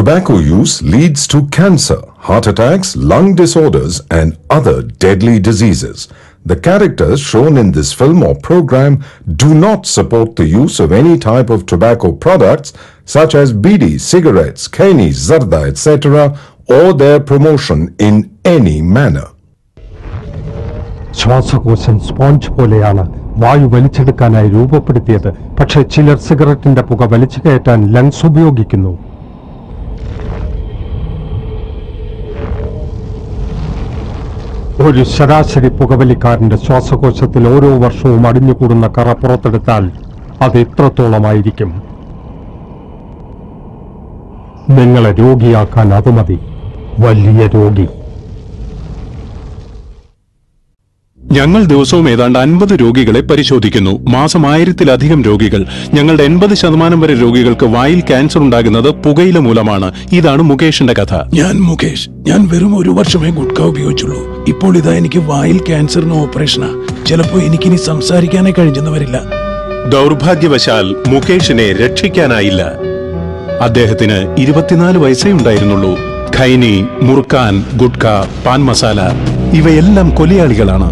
Tobacco use leads to cancer, heart attacks, lung disorders, and other deadly diseases. The characters shown in this film or program do not support the use of any type of tobacco products such as bidi, cigarettes, kani, zarda, etc., or their promotion in any manner. ശ്വാസകോശം sponge പോലെയാണ് വായു വലിച്ചെടുക്കാനായി രൂപപ്പെടുത്തിയത് പക്ഷേ ചിലർ സിഗരറ്റിന്റെ പുക വലിച്ചു കയറ്റാൻ lungs ഉപയോഗിക്കുന്നു ഒരു ശരാശരി പുകവലിക്കാരന്റെ ശ്വാസകോശത്തിൽ ഓരോ വർഷവും അടിഞ്ഞുകൂടുന്ന കറ പുറത്തെടുത്താൽ അത് എത്രത്തോളമായിരിക്കും നിങ്ങളെ രോഗിയാക്കാൻ അത് മതി വലിയ രോഗി ഞങ്ങൾ ദിവസവും ഏതാണ്ട് അൻപത് രോഗികളെ പരിശോധിക്കുന്നു മാസം ആയിരത്തിലധികം രോഗികൾ ഞങ്ങളുടെ എൺപത് ശതമാനം വരെ രോഗികൾക്ക് വായിൽ ക്യാൻസർ ഉണ്ടാകുന്നത് പുകയില മൂലമാണ് ഇതാണ് മുകേഷിന്റെ കഥ ഞാൻ മുകേഷ് ഞാൻ വെറും ഒരു വർഷമേ ഗുഡ്ക ഉപയോഗിച്ചുള്ളൂ ഇപ്പോൾ ഇതാ എനിക്ക് വായിൽ ക്യാൻസറിന് ഓപ്പറേഷനാ ചിലപ്പോ എനിക്കിനി സംസാരിക്കാനേ കഴിഞ്ഞെന്ന് വരില്ല ദൗർഭാഗ്യവശാൽ മുകേഷിനെ രക്ഷിക്കാനായില്ല അദ്ദേഹത്തിന് ഇരുപത്തിനാല് വയസ്സേ ഉണ്ടായിരുന്നുള്ളൂ ഖൈനി മുർക്കാൻ ഗുഡ്ക പാൻ മസാല ഇവയെല്ലാം കൊലയാളികളാണ്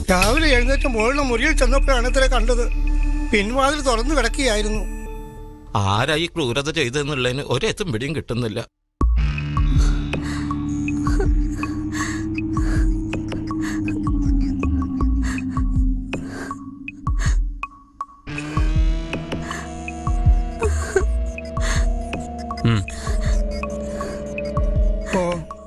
രാവിലെ എഴുന്നേറ്റ് മുകളിലെ മുറിയിൽ ചെന്നപ്പോഴാണ് ഇത്ര കണ്ടത് പിൻവാതിൽ തുറന്നു കിടക്കുകയായിരുന്നു ആരായി ക്രൂരത ചെയ്തെന്നുള്ളതിന് ഒരെത്തും പിടിയും കിട്ടുന്നില്ല ഉം. ഓ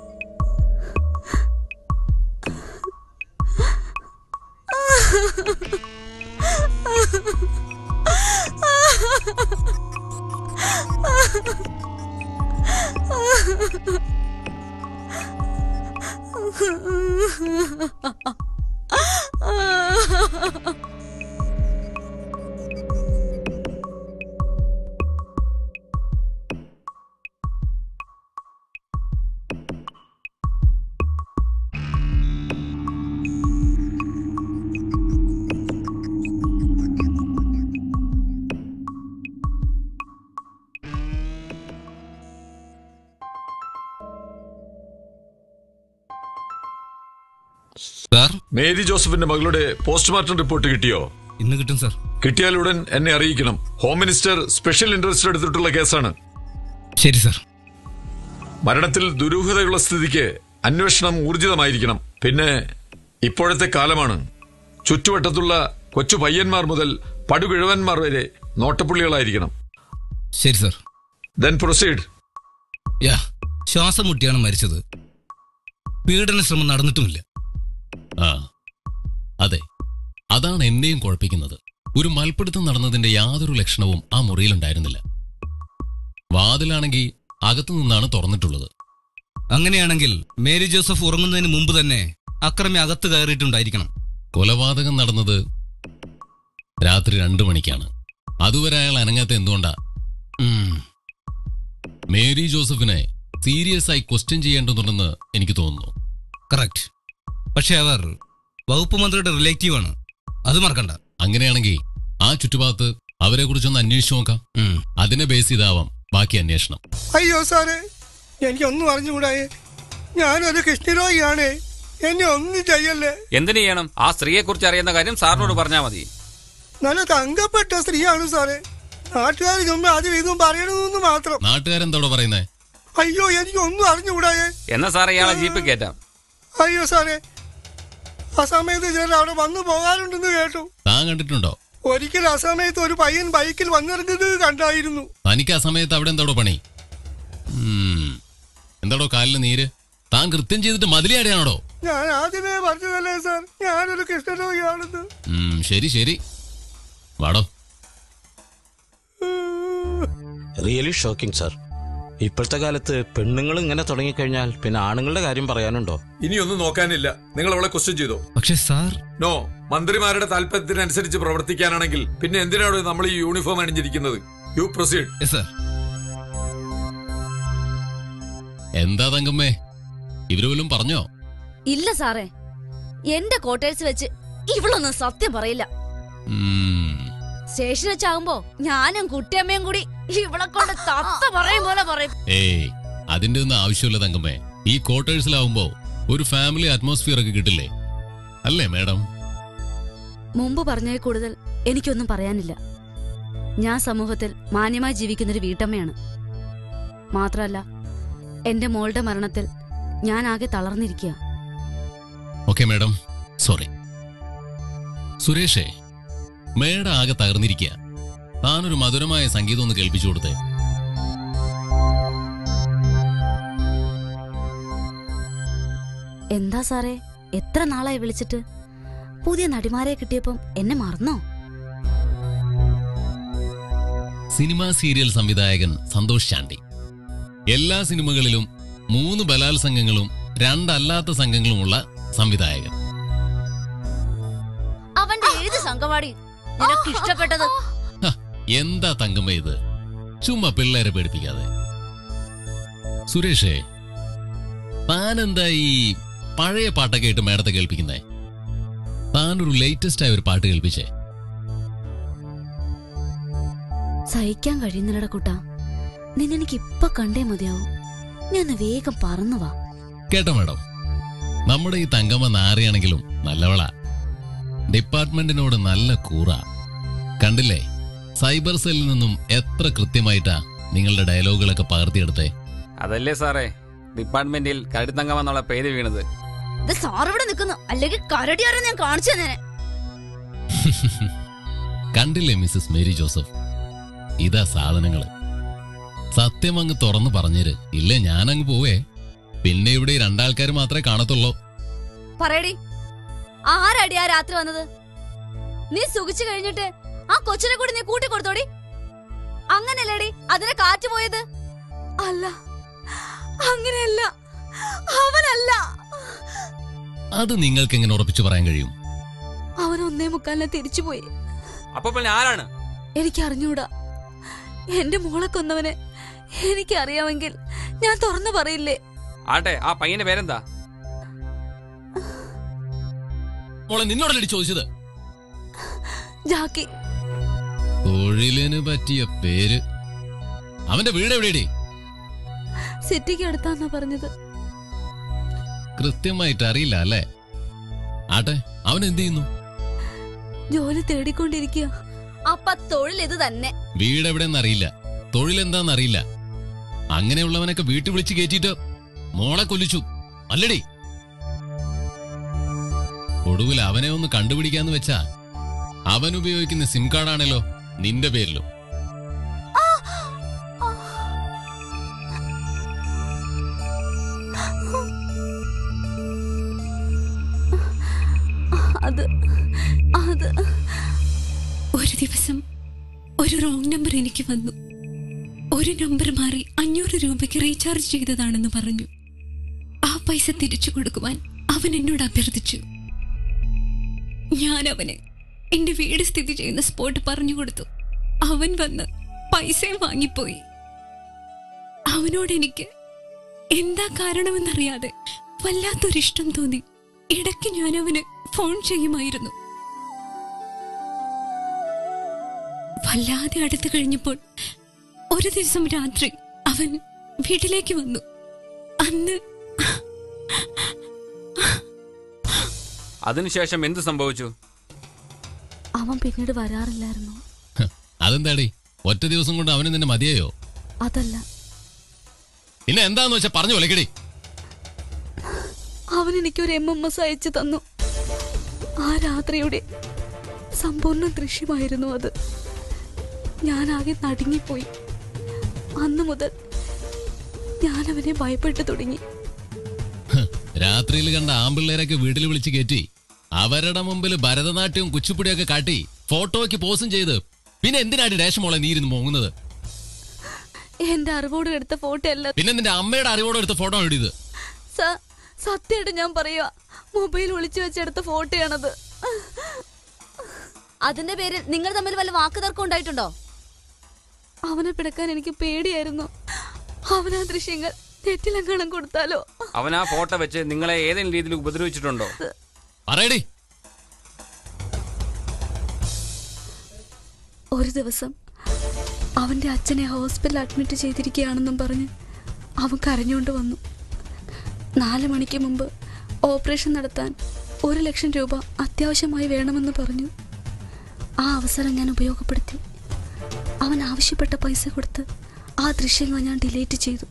സാർ മേരി ജോസഫിന്റെ മകളുടെ പോസ്റ്റ്മോർട്ടം റിപ്പോർട്ട് കിട്ടിയോ ഇന്ന് കിട്ടും സാർ കിട്ടിയാൽ ഉടൻ എന്നെ അറിയിക്കണം ഹോം മിനിസ്റ്റർ സ്പെഷ്യൽ ഇൻട്രസ്റ്റ് എടുത്തിട്ടുള്ള കേസാണ് ശരി സാർ മരണത്തിൽ ദുരൂഹതയുള്ള സ്ഥിതിക്ക് അന്വേഷണം ഊർജിതമായിരിക്കണം പിന്നെ ഇപ്പോഴത്തെ കാലമാണ് ചുറ്റുവട്ടത്തുള്ള കൊച്ചു പയ്യന്മാർ മുതൽ പടുകിഴവന്മാർ വരെ നോട്ടപ്പുള്ളികളായിരിക്കണം ശരി സാർ ദെൻ പ്രൊസീഡ് യാ ശ്വാസം മുട്ടിയാണ് മരിച്ചത് പീഡന ശ്രമം നടന്നിട്ടുമില്ല ആ അതെ അതാണ് എന്നെയും കുഴപ്പിക്കുന്നത് ഒരു മൽപ്പിടുത്തം നടന്നതിന്റെ യാതൊരു ലക്ഷണവും ആ മുറിയിലുണ്ടായിരുന്നില്ല വാതിലാണെങ്കിൽ അകത്തു നിന്നാണ് തുറന്നിട്ടുള്ളത് അങ്ങനെയാണെങ്കിൽ മേരി ജോസഫ് ഉറങ്ങുന്നതിന് മുമ്പ് തന്നെ അക്രമി അകത്ത് കയറിയിട്ടുണ്ടായിരിക്കണം കൊലപാതകം നടന്നത് രാത്രി രണ്ടു മണിക്കാണ് അതുവരെ അയാൾ അനങ്ങാത്ത എന്തുകൊണ്ടാ ഉം. മേരി ജോസഫിനെ സീരിയസ് ആയി ക്വസ്റ്റ്യൻ ചെയ്യേണ്ടതുണ്ടെന്ന് എനിക്ക് തോന്നുന്നു കറക്റ്റ് പക്ഷെ അവർ വകുപ്പ് മന്ത്രിയുടെ റിലേറ്റീവാണ് അത് മറക്കണ്ട അങ്ങനെയാണെങ്കിൽ ആ ചുറ്റുഭാഗത്ത് അവരെ കുറിച്ചൊന്ന് അന്വേഷിച്ചു നോക്കാം ഉം. അതിനെ ബേസ് ചെയ്താവാം ബാക്കി അന്വേഷണം അയ്യോ സാറേ എനിക്കൊന്നും അറിഞ്ഞുകൂടായേ ഞാനൊരു കൃഷ്ണരോഗിയാണേ എന്നെ ഒന്നും ചെയ്യല്ലേ എന്തിനു ചെയ്യണം ആ സ്ത്രീയെ കുറിച്ച് അറിയുന്ന കാര്യം സാറിനോട് പറഞ്ഞാൽ മതി നല്ല തങ്കപ്പെട്ട സ്ത്രീയാണ് സാറേ നാട്ടുകാർ മുമ്പ് ആദ്യം ഇതും പറയണമെന്ന് മാത്രം നാട്ടുകാരെന്തോടെ പറയുന്നേ അയ്യോ എനിക്കൊന്നും അറിഞ്ഞുകൂടായേ എന്നാ സാറേ ഇയാളെ ജീപ്പിൽ കയറ്റാം അയ്യോ സാറേ ആ സമയത്ത് ഞാൻ അവിടെ വന്നു പോകാറുണ്ടെന്ന് കേട്ടു താൻ കണ്ടിട്ടുണ്ടോ ഒരിക്കൽ ആ സമയത്ത് ഒരു പയ്യൻ ബൈക്കിൽ വന്നിറങ്ങുന്നത് കണ്ടായിരുന്നു തനിക്ക് ആ സമയത്ത് അവിടെ എന്തോടോ പണി ഉം. എന്താടോ കാലിന് നീര് താൻ കൃത്യം ചെയ്തിട്ട് മതിലിയാടെയാണോ ഞാൻ ആദ്യമേ പറഞ്ഞതല്ലേ സാർ ഞാനൊരു കൃഷ്ണരോഗിയാണെന്ന് ഉം, ശരി ശരി വാടോ റിയലി ഷോക്കിംഗ് സാർ ഇപ്പോഴത്തെ കാലത്ത് പെണ്ണുങ്ങൾ ഇങ്ങനെ തുടങ്ങിക്കഴിഞ്ഞാൽ പിന്നെ ആണുങ്ങളുടെ കാര്യം പറയാനുണ്ടോ ഇനിയൊന്നും നോക്കാനില്ല നിങ്ങൾ അവളെ ക്വസ്റ്റ്യൻ ചെയ്തോ പക്ഷെ സാർ നോ മന്ത്രിമാരുടെ താല്പര്യത്തിനനുസരിച്ച് പ്രവർത്തിക്കാനാണെങ്കിൽ പിന്നെ എന്തിനാണ് നമ്മൾ ഈ യൂണിഫോം അണിഞ്ഞിരിക്കുന്നത് യു പ്രൊസീഡ് യെസ് സാർ എന്താ തങ്കമ്മേ ഇവര് വല്ലതും പറഞ്ഞോ ഇല്ല സാറേ എന്റെ ക്വാർട്ടേഴ്സ് വെച്ച് ഇവളൊന്നും സത്യം പറയില്ല ഉം. സ്റ്റേഷൻ വെച്ചാകുമ്പോ ഞാനും കുട്ടിയമ്മയും കൂടി ഇവളെ കൊണ്ട് തത്ത പറയും പോലെ പറയും ഏയ് അതിന്റെ ഒന്നും ആവശ്യമില്ല തങ്കമ്മേ ഈ ക്വാർട്ടേഴ്സിലാവുമ്പോ ഒരു ഫാമിലി അറ്റ്മോസ്ഫിയർ ഒക്കെ കിട്ടില്ലേ അല്ലേ മേഡം മുമ്പ് പറഞ്ഞതിൽ കൂടുതൽ എനിക്കൊന്നും പറയാനില്ല ഞാൻ സമൂഹത്തിൽ മാന്യമായി ജീവിക്കുന്നൊരു വീട്ടമ്മയാണ് മാത്രമല്ല എന്റെ മോളുടെ മരണത്തിൽ ഞാൻ ആകെ തളർന്നിരിക്കുക ഓക്കെ മേഡം സോറി സുരേഷേ മേഡം ആകെ തകർന്നിരിക്കുക താനൊരു മധുരമായ സംഗീതം ഒന്ന് കേൾപ്പിച്ചു കൊടുത്തേ എന്താ സാറേ എത്ര നാളായി വിളിച്ചിട്ട് പുതിയ നടിമാരെ കിട്ടിയപ്പം എന്നെ മറന്നോ സിനിമാ സീരിയൽ സംവിധായകൻ സന്തോഷ് ചാണ്ടി എല്ലാ സിനിമകളിലും മൂന്ന് ബലാത്സംഗങ്ങളും രണ്ടല്ലാത്ത സംഘങ്ങളുമുള്ള സംവിധായകൻ അവന്റെ ഏത് സംഘവാടി നിനക്ക് ഇഷ്ടപ്പെട്ടത് ഹ, എന്താ തങ്കമ്മ ഇത് ചുമ്മാ പിള്ളേരെ പേടിപ്പിക്കാതെ സുരേഷേ താനെന്താ ഈ പഴയ പാട്ടൊക്കെ ആയിട്ട് മേഡത്തെ കേൾപ്പിക്കുന്നേ താനൊരു ലേറ്റസ്റ്റ് ആയ ഒരു പാട്ട് കേൾപ്പിച്ചേ സഹിക്കാൻ കഴിയുന്നില്ലട കുട്ടാ നിന്നെനിക്ക് ഇപ്പൊ കണ്ടേ മതിയാവും ഞാൻ വേഗം പറന്നു വാ കേട്ടോ മേഡം നമ്മുടെ ഈ തങ്കമ്മ നാറിയാണെങ്കിലും നല്ലവളാ ഡിപ്പാർട്ട്മെന്റിനോട് നല്ല കൂറ കണ്ടില്ലേ സൈബർ സെല്ലിൽ നിന്നും എത്ര കൃത്യമായിട്ടാ നിങ്ങളുടെ ഡയലോഗുകളൊക്കെ പകർത്തിയെടുത്തേ അതല്ലേ സാറേ ഡിപ്പാർട്ട്മെന്റിൽ കരുത്തങ്കം എന്നുള്ള പേര് വീണത് ഇത് സാർ ഇവിടെ നിൽക്കുന്നു അല്ലെങ്കിൽ കരടിയാരെ ഞാൻ കാണിച്ചു തന്നെ കണ്ടില്ലേ മിസ്സസ് മേരി ജോസഫ് ഇതാ സാധനങ്ങള് സത്യം അങ്ങ് തുറന്നു പറഞ്ഞേര് ഇല്ലേ ഞാനങ്ങ് പോവേ പിന്നെ ഇവിടെ ഈ രണ്ടാൾക്കാർ മാത്രമേ കാണത്തുള്ളൂ പറയടി ആരടി ആ രാത്രി വന്നത് നീ സുഖിച്ചു കഴിഞ്ഞിട്ട് ആ കൊച്ചിനെ കൂടി നീ കൂട്ടി കൊടുത്തോടി അങ്ങനല്ലേടി അതിനെ കാറ്റ് പോയത് അല്ല അങ്ങനെയല്ല അവനല്ല അത് നിങ്ങൾക്ക് എങ്ങനെ ഉറപ്പിച്ചു പറയാൻ കഴിയും അവൻ ഒന്നേ മുക്കാലിനെ തിരിച്ചുപോയി അപ്പൊ പിന്നെ ആരാണ് എനിക്ക് അറിഞ്ഞൂടാ എന്റെ മോളെ കൊന്നവനെ എനിക്കറിയാമെങ്കിൽ ഞാൻ തുറന്നു പറയില്ലേ ആട്ടെ ആ പയ്യന്റെ പേരെന്താ മോളെ നിന്നോടല്ലേ ചോദിച്ചത് ജാക്കി തൊഴിലിന് പറ്റിയ പേര് അവന്റെ വീട് എവിടെയടി സിറ്റിക്ക് അടുത്താന്നാ പറഞ്ഞത് കൃത്യമായിട്ട് അറിയില്ല അല്ലേ ആട്ടെ അവൻ എന്ത് ചെയ്യുന്നു ജോലി തേടിക്കൊണ്ടിരിക്കുക അപ്പ തൊഴിൽ ഇത് തന്നെ വീട് എവിടെയെന്ന് അറിയില്ല തൊഴിലെന്താന്ന് അറിയില്ല അങ്ങനെയുള്ളവനൊക്കെ വീട്ടിൽ വിളിച്ച് കയറ്റിയിട്ട് മോളെ കൊല്ലിച്ചു അല്ലടി ഒടുവിൽ അവനെ ഒന്ന് കണ്ടുപിടിക്കാന്ന് വെച്ചാ അവൻ ഉപയോഗിക്കുന്ന സിം കാർഡാണല്ലോ നിന്റെ പേരിലും അത് അത് ഒരു ദിവസം ഒരു റോങ് നമ്പർ എനിക്ക് വന്നു ഒരു നമ്പർ മാറി അഞ്ഞൂറ് രൂപയ്ക്ക് റീചാർജ് ചെയ്തതാണെന്ന് പറഞ്ഞു ആ പൈസ തിരിച്ചു കൊടുക്കുവാൻ അവൻ എന്നോട് അഭ്യർത്ഥിച്ചു ഞാൻ അവന് എന്റെ വീട് സ്ഥിതി ചെയ്യുന്ന സ്പോട്ട് പറഞ്ഞു കൊടുത്തു അവൻ വന്ന് പൈസയും വാങ്ങിപ്പോയി അവനോട് എനിക്ക് എന്താ കാരണമെന്നറിയാതെ വല്ലാത്തൊരിഷ്ടം തോന്നി ഇടയ്ക്ക് ഞാൻ അവന് ഫോൺ ചെയ്യുമായിരുന്നു വല്ലാതെ അടുത്തു കഴിഞ്ഞപ്പോൾ ഒരു ദിവസം രാത്രി അവൻ വീട്ടിലേക്ക് വന്നു അന്ന് അതിനുശേഷം എന്ത് സംഭവിച്ചു അവൻ പിന്നീട് വരാറില്ലായിരുന്നു ഹ്, അതെന്താടി ഒറ്റ ദിവസം കൊണ്ട് അവന് നിന്നെ മതിയായോ അതല്ല പിന്നെ എന്താന്ന് വെച്ചാ പറഞ്ഞു ഒലക്കടി അവൻ എനിക്കൊരു എം എം എസ് അയച്ചു തന്നു ആ രാത്രിയുടെ സമ്പൂർണ്ണ ദൃശ്യമായിരുന്നു അത് ഞാൻ ആകെ നടുങ്ങിപ്പോയി അന്ന് മുതൽ ഞാൻ അവനെ ഭയപ്പെട്ടു തുടങ്ങി രാത്രിയിൽ കണ്ട ആമ്പിള്ളേരൊക്കെ വീട്ടിൽ വിളിച്ച് കയറ്റി അവരുടെ മുമ്പിൽ ഭരതനാട്യവും കുച്ചിപ്പുടിയൊക്കെ കാട്ടി ഫോട്ടോയ്ക്ക് പോസും ചെയ്ത് പിന്നെ എന്തിനാണ് ഡാഷ് മോളെ നീ ഇരുന്ന് മോങ്ങുന്നത് എന്റെ അറിവോട് എടുത്ത ഫോട്ടോ അല്ല പിന്നെ നിന്റെ അമ്മയുടെ അറിവോടെ എടുത്ത ഫോട്ടോ എഴുതിയത് സ- സത്യമായിട്ട് ഞാൻ പറയുക മൊബൈൽ ഒളിച്ചു വെച്ചെടുത്ത ഫോട്ടോയാണത് അതിന്റെ പേരിൽ നിങ്ങൾ തമ്മിൽ വല്ല വാക്കുതർക്കം ഉണ്ടായിട്ടുണ്ടോ അവനെ പിടക്കാൻ എനിക്ക് പേടിയായിരുന്നു അവനാ ദൃശ്യങ്ങൾ തെറ്റിലെങ്ങാനും കൊടുത്താലോ അവൻ ആ ഫോട്ടോ വെച്ച് നിങ്ങളെ ഏതെങ്കിലും രീതിയിൽ ഉപദ്രവിച്ചിട്ടുണ്ടോ പറയടി ഒരു ദിവസം അവന്റെ അച്ഛനെ ഹോസ്പിറ്റലിൽ അഡ്മിറ്റ് ചെയ്തിരിക്കുകയാണെന്നും പറഞ്ഞ് അവൻ കരഞ്ഞുകൊണ്ട് വന്നു നാല് മണിക്ക് മുമ്പ് ഓപ്പറേഷൻ നടത്താൻ ഒരു ലക്ഷം രൂപ അത്യാവശ്യമായി വേണമെന്ന് പറഞ്ഞു ആ അവസരം ഞാൻ ഉപയോഗപ്പെടുത്തി അവൻ ആവശ്യപ്പെട്ട പൈസ കൊടുത്ത് ആ ദൃശ്യങ്ങൾ ഞാൻ ഡിലീറ്റ് ചെയ്തു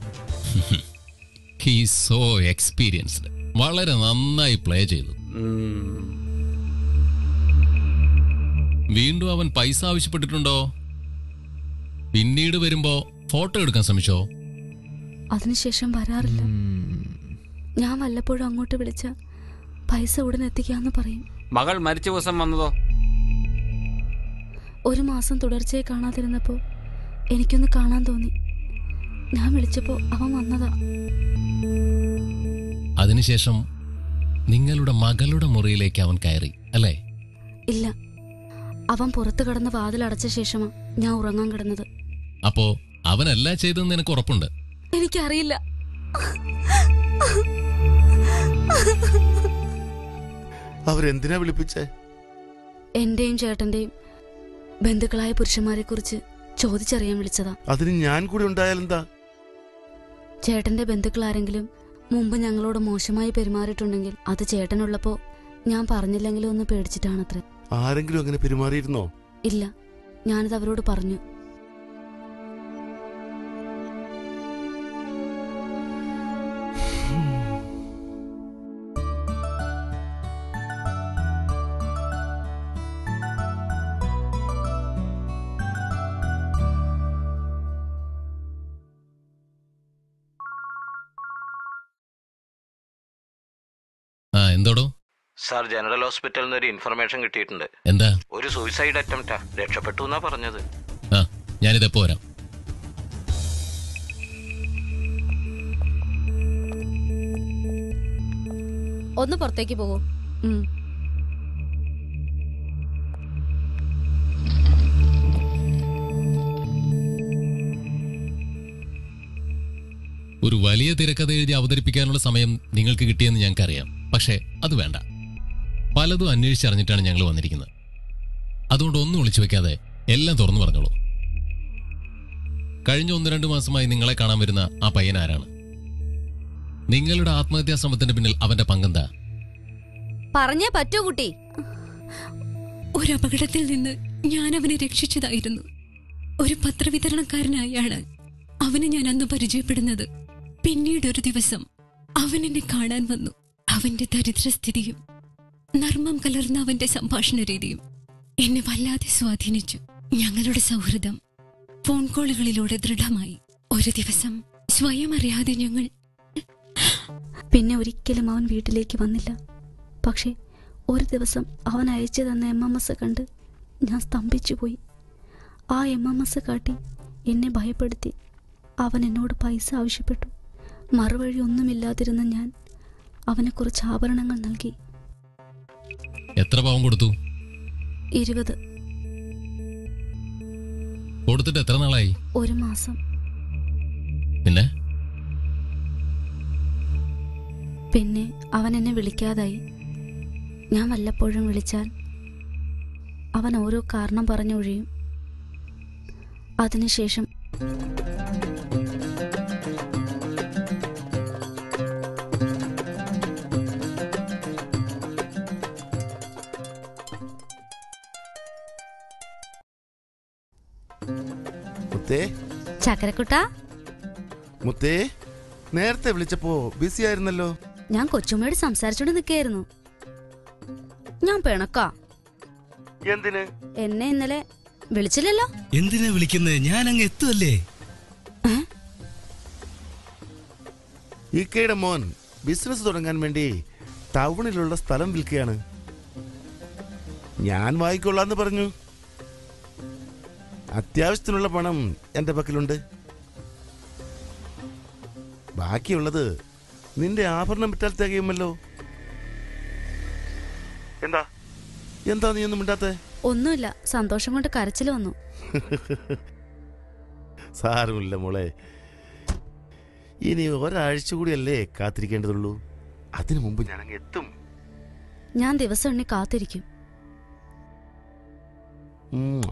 ഹീ സോ എക്സ്പീരിയൻസ്ഡ് വളരെ നന്നായി പ്ലേ ചെയ്തു വീണ്ടും അവൻ പൈസ ആവശ്യപ്പെട്ടിട്ടുണ്ടോ പിന്നീട് വരുമ്പോ ഫോട്ടോ എടുക്കാൻ ശ്രമിച്ചോ അതിനുശേഷം വരാറില്ല ഞാൻ വല്ലപ്പോഴും അങ്ങോട്ട് വിളിച്ച പൈസ ഉടൻ എത്തിക്കാന്ന് പറയും മകൾ മരിച്ച ദിവസം വന്നതോ ഒരു മാസം തുടർച്ചയായി കാണാതിരുന്നപ്പോൾ എനിക്കൊന്ന് കാണാൻ തോന്നി ഞാൻ വിളിച്ചപ്പോൾ അവൻ വന്നതാ അതിനുശേഷം നിങ്ങളുടെ മകളുടെ മുറിയിലേക്ക് അവൻ കയറി അല്ലേ ഇല്ല അവൻ പുറത്തു കടന്ന് വാതിലടച്ച ശേഷമാ ഞാൻ ഉറങ്ങാൻ കിടന്നത് അപ്പോ അവനല്ല ചെയ്തെന്ന് നിനക്ക് ഉറപ്പുണ്ട് എനിക്കറിയില്ല അവരെന്തിനാ വിളിപ്പിച്ചേ എന്റെയും ചേട്ടന്റെയും ബന്ധുക്കളായ പുരുഷന്മാരെ കുറിച്ച് ചോദിച്ചറിയാൻ വിളിച്ചതാ അതിന് ഞാൻ കൂടി ഉണ്ടായാലെന്താ ചേട്ടന്റെ ബന്ധുക്കൾ ആരെങ്കിലും മുമ്പ് ഞങ്ങളോട് മോശമായി പെരുമാറിയിട്ടുണ്ടെങ്കിൽ അത് ചേട്ടനുള്ളപ്പോ ഞാൻ പറഞ്ഞില്ലെങ്കിലും ഒന്ന് പേടിച്ചിട്ടാണത്രേ ആരെങ്കിലും അങ്ങനെ പെരുമാറിയിരുന്നോ ഇല്ല ഞാനത് അവരോട് പറഞ്ഞു ആ എന്തോടോ സാർ ജനറൽ ഹോസ്പിറ്റലിൽ നിന്ന് ഒരു ഇൻഫർമേഷൻ കിട്ടിയിട്ടുണ്ട് എന്താ ഒരു സൂയിസൈഡ് അറ്റംപ്റ്റാ രക്ഷപ്പെട്ടു എന്നാ പറഞ്ഞത് ആ ഞാനിതെപ്പോ വരാം ഒന്ന് പുറത്തേക്ക് പോകൂ ഉം. ഒരു വലിയ തിരക്കഥ എഴുതി അവതരിപ്പിക്കാനുള്ള സമയം നിങ്ങൾക്ക് കിട്ടിയെന്ന് ഞങ്ങൾക്കറിയാം പക്ഷേ അത് വേണ്ട പലതും അന്വേഷിച്ചറിഞ്ഞിട്ടാണ് ഞങ്ങൾ വന്നിരിക്കുന്നത് അതുകൊണ്ട് ഒന്നും ഒളിച്ചു വെക്കാതെ എല്ലാം തുറന്നു പറഞ്ഞോളൂ കഴിഞ്ഞ ഒന്ന് രണ്ട് മാസമായി നിങ്ങളെ കാണാൻ വരുന്ന ആ പയ്യൻ ആരാണ് നിങ്ങളുടെ ആത്മഹത്യാ ശ്രമത്തിന്റെ പിന്നിൽ അവന്റെ പങ്കെന്താ പറഞ്ഞേ പറ്റൂ കുട്ടി ഒരു അപകടത്തിൽ നിന്ന് ഞാൻ അവനെ രക്ഷിച്ചതായിരുന്നു ഒരു പത്രവിതരണക്കാരനായാണ് അവനെ ഞാൻ അന്ന് പരിചയപ്പെടുന്നത് പിന്നീട് ഒരു ദിവസം അവൻ എന്നെ കാണാൻ വന്നു അവന്റെ ദരിദ്രസ്ഥിതിയും നർമ്മം കലർന്ന അവന്റെ സംഭാഷണ രീതിയും എന്നെ വല്ലാതെ സ്വാധീനിച്ചു ഞങ്ങളുടെ സൗഹൃദം ഫോൺ കോളുകളിലൂടെ ദൃഢമായി ഒരു ദിവസം സ്വയം അറിയാതെ ഞങ്ങൾ പിന്നെ ഒരിക്കലും അവൻ വീട്ടിലേക്ക് വന്നില്ല പക്ഷേ ഒരു ദിവസം അവൻ അയച്ചു തന്ന എം എം എസ് കണ്ട് ഞാൻ സ്തംഭിച്ചു പോയി ആ എം എം എസ് കാട്ടി എന്നെ ഭയപ്പെടുത്തി അവൻ എന്നോട് പൈസ ആവശ്യപ്പെട്ടു മറുവഴി ഒന്നുമില്ലാതിരുന്ന ഞാൻ അവന് കുറച്ച് ആഭരണങ്ങൾ നൽകി എത്ര പാവം കൊടുത്തു ഇരുപത് കൊടുത്തിട്ട് എത്ര നാളായി ഒരു മാസം പിന്നെ പിന്നെ അവൻ എന്നെ വിളിക്കാതായി ഞാൻ വല്ലപ്പോഴും വിളിച്ചാൽ അവൻ ഓരോ കാരണം പറഞ്ഞൊഴിയും അതിനുശേഷം മുത്തേ ചക്കരക്കുട്ട മുത്തേ നേരത്തെ വിളിച്ചപ്പോ ബിസി ആയിരുന്നല്ലോ ഞാൻ കൊച്ചുമ്മയോട് സംസാരിച്ചോണ്ട് നിൽക്കായിരുന്നു ഞാൻ പിണക്കാ എന്തിന് എന്നെ ഇന്നലെ വിളിച്ചില്ലല്ലോ എന്തിനാ വിളിക്കുന്നത് ഞാൻ അങ്ങ് എത്തുമല്ലേ ഇക്കയുടെ മോൻ ബിസിനസ് തുടങ്ങാൻ വേണ്ടി ടൗണിലുള്ള സ്ഥലം വിൽക്കുകയാണ് ഞാൻ വാങ്ങിക്കൊള്ളാന്ന് പറഞ്ഞു അത്യാവശ്യത്തിനുള്ള പണം എൻ്റെ പക്കലുണ്ട് ബാക്കിയുള്ളത് നിന്റെ ആഭരണം വിറ്റാൽ തികയുമല്ലോ എന്താ എന്താ നീ ഒന്നും മിണ്ടാത്തേ ഒന്നുമില്ല സന്തോഷം കൊണ്ട് കരച്ചിൽ വന്നു സാരമില്ല മോളെ ഇനി ഒരാഴ്ച കൂടിയല്ലേ കാത്തിരിക്കേണ്ടതുള്ളൂ അതിനു മുമ്പ് ഞാൻ അങ്ങ് എത്തും ഞാൻ ദിവസം എണ്ണി കാത്തിരിക്കും ഉം.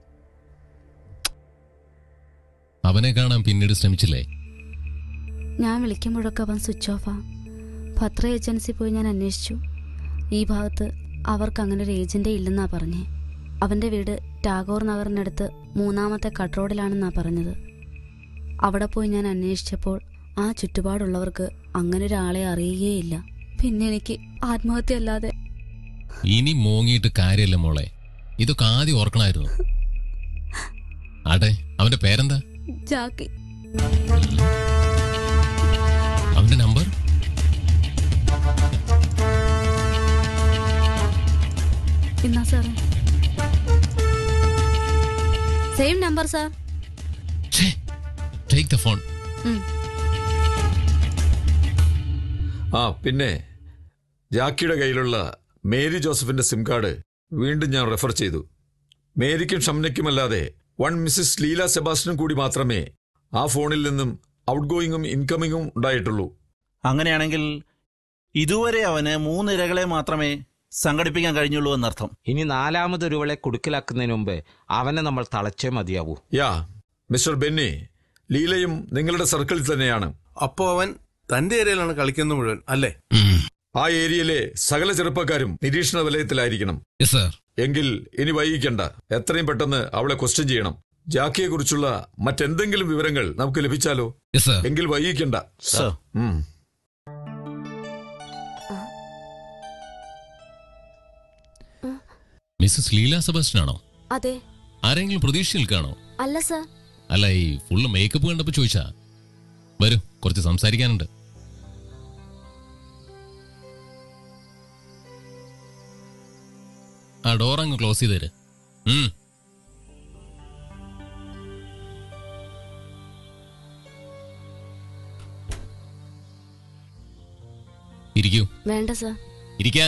അവനെ കാണാൻ പിന്നീട് ശ്രമിച്ചില്ലേ ഞാൻ വിളിക്കുമ്പോഴൊക്കെ അവൻ സ്വിച്ച് ഓഫാ പത്ര ഏജൻസി പോയി ഞാൻ അന്വേഷിച്ചു ഈ ഭാഗത്ത് അവർക്ക് അങ്ങനെ ഒരു ഏജന്റേ ഇല്ലെന്നാ പറഞ്ഞേ അവന്റെ വീട് ടാഗോർ നഗറിനടുത്ത് മൂന്നാമത്തെ കട്ട് റോഡിലാണെന്നാ പറഞ്ഞത് അവിടെ പോയി ഞാൻ അന്വേഷിച്ചപ്പോൾ ആ ചുറ്റുപാടുള്ളവർക്ക് അങ്ങനെ ഒരാളെ അറിയുകയില്ല പിന്നെ എനിക്ക് ആത്മഹത്യ അല്ലാതെ ഇനി മോങ്ങിയിട്ട് കാര്യമില്ല മോളെ ഇതൊക്കെ ആദ്യം ഓർക്കണമായിരുന്നു ആട്ടെ അവന്റെ പേരെന്താ ജാക്കി അവന്റെ നമ്പർ എന്നാ സാറേ same number sir take the phone ആ പിന്നെ ജാക്കിയുടെ കയ്യിലുള്ള മേരി ജോസഫിന്റെ സിം കാർഡ് വീണ്ടും ഞാൻ റെഫർ ചെയ്തു മേരിക്കും ഷംനയ്ക്കുമല്ലാതെ വൺ മിസ്സിസ് ലീല സെബാസ്റ്റിനും കൂടി മാത്രമേ ആ ഫോണിൽ നിന്നും ഔട്ട് ഗോയിങ്ങും ഇൻകമിങ്ങും ഉണ്ടായിട്ടുള്ളൂ അങ്ങനെയാണെങ്കിൽ ഇതുവരെ അവന് മൂന്നിരകളെ മാത്രമേ സംഘടിപ്പിക്കാൻ കഴിഞ്ഞുള്ളൂ എന്നർത്ഥം ഇനി നാലാമതൊരുവളെ കുടുക്കിലാക്കുന്നതിന് മുമ്പ് അവനെ നമ്മൾ തളച്ചേ മതിയാവൂ യാ മിസ്റ്റർ ബെന്നി ലീലയും നിങ്ങളുടെ സർക്കിളിൽ തന്നെയാണ് അപ്പോ അവൻ തന്റെ ഏരിയയിലാണ് കളിക്കുന്നത് മുഴുവൻ അല്ലേ ആ ഏരിയയിലെ സകല ചെറുപ്പക്കാരും നിരീക്ഷണ വലയത്തിലായിരിക്കണം യെസ് സാർ എങ്കിൽ ഇനി വൈകിക്കണ്ട എത്രയും പെട്ടെന്ന് അവളെ ക്വസ്റ്റ്യൻ ചെയ്യണം ജാക്കിയെ കുറിച്ചുള്ള മറ്റെന്തെങ്കിലും വിവരങ്ങൾ നമുക്ക് ലഭിച്ചാലോ യെസ് സാർ എങ്കിൽ വൈകിക്കണ്ട സർ. ഉം. മിസ്സസ് ലീല സെബാസ്റ്റ്യൻ ആണോ അതെ ആരെങ്കിലും പ്രതീക്ഷ നിൽക്കാണോ അല്ല സർ അല്ല ഈ ഫുള്ള് മേക്കപ്പ് കണ്ടപ്പോ ചോദിച്ചാ വരൂ കുറച്ച് സംസാരിക്കാനുണ്ട് ആ ഡോർ അങ്ങ് ക്ലോസ് ചെയ്ത് തര് ഉം. ഇരിക്കൂ വേണ്ട സർ ഇരിക്കാൻ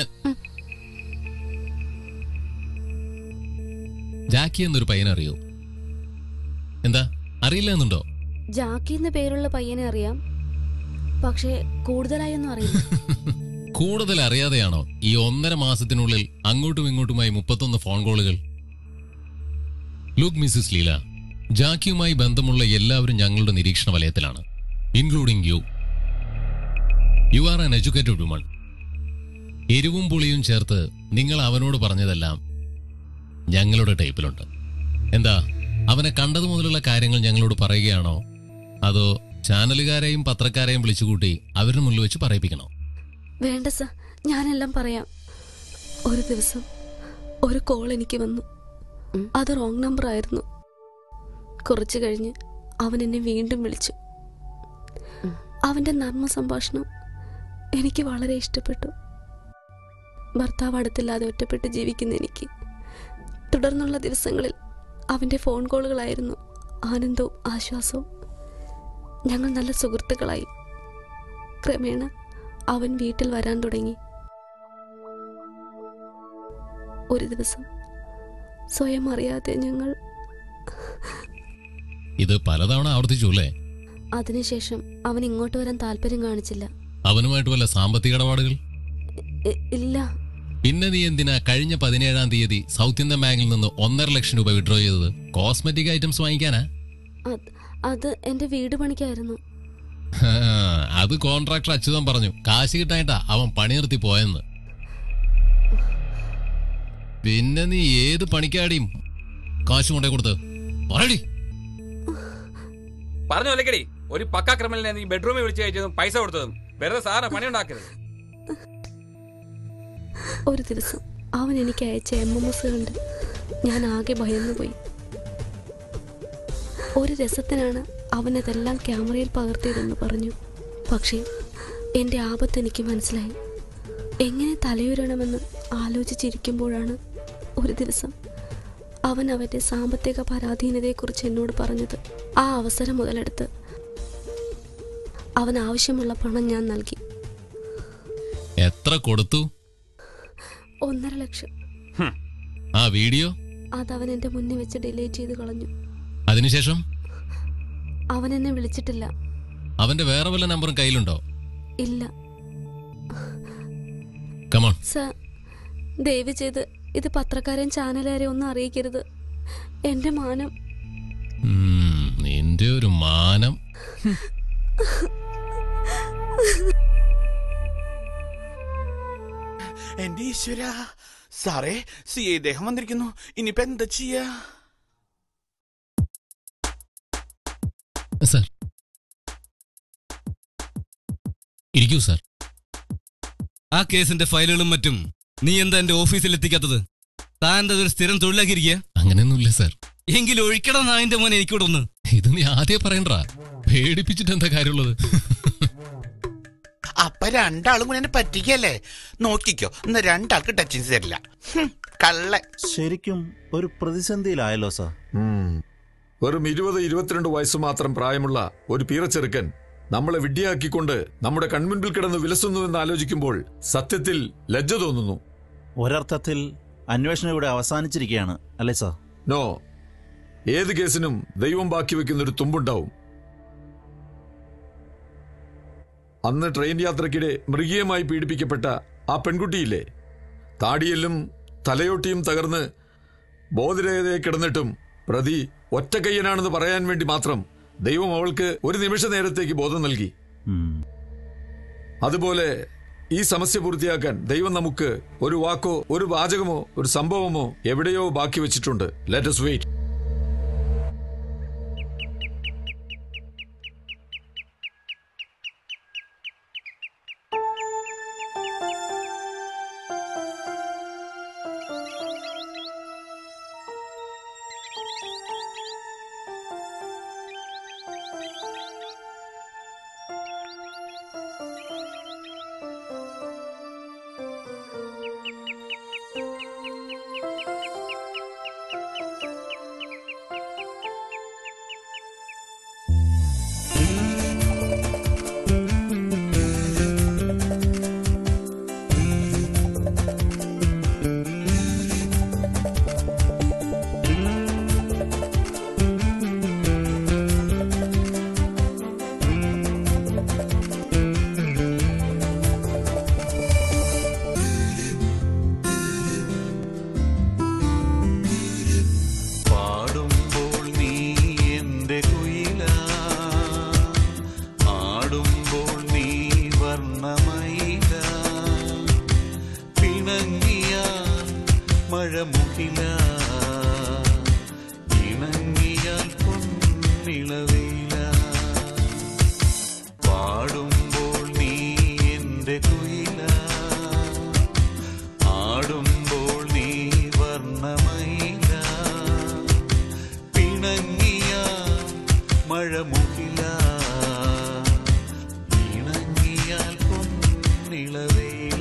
ജാക്കി എന്നൊരു പയ്യനെ അറിയോ എന്താ അറിയില്ല എന്നുണ്ടോ ജാക്കി എന്ന പേരുള്ള പയ്യനെ അറിയാം പക്ഷേ കൂടുതലായൊന്നും അറിയില്ല കൂടുതൽ അറിയാതെയാണോ ഈ ഒന്നര മാസത്തിനുള്ളിൽ അങ്ങോട്ടും ഇങ്ങോട്ടുമായി മുപ്പത്തൊന്ന് ഫോൺ കോളുകൾ ലുക്ക് മിസ്സിസ് ലീല ജാക്കിയുമായി ബന്ധമുള്ള എല്ലാവരും ഞങ്ങളുടെ നിരീക്ഷണ വലയത്തിലാണ് including you you are an educated woman എരിവും പുളിയും ചേർത്ത് നിങ്ങൾ അവനോട് പറഞ്ഞതെല്ലാം ഞങ്ങളുടെ ടൈപ്പിലുണ്ട് എന്താ അവനെ കണ്ടതു മുതലുള്ള കാര്യങ്ങൾ ഞങ്ങളോട് പറയുകയാണോ അതോ ചാനലുകാരെയും പത്രക്കാരെയും വിളിച്ചുകൂട്ടി അവരുടെ മുന്നിൽ വെച്ച് പറയിപ്പിക്കണോ വേണ്ട സർ ഞാനെല്ലാം പറയാം ഒരു ദിവസം ഒരു കോൾ എനിക്ക് വന്നു അത് റോങ് നമ്പർ ആയിരുന്നു കുറച്ചു കഴിഞ്ഞ് അവൻ എന്നെ വീണ്ടും വിളിച്ചു അവന്റെ നർമ്മ സംഭാഷണം എനിക്ക് വളരെ ഇഷ്ടപ്പെട്ടു ഭർത്താവ് അടുത്തില്ലാതെ ഒറ്റപ്പെട്ട് ജീവിക്കുന്ന എനിക്ക് തുടർന്നുള്ള ദിവസങ്ങളിൽ അവന്റെ ഫോൺ കോളുകളായിരുന്നു ആനന്ദവും ആശ്വാസവും ഞങ്ങൾ നല്ല സുഹൃത്തുക്കളായി ക്രമേണ അവൻ വീട്ടിൽ വരാൻ തുടങ്ങി ഒരു ദിവസം സ്വയം അറിയാതെ ഞങ്ങൾ ഇത് പലതവണ ആവർത്തിച്ചു അല്ലേ അതിനുശേഷം അവൻ ഇങ്ങോട്ട് വരാൻ താല്പര്യം കാണിച്ചില്ല അവനുമായിട്ട് വല്ല സാമ്പത്തിക ഇടപാടുകൾ ഇ- ഇല്ല പിന്നെ നീ എന്തിനാ കഴിഞ്ഞ പതിനേഴാം തീയതി സൗത്ത് ഇന്ത്യൻ ബാങ്കിൽ നിന്ന് ഒന്നര ലക്ഷം രൂപ വിഡ്രോ ചെയ്തത് കോസ്മെറ്റിക് ഐറ്റംസ് വാങ്ങിക്കാനാ അത് അത് എന്റെ വീട് പണിക്കായിരുന്നു ഹാ, അത് കോൺട്രാക്ടർ അച്യുതൻ പറഞ്ഞു കാശ് കിട്ടായിട്ടാ അവൻ പണി നിർത്തി പോയെന്ന് പിന്നെ നീ ഏത് പണിക്കാടിയും കാശ് കൊണ്ടേ കൊടുത്ത് പറയടി പറഞ്ഞു അല്ലേക്കടി ഒരു പക്ക ക്രിമിനലിനെ നീ ബെഡ്റൂമിൽ വിളിച്ച് കഴിച്ചതും പൈസ കൊടുത്തതും വെറുതെ സാറിന് പണി ഉണ്ടാക്കരുത് ഒരു ദിവസം അവൻ എനിക്ക് അയച്ച എം എം എസ് കണ്ട് ഞാൻ ആകെ ഭയന്നുപോയി ഒരു രസത്തിനാണ് അവൻ അതെല്ലാം ക്യാമറയിൽ പകർത്തിയതെന്ന് പറഞ്ഞു പക്ഷേ എൻ്റെ ആപത്ത് എനിക്ക് മനസ്സിലായി എങ്ങനെ തലയുരണമെന്ന് ആലോചിച്ചിരിക്കുമ്പോഴാണ് ഒരു ദിവസം അവൻ അവൻ്റെ സാമ്പത്തിക പരാധീനതയെക്കുറിച്ച് എന്നോട് പറഞ്ഞത് ആ അവസരം മുതലെടുത്ത് അവൻ ആവശ്യമുള്ള പണം ഞാൻ നൽകി എത്ര കൊടുത്തു ഒന്നര ലക്ഷം ആ വീഡിയോ അതവൻ എൻ്റെ മുന്നിൽ വെച്ച് ഡിലീറ്റ് ചെയ്ത് കളഞ്ഞു അതിനുശേഷം അവൻ എന്നെ വിളിച്ചിട്ടില്ല അവന്റെ വേറെ വല്ല നമ്പറും കയ്യിലുണ്ടോ ഇല്ല കമോൺ സർ ദയവ് ചെയ്ത് ഇത് പത്രക്കാരൻ ചാനലുകാരെ ഒന്നും അറിയിക്കരുത് എൻ്റെ മാനം നിന്റെ ഒരു മാനം എന്റെ ഈശ്വര സാറേ സി ഐ ദേഹം വന്നിരിക്കുന്നു ഇനിയിപ്പോ എന്താ ചെയ്യാ സർ ഇരിക്കൂ സർ ആ കേസിന്റെ ഫയലുകളും മറ്റും നീ എന്താ എന്റെ ഓഫീസിൽ എത്തിക്കാത്തത് താൻ എന്താ ഒരു സ്ഥിരം തൊഴിലാക്കിയിരിക്കുക അങ്ങനെയൊന്നുമില്ല സർ എങ്കിൽ ഒഴിക്കണം നായന്റെ മോനെ എനിക്കൂടെ ഒന്ന് ഇത് നീ ആദ്യം പറയണ്ടാ പേടിപ്പിച്ചിട്ട് എന്താ കാര്യമുള്ളത് അപ്പൊ രണ്ടാളും കൂടെ എന്നെ പറ്റിക്കല്ലേ നോക്കിക്കോ ഇന്ന് രണ്ടാൾക്ക് ടച്ചിങ്സ് തരില്ല ഹും, കള്ളൻ ശരിക്കും ഒരു പ്രതിസന്ധിയിലായല്ലോ സാർ ഉം. വെറും ഇരുപത് ഇരുപത്തിരണ്ട് വയസ്സ് മാത്രം പ്രായമുള്ള ഒരു പീറച്ചെറുക്കൻ നമ്മളെ വിഡ്ഢിയാക്കിക്കൊണ്ട് നമ്മുടെ കൺമുൻപിൽ കിടന്ന് വിലസുന്നുവെന്ന് ആലോചിക്കുമ്പോൾ സത്യത്തിൽ ലജ്ജ തോന്നുന്നു ഒരർത്ഥത്തിൽ അന്വേഷണം ഇവിടെ അവസാനിച്ചിരിക്കുകയാണ് അല്ലേ സാർ നോ ഏത് കേസിനും ദൈവം ബാക്കി വെക്കുന്ന ഒരു തുമ്പുണ്ടാവും അന്ന് ട്രെയിൻ യാത്രക്കിടെ മൃഗീയമായി പീഡിപ്പിക്കപ്പെട്ട ആ പെൺകുട്ടിയില്ലേ താടിയെല്ലും തലയോട്ടിയും തകർന്ന് ബോധരഹിതയെ കിടന്നിട്ടും പ്രതി ഒറ്റക്കയ്യനാണെന്ന് പറയാൻ വേണ്ടി മാത്രം ദൈവം അവൾക്ക് ഒരു നിമിഷ നേരത്തേക്ക് ബോധം നൽകി അതുപോലെ ഈ സമസ്യ പൂർത്തിയാക്കാൻ ദൈവം നമുക്ക് ഒരു വാക്കോ ഒരു വാചകമോ ഒരു സംഭവമോ എവിടെയോ ബാക്കി വെച്ചിട്ടുണ്ട് ലെറ്റ് us വെയിറ്റ് പാടുമ്പോൾ നീ എന്റെ കുയില ആടുമ്പോൾ നീ വർണ്ണമയില പിണങ്ങിയ മഴമുകില ഇണങ്ങിയാൽ പൊന്നിളവേല പാടുമ്പോൾ നീ എന്റെ കുയില ആടുമ്പോൾ നീ വർണ്ണമയില പിണങ്ങിയ മഴമുകില ഇണങ്ങിയാൽ പൊന്നിളവേല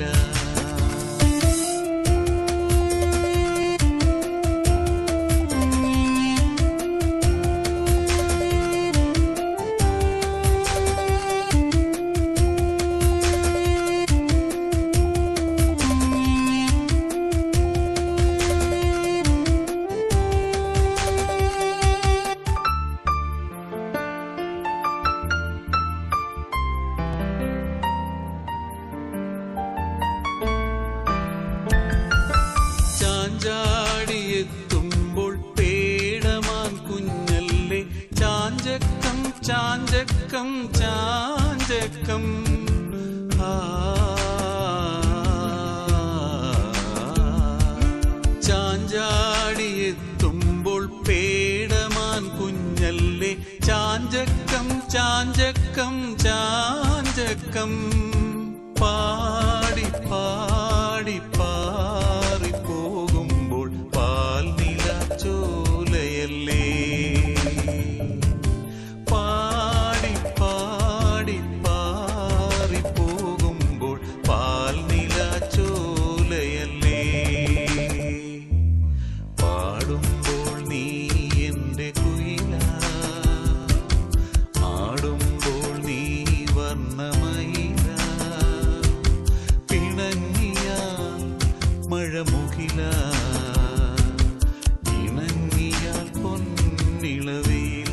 ചാഞ്ചാടിയെത്തുമ്പോൾ പേടമാൻ കുഞ്ഞല്ലേ ചാഞ്ചക്കം ചാഞ്ചക്കം ചാഞ്ചക്കം ആ ചാഞ്ചാടിയെത്തുമ്പോൾ പേടമാൻ കുഞ്ഞല്ലേ ചാഞ്ചക്കം ചാഞ്ചക്കം ചാഞ്ചക്കം പാടി പാടി പാറി പോകുമ്പോൾ പാൽനില ചോലയല്ലേ പാടി പാടി പാറി പോകുമ്പോൾ പാൽനില ചോലയല്ലേ പാടുമ്പോൾ നീ എന്റെ കുയില ആടുമ്പോൾ നീ വർണ്ണമയില പിണങ്ങിയ മഴമുകില ഇണങ്ങിയാൽ പൊന്നിളവീല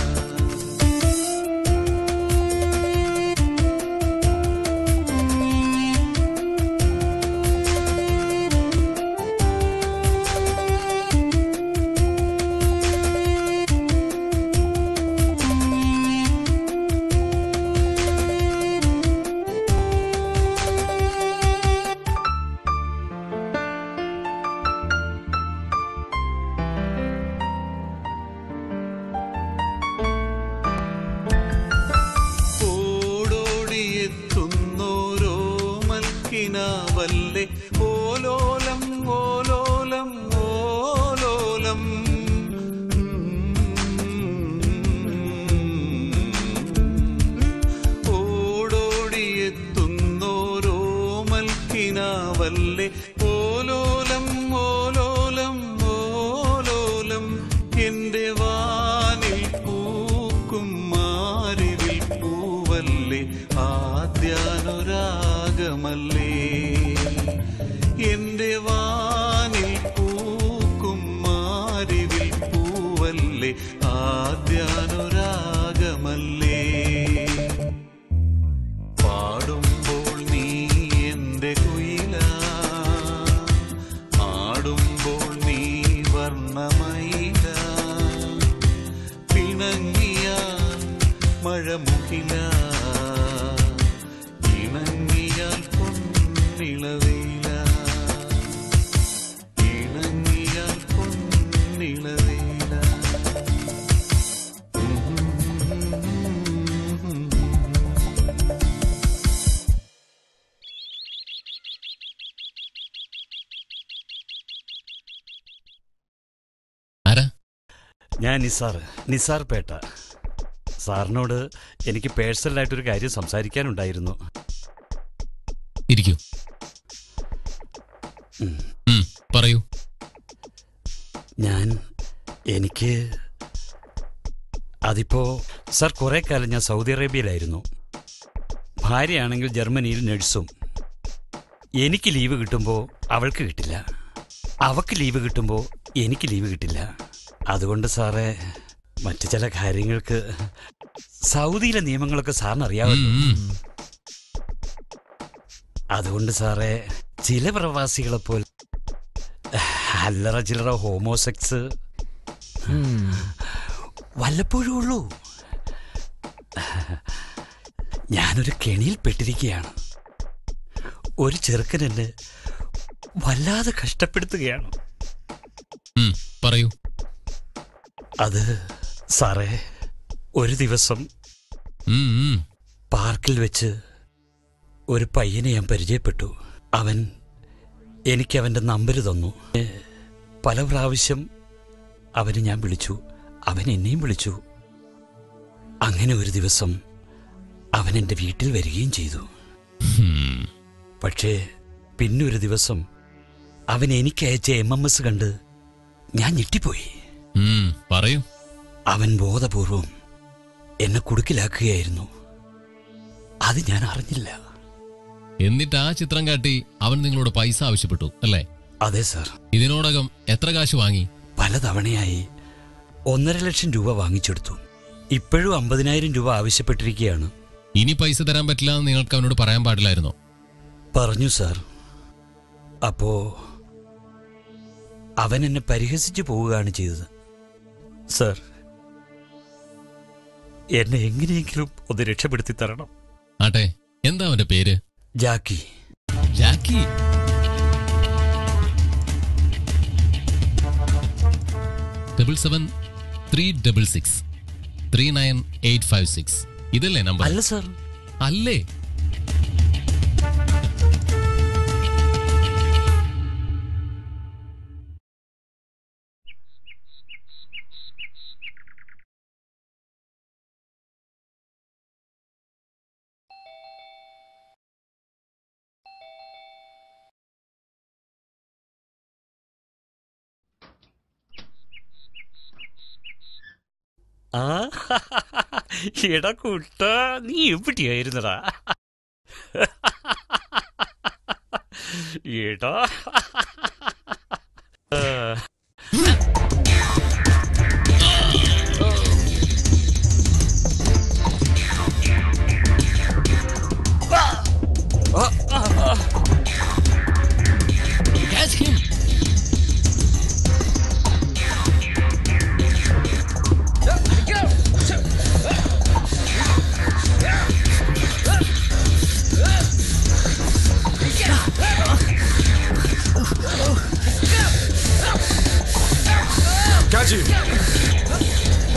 ഓടോടിയെത്തുന്നോരോ മൽക്കിനാവല്ലേ ഓലോലം ഓലോലം ഓലോലം ഓടോടിയെത്തുന്നോരോ മൽക്കിനാവല്ലേ ഓലോലം ഓലോലം ഓലോലം എന്റെ വാനിൽ പൂക്കും മാരിവിൽ പൂവല്ലേ ആദ്യാനുരാഗമല്ലേ എന്റെ വാനിൽ പൂക്കും മാരിവിൽ പൂവല്ലേ ആദ്യാനുരാഗമല്ലേ പാടുമ്പോൾ നീ എന്റെ കുയില ആടുമ്പോൾ നീ വർണ്ണമയില പിണങ്ങിയ മഴമുകില ഇണങ്ങിയാൽ പൊന്ന നീളവേല ഇണങ്ങിയാൽ പൊന്നിളവേല ആരാ ഞാൻ നിസാർ നിസാർ പേട്ട സാറിനോട് എനിക്ക് പേഴ്സണലായിട്ടൊരു കാര്യം സംസാരിക്കാനുണ്ടായിരുന്നു ഇരിക്കൂ ഉം, പറയൂ ഞാൻ എനിക്ക് അതിപ്പോ സാർ കുറെ കാലം ഞാൻ സൗദി അറേബ്യയിലായിരുന്നു ഭാര്യയാണെങ്കിൽ ജർമ്മനിയിൽ നഴ്സും എനിക്ക് ലീവ് കിട്ടുമ്പോൾ അവൾക്ക് കിട്ടില്ല അവൾക്ക് ലീവ് കിട്ടുമ്പോൾ എനിക്ക് ലീവ് കിട്ടില്ല അതുകൊണ്ട് സാറേ മറ്റു ചില കാര്യങ്ങൾക്ക് സൗദിയിലെ നിയമങ്ങളൊക്കെ സാറിന് അറിയാമല്ലോ അതുകൊണ്ട് സാറേ ചില പ്രവാസികളെ പോലെ അല്ലറ ചില്ലറ ഹോമോസെക്സ് വല്ലപ്പോഴും ഉള്ളൂ ഞാനൊരു കെണിയിൽ പെട്ടിരിക്കുകയാണ് ഒരു ചെറുക്കൻ എന്നെ വല്ലാതെ കഷ്ടപ്പെടുത്തുകയാണ് ഉം, പറയൂ അത് സാറേ ഒരു ദിവസം ഉം, ഉം. പാർക്കിൽ വെച്ച് ഒരു പയ്യനെ ഞാൻ പരിചയപ്പെട്ടു അവൻ എനിക്ക് അവൻ്റെ നമ്പർ തന്നു ഏ, പല പ്രാവശ്യം അവനെ ഞാൻ വിളിച്ചു അവൻ എന്നെയും വിളിച്ചു അങ്ങനെ ഒരു ദിവസം അവൻ എൻ്റെ വീട്ടിൽ വരികയും ചെയ്തു പക്ഷേ പിന്നെ ഒരു ദിവസം അവൻ എനിക്ക് അയച്ച എം എം എസ് കണ്ട് ഞാൻ ഞെട്ടിപ്പോയി ഉം, പറയൂ അവൻ ബോധപൂർവം എന്നെ കുടുക്കിലാക്കുകയായിരുന്നു അത് ഞാൻ അറിഞ്ഞില്ല എന്നിട്ട് ആ ചിത്രം കാട്ടി അവൻ നിങ്ങളോട് പൈസ ആവശ്യപ്പെട്ടു അല്ലേ അതെ സാർ ഇതിനോടകം എത്ര കാശ് വാങ്ങി പലതവണയായി ഒന്നര ലക്ഷം രൂപ വാങ്ങിച്ചെടുത്തു ഇപ്പോഴും അമ്പതിനായിരം രൂപ ആവശ്യപ്പെട്ടിരിക്കുകയാണ് ഇനി പൈസ തരാൻ പറ്റില്ല എന്ന് നിങ്ങൾക്ക് അവനോട് പറയാൻ പാടില്ലായിരുന്നോ പറഞ്ഞു സാർ അപ്പോ അവൻ എന്നെ പരിഹസിച്ചു പോവുകയാണ് ചെയ്തത് സാർ എന്നെ എങ്ങനെയെങ്കിലും ഒന്ന് രക്ഷപ്പെടുത്തി തരണം ആട്ടെ എന്താ അവന്റെ പേര് Jackie Jackie double seven three double six three nine eight five six ഇതല്ലേ നമ്പർ അല്ല സാർ അല്ലേ ആ എടാ കുട്ട നീ എവിടെയായിരുന്നടാ എടാ ആ. Catch him! Catch him!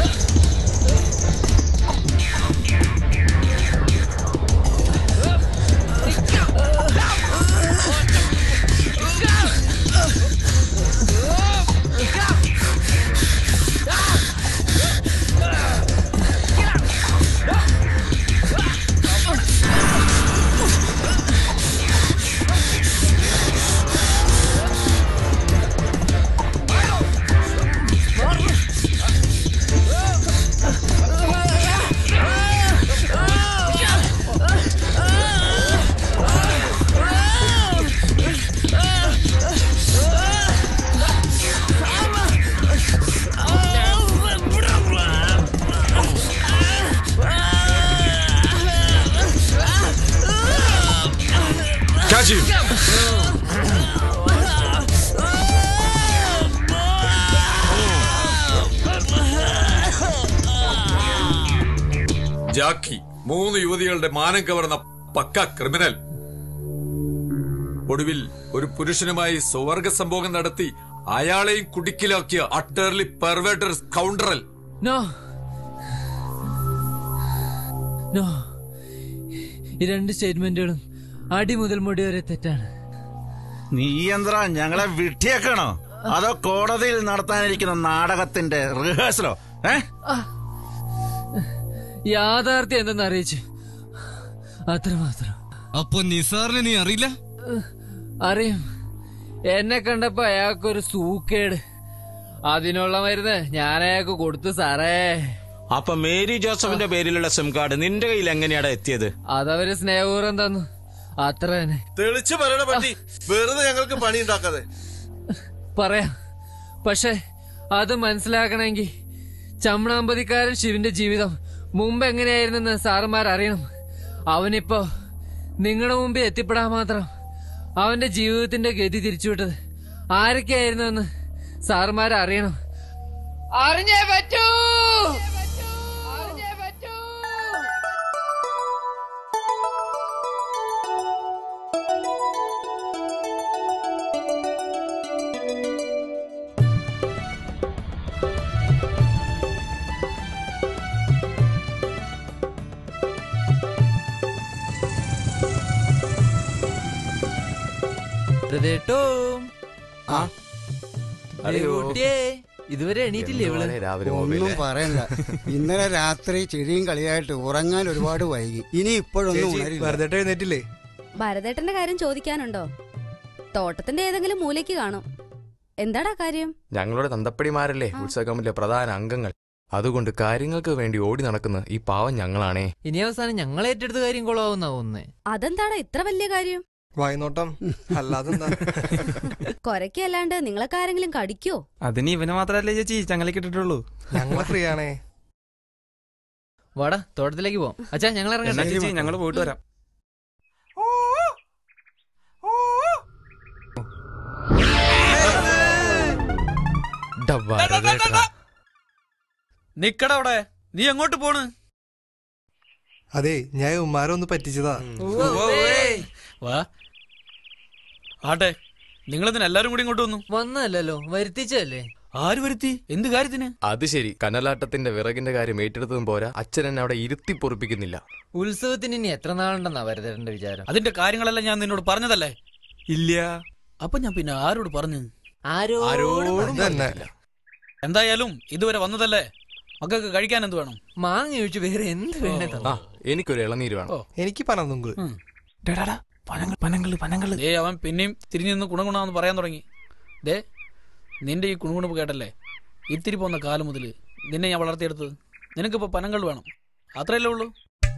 Catch him! ജാക്കി മൂന്ന് യുവതികളുടെ മാനം കവർന്ന പക്ക ക്രിമിനൽ ഒടുവിൽ ഒരു പുരുഷനുമായി സ്വവർഗ സംഭോഗം നടത്തി അയാളെയും കുടുക്കിലാക്കിയ അട്ടേർലി പെർവേട്ടർ കൗണ്ടറൽ നോ നോ ഈ രണ്ട് സ്റ്റേറ്റ്മെന്റുകളും അടി മുതൽ മുടി വരെ തെറ്റാണ് നീ എന്താ ഞങ്ങളെ വിട്ടിയേക്കണോ അതോ കോടതിയിൽ നടത്താനിരിക്കുന്ന നാടകത്തിന്റെ റിഹേഴ്സലോ ഏ യാഥാർത്ഥ്യം എന്തെന്ന് അറിയിച്ചു അത്രമാത്രം അപ്പൊ നിസാറിനെ നീ അറിയില്ല അറിയും എന്നെ കണ്ടപ്പോ അയാൾക്കൊരു സൂക്കേട് അതിനുള്ള മരുന്ന് ഞാൻ അയാൾക്ക് കൊടുത്തു സാറേ അപ്പൊ മേരി ജോസഫിന്റെ പേരിലുള്ള സിം കാർഡ് നിന്റെ കയ്യിൽ എങ്ങനെയാടാ എത്തിയത് അതവര് സ്നേഹപൂർവ്വം തന്നു അത്ര തന്നെ തെളിച്ച് പറയണ പറ്റി വെറുതെ ഞങ്ങൾക്ക് പണി ഉണ്ടാക്കാതെ പറയാം പക്ഷെ അത് മനസ്സിലാക്കണമെങ്കിൽ ചമ്മണാമ്പതിക്കാരൻ ശിവന്റെ ജീവിതം മുമ്പ് എങ്ങനെയായിരുന്നെന്ന് സാറുമാർ അറിയണം അവനിപ്പോ നിങ്ങളുടെ മുമ്പിൽ എത്തിപ്പെടാൻ മാത്രം അവന്റെ ജീവിതത്തിന്റെ ഗതി തിരിച്ചുവിട്ടത് ആരൊക്കെയായിരുന്നു എന്ന് സാറുമാർ അറിയണം അറിഞ്ഞേ പറ്റൂ ഹൃദയട്ടോം അയ്യോ. കുട്ടിയേ ഇതുവരെ എണീറ്റില്ലേ ഇവള് രാവിലെ ഒന്നും പറയണ്ട ഇന്നലെ രാത്രി ചിരിയും കളിയായിട്ട് ഉറങ്ങാൻ ഒരുപാട് വൈകി ഇനി ഇപ്പോഴൊന്നും ഉണരില്ല വെറുതെ എഴുന്നേറ്റില്ലേ ഭരതേട്ടന്റെ കാര്യം ചോദിക്കാനുണ്ടോ തോട്ടത്തിന്റെ ഏതെങ്കിലും മൂലയ്ക്ക് കാണും എന്താടാ കാര്യം ഞങ്ങളുടെ തന്തപ്പടിമാരല്ലേ ഉത്സവ കമ്മിറ്റിയിലെ പ്രധാന അംഗങ്ങൾ അതുകൊണ്ട് കാര്യങ്ങൾക്ക് വേണ്ടി ഓടി നടക്കുന്ന ഈ പാവം ഞങ്ങളാണേ ഇനി അവസാനം ഞങ്ങൾ ഏറ്റെടുത്ത കാര്യം കൊള്ളാവുന്ന ഒന്നേ അതെന്താടാ ഇത്ര വലിയ കാര്യം വായ്നോട്ടം അല്ലാതെന്താ കൊരയ്ക്ക് അല്ലാണ്ട് നിങ്ങളൊക്കെ ആരെങ്കിലും കടിക്കോ അതിന് ഇവന് മാത്രല്ലേ ചേച്ചി ചങ്ങലക്ക് ഇട്ടിട്ടുള്ളൂ ഞങ്ങള് ഫ്രീ ആണേ വാടാ തോട്ടത്തിലേക്ക് പോവാം അച്ഛാ ഞങ്ങൾ എന്നാ ഇറങ്ങട്ടെ ചേച്ചി ഞങ്ങള് പോയിട്ട് വരാം നിക്കടാ അവിടെ നീ എങ്ങോട്ട് പോണ് അതെ ഞാൻ ഉമ്മാരെ ഒന്ന് പറ്റിച്ചതാ വാ ആട്ടെ നിങ്ങളെന്തിനാ എല്ലാരും കൂടി ഇങ്ങോട്ട് വന്നു വന്നല്ലോ വരുത്തിച്ചല്ലേ ആര് വരുത്തി എന്ത് കാര്യത്തിന് അത് ശരി കനലാട്ടത്തിന്റെ വിറകിന്റെ കാര്യം ഏറ്റെടുത്തതും പോരാ അച്ഛൻ എന്നെ അവിടെ ഇരുത്തി പൊറിപ്പിക്കുന്നില്ല ഉത്സവത്തിന് ഇനി എത്ര നാളുണ്ടെന്നാ വരുതേണ്ട വിചാരം അതിന്റെ കാര്യങ്ങളെല്ലാം ഞാൻ നിന്നോട് പറഞ്ഞതല്ലേ ഇല്ല അപ്പൊ ഞാൻ പിന്നെ ആരോട് പറഞ്ഞു ആരോടും തന്നെ എന്തായാലും ഇതുവരെ വന്നതല്ലേ മക്കൾക്ക് കഴിക്കാൻ എന്ത് വേണം മാങ്ങ ചോദിച്ചു വേറെ എന്ത് വേണേ ആ എനിക്കൊരു ഇളനീര് വേണം എനിക്ക് പണന്നുങ്ക് ദേ അവൻ പിന്നെയും തിരിഞ്ഞു നിന്ന് ഗുണഗുണാന്ന് പറയാൻ തുടങ്ങി ദേ നിന്റെ ഈ കുണുകുണുപ്പ് കേട്ടല്ലേ ഇത്തിരി പോന്ന കാലം മുതൽ നിന്നെ ഞാൻ വളർത്തിയെടുത്തത് നിനക്കിപ്പോ പനങ്ങൾ വേണം അത്രയല്ലേ ഉള്ളൂ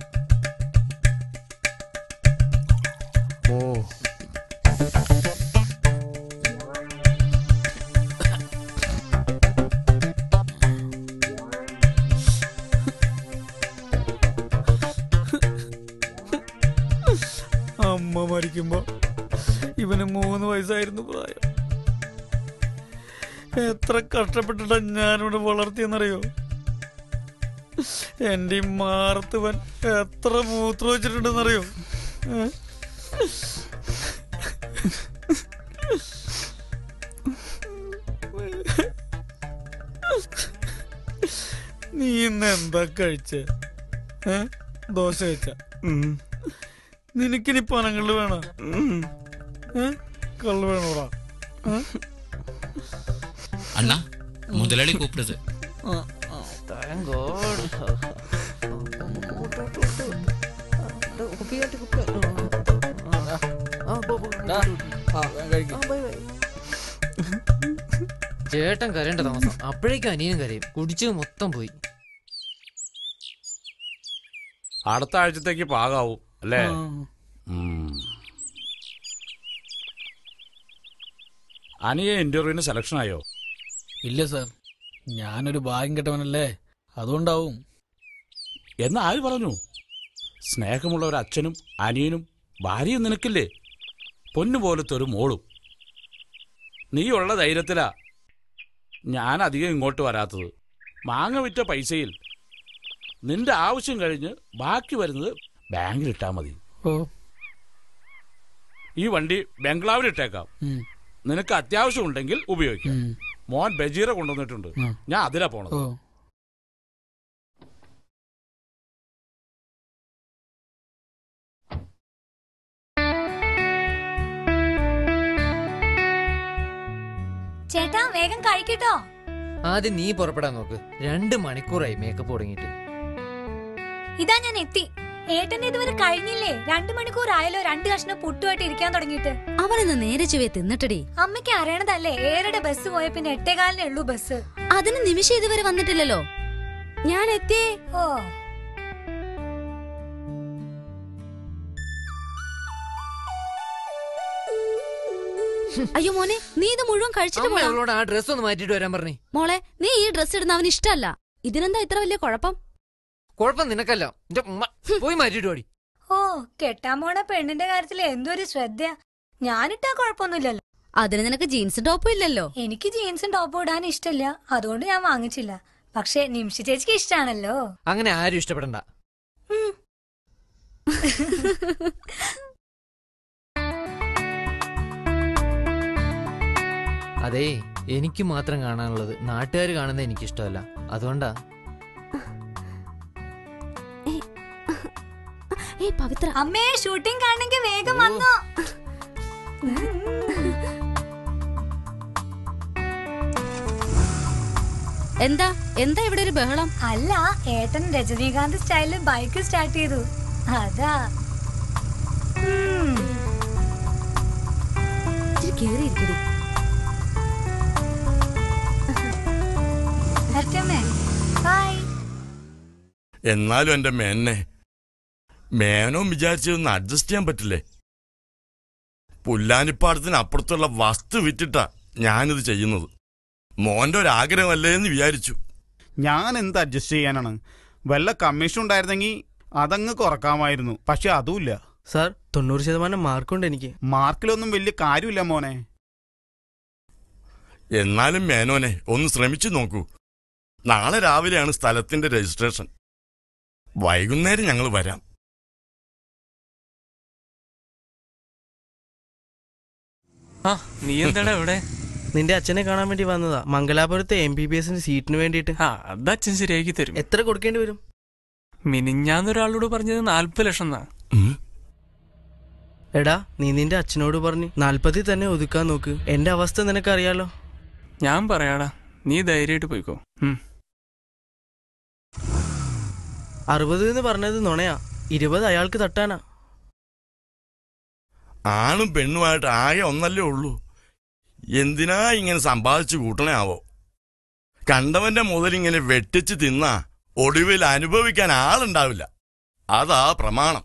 ഓ അമ്മ മരിക്കുമ്പോ ഇവന് മൂന്ന് വയസ്സായിരുന്നു പ്രായം എത്ര കഷ്ടപ്പെട്ടിട്ടാ ഞാനിവിടെ വളർത്തിയെന്നറിയോ എന്റെ ഈ മാറത്തുവൻ എത്ര മൂത്രം വെച്ചിട്ടുണ്ടെന്നറിയോ ഏ? നീ ഇന്ന് എന്താ കഴിച്ചേ ഏ? ദോശ കഴിച്ച നിനക്കിനി പനങ്ങള് വേണോ ഏ? കള്ള് വേണോടാ ഏ? அண்ணா முதலாளி கூப்பிடுது ആ, ആ. ഡാ, വേഗം കഴിക്ക്. ചേട്ടൻ കരയേണ്ട താമസം അപ്പോഴേക്കും അനിയനും കരയും കുടിച്ചത് മൊത്തം പോയി അടുത്ത ആഴ്ചത്തേക്ക് പാകാവും അല്ലേ ആ. ഉം. അനിയെ ഇന്റർവ്യൂവിന് സെലക്ഷൻ ആയോ ഇല്ല സാർ ഞാനൊരു ഭാഗ്യം കെട്ടവനല്ലേ അതുകൊണ്ടാവും എന്ന് ആര് പറഞ്ഞു സ്നേഹമുള്ള ഒരു അച്ഛനും അനിയനും ഭാര്യയും നിനക്കില്ലേ പൊന്നുപോലത്തെ ഒരു മോളും നീയുള്ള ധൈര്യത്തിലാ ഞാൻ അധികം ഇങ്ങോട്ട് വരാത്തത് മാങ്ങ വിറ്റ പൈസയിൽ നിന്റെ ആവശ്യം കഴിഞ്ഞ് ബാക്കി വരുന്നത് ബാങ്കിലിട്ടാ മതി ഓ ഈ വണ്ടി ബംഗ്ലാവിൽ ഇട്ടേക്കാം നിനക്ക് അത്യാവശ്യം ഉണ്ടെങ്കിൽ ഉപയോഗിക്കാം മോൻ ബജീറ കൊണ്ടുവന്നിട്ടുണ്ട് ഞാൻ അതിലാ പോണത് ചേട്ടാ വേഗം കഴിക്കട്ടോ ആദ്യം നീ പുറപ്പെടാൻ നോക്ക് രണ്ട് മണിക്കൂറായി മേക്കപ്പ് തുടങ്ങിയിട്ട് ഇതാ ഞാൻ എത്തി ഏട്ടന്റെ ഇതുവരെ കഴിഞ്ഞില്ലേ രണ്ടു മണിക്കൂർ ആയല്ലോ രണ്ട് കഷ്ണം പുട്ടുമായിട്ട് ഇരിക്കാൻ തുടങ്ങിയിട്ട് അവനിന്ന് നേരെ ചുവയെ തിന്നിട്ടടി അമ്മയ്ക്ക് അറിയണതല്ലേ ഏറെ ബസ് പോയ പിന്നെ എട്ടേകാലിനേ ഉള്ളൂ ബസ് അതിന് നിമിഷം ഇതുവരെ വന്നിട്ടില്ലല്ലോ ഞാൻ എത്തിയേ ഓ അയ്യോ മോനെ നീ ഇത് മുഴുവൻ കഴിച്ചിട്ട് അമ്മ പോടാ. അവളോട് ആ ഡ്രസ് ഒന്ന് മാറ്റിയിട്ട് വരാൻ പറഞ്ഞേ മോളെ നീ ഈ ഡ്രസ് ഇടുന്ന അവന് ഇഷ്ടമല്ല ഇതിനെന്താ ഇത്ര വലിയ കുഴപ്പം കുഴപ്പം നിനക്കല്ല എന്റെ ഉമ്മ പോയി മാറ്റിയിട്ട് ഓടി ഓ കെട്ടാൻ പോണ പെണ്ണിന്റെ കാര്യത്തിൽ എന്തൊരു ശ്രദ്ധ ഞാനിട്ടാ കുഴപ്പമൊന്നുമില്ലല്ലോ അതിന് നിനക്ക് ജീൻസും ടോപ്പും ഇല്ലല്ലോ എനിക്ക് ജീൻസും ടോപ്പും ഇടാൻ ഇഷ്ടമില്ല അതുകൊണ്ട് ഞാൻ വാങ്ങിച്ചില്ല പക്ഷെ നിമിഷ ചേച്ചിക്ക് ഇഷ്ടാണല്ലോ അങ്ങനെ ആരും ഇഷ്ടപ്പെടണ്ട അതേ എനിക്ക് മാത്രം കാണാനുള്ളത് നാട്ടുകാർ കാണുന്നത് എനിക്കിഷ്ടമല്ല അതുകൊണ്ടാ ഏയ് പവിത്ര അമ്മേ ഷൂട്ടിംഗ് കാണണമെങ്കിൽ വേഗം വന്നോ എന്താ എന്താ ഇവിടെ ഒരു ബഹളം അല്ല ഏട്ടൻ രജനീകാന്ത് സ്റ്റൈലിൽ ബൈക്ക് സ്റ്റാർട്ട് ചെയ്തു അതാ ഉം. കേറിയിരിക്കടി വരട്ടെ ബൈ എന്നാലും എന്റെ മേനെ മേനോ വിചാരിച്ചതൊന്ന് അഡ്ജസ്റ്റ് ചെയ്യാൻ പറ്റില്ലേ പുല്ലാനിപ്പാടത്തിന് അപ്പുറത്തുള്ള വസ്തു വിറ്റിട്ടാ ഞാനിത് ചെയ്യുന്നത് മോന്റെ ഒരു ആഗ്രഹമല്ലേ എന്ന് വിചാരിച്ചു ഞാൻ എന്ത് അഡ്ജസ്റ്റ് ചെയ്യാനാണ് വല്ല കമ്മീഷൻ ഉണ്ടായിരുന്നെങ്കിൽ അതങ്ങ് കുറക്കാമായിരുന്നു പക്ഷെ അതുമില്ല സാർ തൊണ്ണൂറ് ശതമാനം മാർക്കുണ്ട് എനിക്ക് മാർക്കിലൊന്നും വലിയ കാര്യമില്ല മോനെ എന്നാലും മേനോനെ ഒന്ന് ശ്രമിച്ചു നോക്കൂ നാളെ രാവിലെയാണ് സ്ഥലത്തിന്റെ രജിസ്ട്രേഷൻ വൈകുന്നേരം ഞങ്ങൾ വരാം ആ നീ എന്താടാ ഇവിടെ നിന്റെ അച്ഛനെ കാണാൻ വേണ്ടി വന്നതാ മംഗലാപുരത്തെ എം ബി ബി എസിന്റെ സീറ്റിന് വേണ്ടിയിട്ട് ആ അത് അച്ഛൻ ശരിയാക്കി തരും എത്ര കൊടുക്കേണ്ടി വരും മിനിഞ്ഞാന്നൊരാളോട് പറഞ്ഞത് നാല്പത് ലക്ഷം എന്നാ എടാ നീ നിന്റെ അച്ഛനോട് പറഞ്ഞ് നാൽപ്പതിൽ തന്നെ ഒതുക്കാൻ നോക്ക് എന്റെ അവസ്ഥ നിനക്കറിയാലോ ഞാൻ പറയാടാ നീ ധൈര്യമായിട്ട് പോയിക്കോ ഉം. അറുപത് എന്ന് പറഞ്ഞത് നുണയാ ഇരുപത് അയാൾക്ക് തട്ടാനാ ആണും പെണ്ണുമായിട്ട് ആകെ ഒന്നല്ലേ ഉള്ളൂ എന്തിനാ ഇങ്ങനെ സമ്പാദിച്ചു കൂട്ടണേ ആവോ കണ്ടവന്റെ മുതലിങ്ങനെ വെട്ടിച്ച് തിന്നാ ഒടുവിൽ അനുഭവിക്കാൻ ആളുണ്ടാവില്ല അതാ പ്രമാണം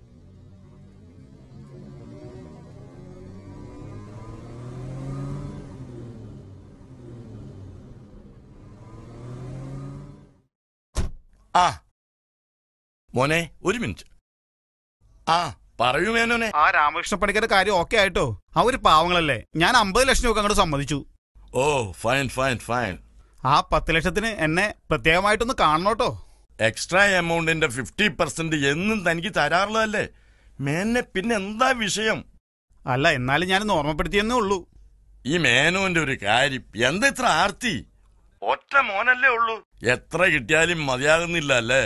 ആ മോനെ ഒരു മിനിറ്റ് ആ പറയൂ മേനോനെ ആ രാമകൃഷ്ണ പണിക്കരുടെ കാര്യം ഓക്കെ ആയിട്ടോ അവര് പാവങ്ങളല്ലേ ഞാൻ അമ്പത് ലക്ഷം രൂപ അങ്ങോട്ട് സമ്മതിച്ചു ഓ ഫൈൻ ഫൈൻ ഫൈൻ ആ പത്ത് ലക്ഷത്തിന് എന്നെ പ്രത്യേകമായിട്ടൊന്ന് കാണണോട്ടോ എക്സ്ട്രാ എമൗണ്ടിന്റെ ഫിഫ്റ്റി പെർസെന്റ് എന്നും തനിക്ക് തരാറുള്ളതല്ലേ മേനെ പിന്നെ എന്താ വിഷയം അല്ല എന്നാലും ഞാനൊന്ന് ഓർമ്മപ്പെടുത്തിയെന്നേ ഉള്ളൂ ഈ മേനോന്റെ ഒരു കാര്യം എന്താ ഇത്ര ആർത്തി ഒറ്റ മോനല്ലേ ഉള്ളൂ എത്ര കിട്ടിയാലും മതിയാകുന്നില്ല അല്ലേ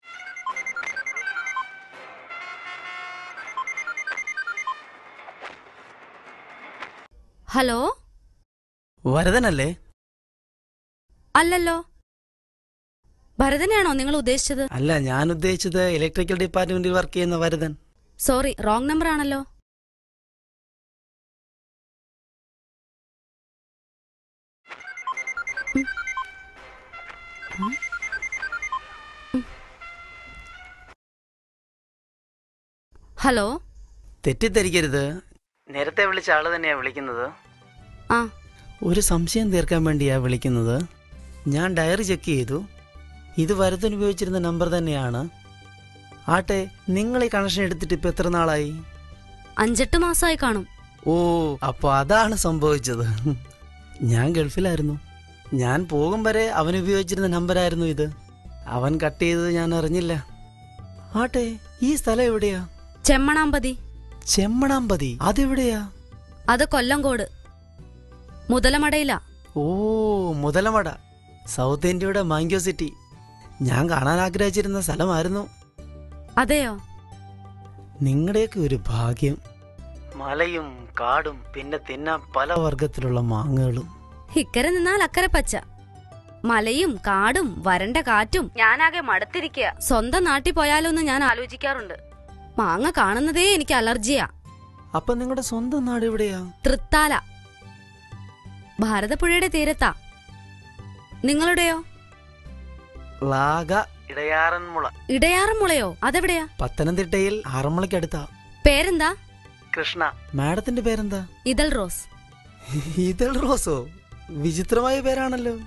ഹലോ വരദനല്ലേ അല്ലല്ലോ ഭരതനെയാണോ നിങ്ങൾ ഉദ്ദേശിച്ചത് അല്ല ഞാൻ ഉദ്ദേശിച്ചത് ഇലക്ട്രിക്കൽ ഡിപ്പാർട്ട്മെന്റിൽ വർക്ക് ചെയ്യുന്ന വരദൻ സോറി റോങ് നമ്പർ ആണല്ലോ ഹലോ തെറ്റിദ്ധരിക്കരുത് നേരത്തെ വിളിച്ച ആള് തന്നെയാ വിളിക്കുന്നത് ആ ഒരു സംശയം തീർക്കാൻ വേണ്ടിയാ വിളിക്കുന്നത് ഞാൻ ഡയറി ചെക്ക് ചെയ്തു ഇത് വരദൻ ഉപയോഗിച്ചിരുന്ന നമ്പർ തന്നെയാണ് ആട്ടെ നിങ്ങൾ ഈ കണക്ഷൻ എടുത്തിട്ട് ഇപ്പൊ എത്ര നാളായി അഞ്ചെട്ട് മാസമായി കാണും ഓ അപ്പൊ അതാണ് സംഭവിച്ചത് ഞാൻ ഗൾഫിലായിരുന്നു ഞാൻ പോകും വരെ അവൻ ഉപയോഗിച്ചിരുന്ന നമ്പറായിരുന്നു ഇത് അവൻ കട്ട് ചെയ്തത് ഞാൻ അറിഞ്ഞില്ല ആട്ടെ ഈ സ്ഥലം എവിടെയാ ചെമ്മണാമ്പതി ചെമ്മണാമ്പതി അതെവിടെയാ അത് കൊല്ലംകോട് മുതലമടയില ഓ മുതലമട സൗത്ത് ഇന്ത്യയുടെ മാംഗോ സിറ്റി ഞാൻ കാണാൻ ആഗ്രഹിച്ചിരുന്ന സ്ഥലമായിരുന്നു അതെയോ നിങ്ങളുടെയൊക്കെ ഒരു ഭാഗ്യം മലയും കാടും പിന്നെ തിന്നാൻ പല വർഗത്തിലുള്ള മാങ്ങകളും ഇക്കരെ നിന്നാൽ അക്കരെ പച്ച മലയും കാടും വരണ്ട കാറ്റും ഞാനാകെ മടുത്തിരിക്കുക സ്വന്തം നാട്ടിൽ പോയാലോ എന്ന് ഞാൻ ആലോചിക്കാറുണ്ട് മാങ്ങ കാണുന്നതേ എനിക്ക് അലർജിയാ അപ്പൊ നിങ്ങളുടെ സ്വന്തം നാട് എവിടെയാ തൃത്താല ഭാരതപ്പുഴയുടെ തീരത്താ നിങ്ങളുടെയോ ലാഗ ഇടയാറന്മുള ഇടയാറന്മുളയോ അതെവിടെയാ പത്തനംതിട്ടയിൽ ആറന്മുളയ്ക്കടുത്താ പേരെന്താ കൃഷ്ണ മാഡത്തിന്റെ പേരെന്താ ഇതൾ റോസ് ഇതൾ റോസോ വിചിത്രമായ പേരാണല്ലോ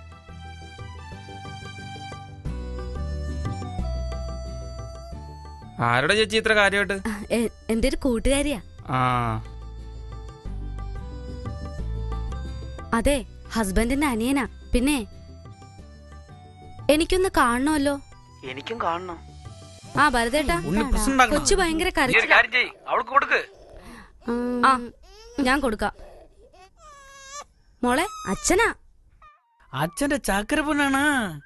ആരുടെ ചേച്ചി ഇത്ര കാര്യമായിട്ട് എ- എന്റെ ഒരു കൂട്ടുകാരിയാ ആ അതെ ഹസ്ബൻഡിന്റെ അനിയനാ പിന്നെ എനിക്കൊന്ന് കാണണമല്ലോ എനിക്കും കാണണം ആ ഭരതേട്ടാ ഉണ്ണി പ്രശ്നം ഉണ്ടാക്കണം. കൊച്ചു ഭയങ്കര നീ ഒരു കരച്ചിലാ കാര്യം ചെയ്യ് അവൾക്ക് കൊടുക്ക് ആ ഞാൻ കൊടുക്കാം മോളെ അച്ഛനാ അച്ഛന്റെ ചക്കര പൊന്നാണ്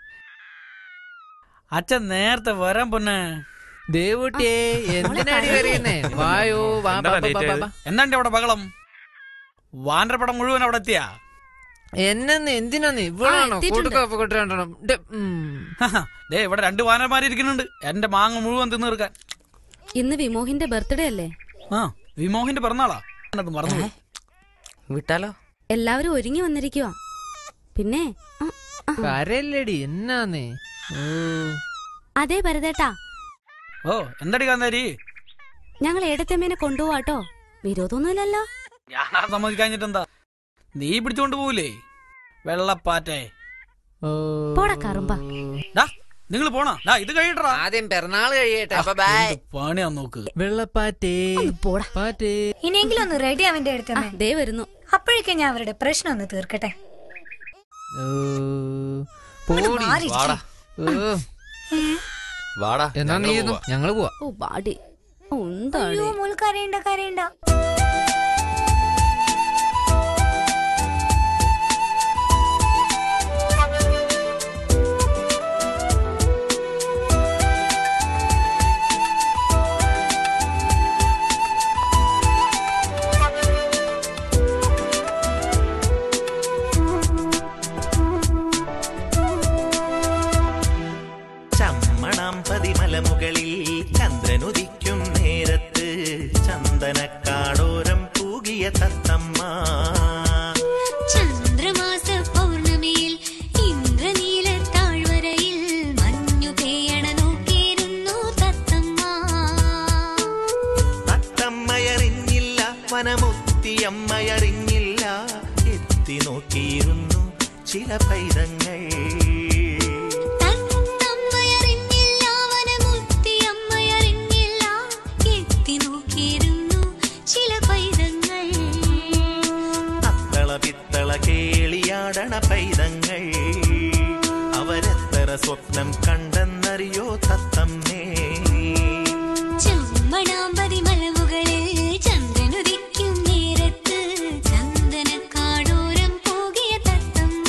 അച്ഛൻ നേരത്തെ വരാൻ പൊന്നെ ദേവൂട്ടിയെ എന്തിനാടി കരയുന്നേ വായോ വാ ബാ, ബാ, ബാ, ബാ, ബാ. എന്താണ്ട് അവിടെ ബഹളം വാനരപ്പടം മുഴുവൻ അവിടെ എത്തിയാ എന്നെന്ന് എന്തിനാന്ന് ഇവളാണോ കൊടുക്കാപ്പ് കൊണ്ടുവരണം ദേ ഇവിടെ രണ്ട് വാനരന്മാർ ഇരിക്കുന്നുണ്ട് എന്റെ മാങ്ങ മുഴുവൻ തിന്നു തീർക്കാൻ ഇന്ന് വിമോഹിന്റെ ബർത്ത്ഡേ അല്ലേ ആ വിമോഹിന്റെ പിറന്നാളാ അത് മറന്നു വിട്ടാലോ എല്ലാവരും ഒരുങ്ങി വന്നിരിക്കുവാ പിന്നെ ആ, ആ. കരയല്ലേടി എന്നാന്നേ അതെ ഭരതേട്ടാ ഓ എന്തടി കാന്താരി ഞങ്ങൾ ഏടത്തമ്മേനെ കൊണ്ടുപോവാട്ടോ വിരോധമൊന്നുമില്ലല്ലോ ഞാൻ സമ്മതിക്കാഞ്ഞിട്ടെന്താ നീ പിടിച്ചോണ്ട് പോവില്ലേ വെള്ളപ്പാറ്റേ പോടാ കറുമ്പ നിങ്ങൾ പോണ ദാ ഇത് കഴിയട്ടാ ആദ്യം പിറന്നാൾ കഴിയട്ടെ ബൈ പണിയാ നോക്ക് വെള്ളപ്പാറ്റേ പോടാ പാറ്റേ ഇനിയെങ്കിലും ഒന്ന് റെഡി ആവേണ്ട അടുത്തമ്മേ ദേ വരുന്നു അപ്പോഴേക്കും ഞാൻ അവരുടെ പ്രശ്നം ഒന്ന് തീർക്കട്ടെ പോടി മാറി വാടാ ഇരിക്ക്. ഏ, വാടാ എന്നാ നീ ഇരുന്നോ, ഞങ്ങള് പോവാ ഓ ബാടി എന്താടി അയ്യോ മോൾ കരയണ്ട കരയണ്ട ചമ്മണം പതിമലമുകളിൽ ചന്ദ്രനുദിക്കും നേരത്ത് ചന്ദനക്കാടോരം പൂകിയ തത്തമ്മ ചന്ദ്രമാസ പൗർണമിയിൽ ഇന്ദ്രനീല താഴ്വരയിൽ മഞ്ഞു പെയ്യണ നോക്കിയിരുന്നു തത്തമ്മ തത്തമ്മയറിഞ്ഞില്ല വനമുത്തിയമ്മയറിഞ്ഞില്ല എത്തി നോക്കിയിരുന്നു ചില പൈതങ്ങൾ തത്തമ്മയറിഞ്ഞില്ല വനമുത്തിയമ്മയറിഞ്ഞില്ല എത്തി നോക്കിയിരുന്നു ചില പൈതങ്ങൾ അത്തള പിത്തള കേളിയാടണ പൈതങ്ങൾ അവരെത്ര സ്വപ്നം കണ്ടെന്നറിയോ തത്തമ്മേ ചമ്മണാമ്പതി മലമുകളിൽ ചന്ദ്രനുദിക്കും നേരത്ത് ചന്ദനക്കാടോരം പോകിയ തത്തമ്മ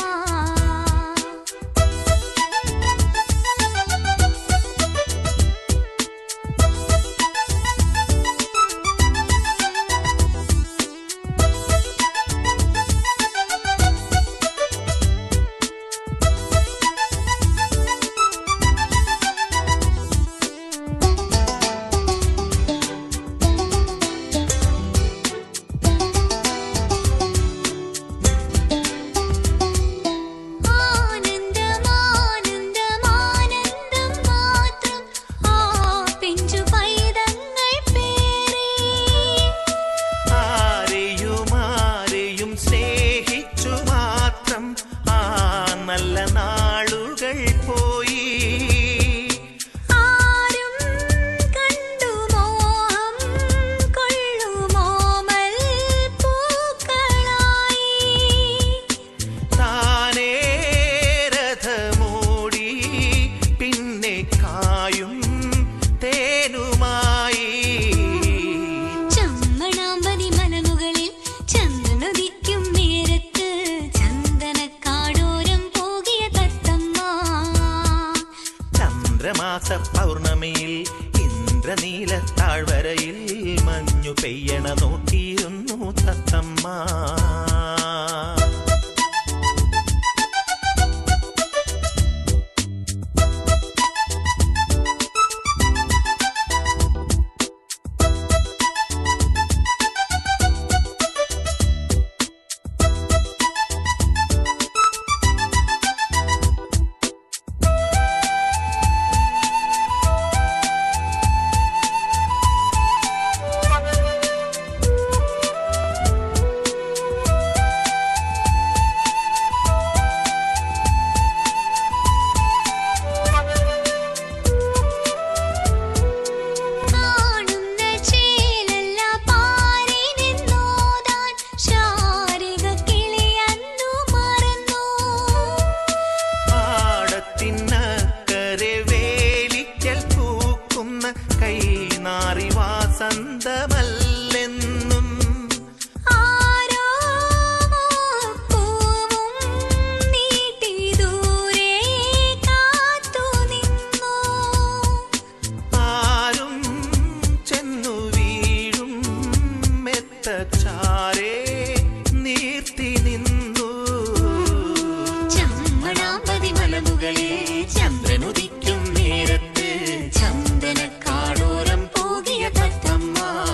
ആനന്ദമാനന്ദമാനന്ദം മാത്രം ആ പിഞ്ചു പൈതങ്ങൾ പേരേ ആരെയും ആരെയും സ്നേഹിച്ചു മാത്രം ആ നല്ല നാളുകൾ പോയി ആരും കണ്ടു മോഹം കൊള്ളുമോമൽ പൂക്കളായി താനേ രഥമോടി പിന്നെ കായും തേനുമായി ചന്ദ്രമാസ പൗർണമിയിൽ ഇന്ദ്രനീല താഴ്വരയിൽ മഞ്ഞു പെയ്യണ നോക്കിയിരുന്നു തത്തമ്മ കാണുന്ന ചേലല്ല പാറി നിന്നോതാൻ ശാരിക കിളിയന്നു മറന്നു പാടത്തിനക്കരെ വേലിക്കൽ പൂക്കുന്ന കൈനാറി വാസന്തമല്ലെന്നും ആരോ പൂവും നീട്ടി ദൂരെ കാത്തു നിന്നു ആരും ചെന്നു വീഴും മെത്തച്ചാരേ നീർത്തി നിന്നു ചമ്മണാമ്പതി മലമുകളിൽ ചന്ദ്രനുദിക്കും നേരത്ത് ചന്ദനക്കാടോരം പോകിയ തത്തമ്മ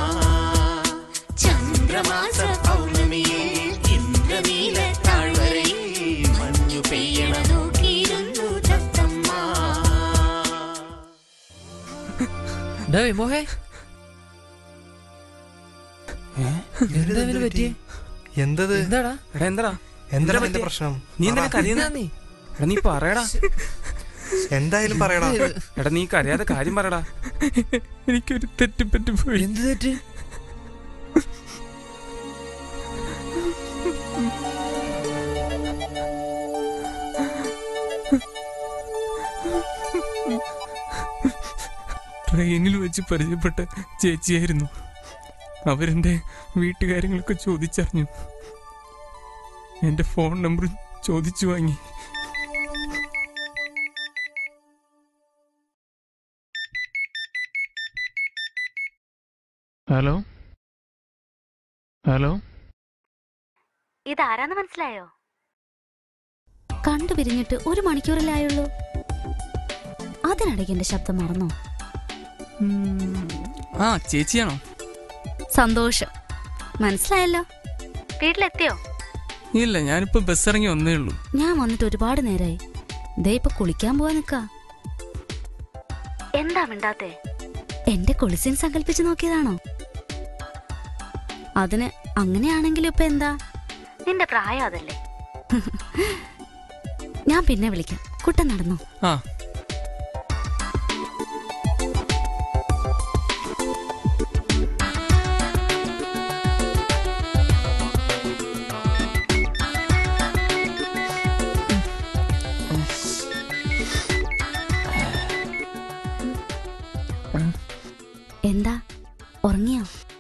ചന്ദ്രമാസ പൗർണമിയിൽ ഇന്ദ്രനീല താഴ്വരയിൽ മഞ്ഞു പെയ്യണ നോക്കിയിരുന്നു തത്തമ്മ ഡേ മോഹേ എന്താ ഇവന് പറ്റിയേ എന്തത് എന്താടാ എടാ എന്താടാ എന്താ എന്താ നിന്റെ പറ്റിയെ? പ്രശ്നം നീ എന്തിനാ പറ. കരയുന്നെ? നീ? എടാ നീ പറയടാ എന്തായാലും പറയടാ എടാ നീ കരയാതെ കാര്യം പറയടാ എനിക്കൊരു തെറ്റ് പറ്റിപ്പോയി എന്ത് തെറ്റ് ട്രെയിനിൽ വെച്ച് പരിചയപ്പെട്ട ചേച്ചിയായിരുന്നു അവരെന്റെ വീട്ടുകാര്യങ്ങളൊക്കെ ചോദിച്ചറിഞ്ഞു എന്റെ ഫോൺ നമ്പർ ചോദിച്ചു വാങ്ങി ഹലോ ഹലോ ഇതാരാന്ന് മനസ്സിലായോ കണ്ടു പിരിഞ്ഞിട്ട് ഒരു മണിക്കൂറിലായുള്ളൂ അതിനിടയ്ക്ക് എന്റെ ശബ്ദം മറന്നോ ആ ചേച്ചിയാണോ സന്തോഷം മനസ്സിലായല്ലോ വീട്ടിലെത്തിയോ ഇല്ല ഞാനിപ്പോ ബസ് ഇറങ്ങി വന്നേ ഉള്ളൂ ഞാൻ വന്നിട്ട് ഒരുപാട് നേരായി ദേ ഇപ്പൊ കുളിക്കാൻ പോവാൻ നിക്കാ എന്താ മിണ്ടാത്തെ എന്റെ കുളിസിൻ സങ്കല്പിച്ച് നോക്കിയതാണോ അതിന് അങ്ങനെയാണെങ്കിലും ഇപ്പൊ എന്താ നിന്റെ പ്രായം അതല്ലേ ഞാൻ പിന്നെ വിളിക്കാം കുട്ടൻ നടന്നു ആ എന്താ ഉറങ്ങിയോ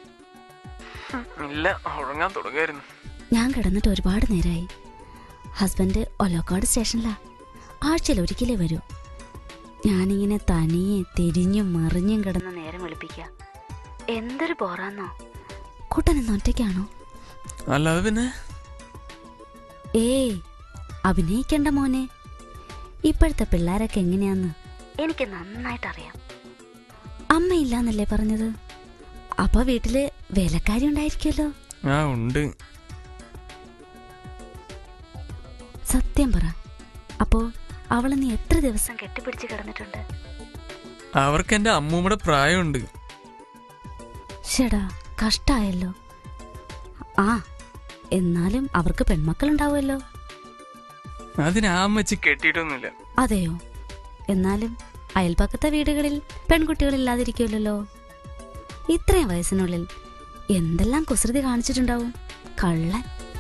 ഇല്ല ഉറങ്ങാൻ തുടങ്ങായിരുന്നു ഞാൻ കിടന്നിട്ട് ഒരുപാട് നേരമായി ഹസ്ബൻഡ് ഒലോക്കാട് സ്റ്റേഷനിലാ ആഴ്ചയിൽ ഒരിക്കലേ വരൂ ഞാനിങ്ങനെ തനിയെ തിരിഞ്ഞും മറിഞ്ഞും കിടന്ന് നേരം വെളുപ്പിക്ക എന്തൊരു ബോറാന്നോ കൂട്ടൻ ഇന്ന് ഒറ്റയ്ക്കാണോ അല്ലാതെ പിന്നെ ഏയ് അഭിനയിക്കണ്ട മോനെ ഇപ്പോഴത്തെ പിള്ളേരൊക്കെ എങ്ങനെയാന്ന് എനിക്ക് നന്നായിട്ട് അറിയാം അമ്മയില്ലാന്നല്ലേ പറഞ്ഞത് അപ്പൊ വീട്ടില് വേലക്കാരി ഉണ്ടായിരിക്കുമല്ലോ ആ ഉണ്ട് സത്യം പറ അപ്പോ അവളെ നീ എത്ര ദിവസം കെട്ടിപ്പിടിച്ച് കിടന്നിട്ടുണ്ട് അവർക്ക് എന്റെ അമ്മൂമ്മയുടെ പ്രായമുണ്ട് ഷെടാ കഷ്ടായല്ലോ ആ എന്നാലും അവർക്ക് പെൺമക്കളുണ്ടാവുമല്ലോ അതിന് ആ അമ്മച്ചി കെട്ടിയിട്ടൊന്നുമില്ല അതെയോ എന്നാലും അയൽപക്കത്തെ വീടുകളിൽ പെൺകുട്ടികളില്ലാതിരിക്കുമല്ലോ ഇത്രയും വയസ്സിനുള്ളിൽ എന്തെല്ലാം കുസൃതി കാണിച്ചിട്ടുണ്ടാവും കള്ളൻ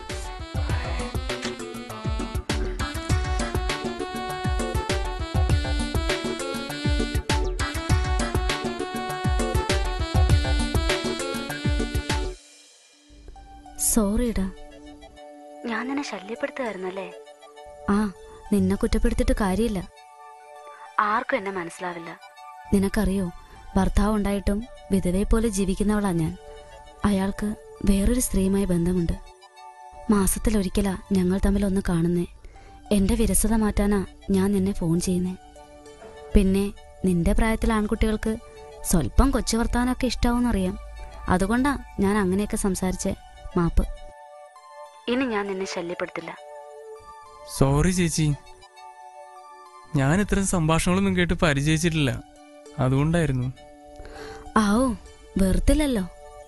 സോറിടാ ഞാൻ നിന്നെ ശല്യപ്പെടുത്തുമായിരുന്നല്ലേ ആ നിന്നെ കുറ്റപ്പെടുത്തിട്ട് കാര്യമില്ല ആർക്കും എന്നെ മനസ്സിലാവില്ല നിനക്കറിയോ ഭർത്താവ് ഉണ്ടായിട്ടും വിധവയെ പോലെ ജീവിക്കുന്നവളാ ഞാൻ അയാൾക്ക് വേറൊരു സ്ത്രീയുമായി ബന്ധമുണ്ട് മാസത്തിലൊരിക്കലാ ഞങ്ങൾ തമ്മിൽ ഒന്ന് കാണുന്നേ എന്റെ വിരസത മാറ്റാനാ ഞാൻ നിന്നെ ഫോൺ ചെയ്യുന്നേ പിന്നെ നിന്റെ പ്രായത്തിലെ ആൺകുട്ടികൾക്ക് സ്വല്പം കൊച്ചു വർത്താനൊക്കെ ഇഷ്ടാവുന്നറിയാം അതുകൊണ്ടാ ഞാൻ അങ്ങനെയൊക്കെ സംസാരിച്ചേ മാപ്പ് ഇനി ഞാൻ നിന്നെ ശല്യപ്പെടുത്തില്ല സോറി ചേച്ചി ഞാൻ ഇത്തരം സംഭാഷണങ്ങളൊന്നും കേട്ട് പരിചയിച്ചിട്ടില്ല അതുകൊണ്ടായിരുന്നു ആവോ വെറുത്തില്ലല്ലോ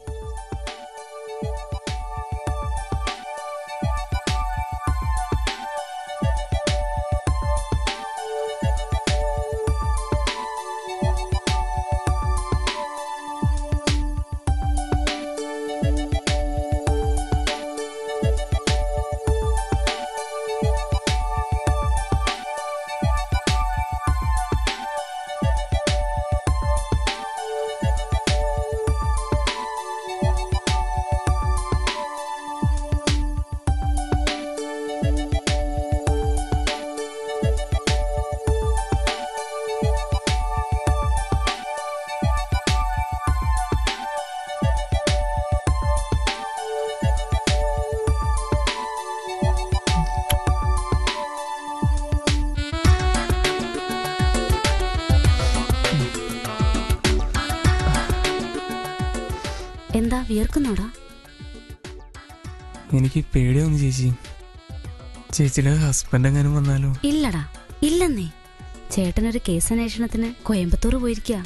എന്താ വിയർക്കുന്നോടാ എനിക്ക് പേടിയാവുന്നു ചേച്ചി ചേച്ചിയുടെ ഹസ്ബൻഡ് എങ്ങാനും വന്നാലോ ഇല്ലടാ ഇല്ലെന്നേ ചേട്ടനൊരു കേസ് അന്വേഷണത്തിന് കോയമ്പത്തൂർ പോയിരിക്കുക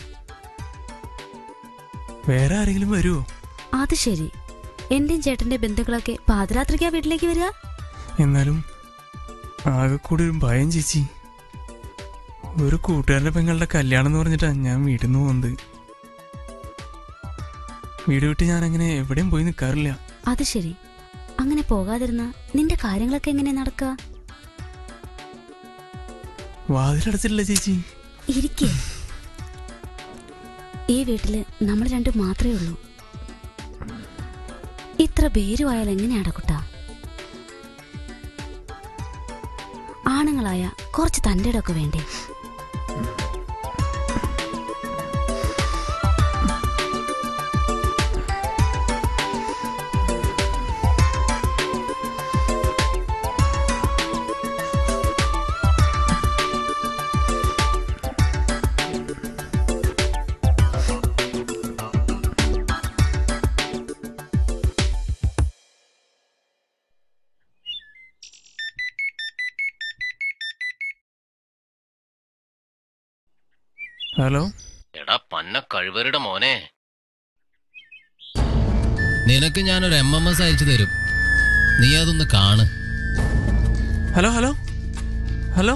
വേറെ ആരെങ്കിലും വരുമോ അത് ശരി എന്റെയും ചേട്ടന്റെ ബന്ധുക്കളൊക്കെ പാതിരാത്രിക്കാ വീട്ടിലേക്ക് വരിക എന്നാലും ആകെ കൂടി ഒരു ഭയം ചേച്ചി ഒരു കൂട്ടുകാരന്റെ പെങ്ങളുടെ കല്യാണം എന്ന് പറഞ്ഞിട്ടാ ഞാൻ വീട്ടിൽ നിന്ന് പോകുന്നത് വീട് വിട്ട് ഞാൻ അങ്ങനെ എവിടെയും പോയി നിൽക്കാറില്ല അത് ശരി അങ്ങനെ പോകാതിരുന്ന നിന്റെ കാര്യങ്ങളൊക്കെ എങ്ങനെ നടക്കുക വാതിലടച്ചിട്ടില്ല ചേച്ചി ഇരിക്കേ ഈ വീട്ടില് നമ്മൾ രണ്ടും മാത്രമേ ഉള്ളൂ ഇത്ര പേരുമായാൽ എങ്ങനെയാടാ കുട്ടാ ആണുങ്ങളായ കുറച്ച് തൻ്റെ ഇടമൊക്കെ വേണ്ടേ ഹലോ എടാ പന്ന കഴിവരുടെ മോനെ നിനക്ക് ഞാനൊരു എം എം എസ് അയച്ചു തരും നീ അതൊന്ന് കാണ് ഹലോ ഹലോ ഹലോ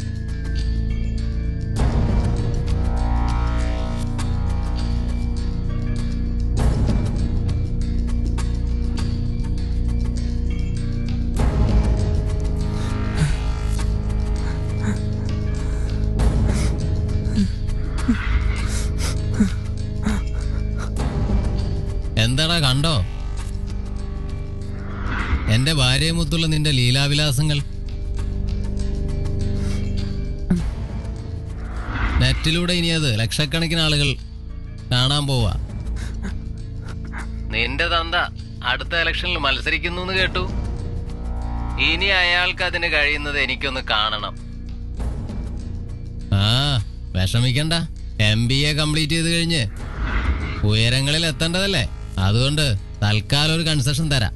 എന്താടാ കണ്ടോ എന്റെ ഭാര്യയുമൊത്തുള്ള നിന്റെ ലീലാവിലാസങ്ങൾ നെറ്റിലൂടെ ഇനി അത് ലക്ഷക്കണക്കിന് ആളുകൾ കാണാൻ പോവാ നിന്റെ തന്ത അടുത്ത ഇലക്ഷനിൽ മത്സരിക്കുന്നു എന്ന് കേട്ടു ഇനി അയാൾക്ക് അതിന് കഴിയുന്നത് എനിക്കൊന്ന് കാണണം ആ വിഷമിക്കണ്ട എം ബി എ കംപ്ലീറ്റ് ചെയ്ത് കഴിഞ്ഞ് ഉയരങ്ങളിൽ എത്തേണ്ടതല്ലേ അതുകൊണ്ട് തൽക്കാലം ഒരു കൺസെഷൻ തരാം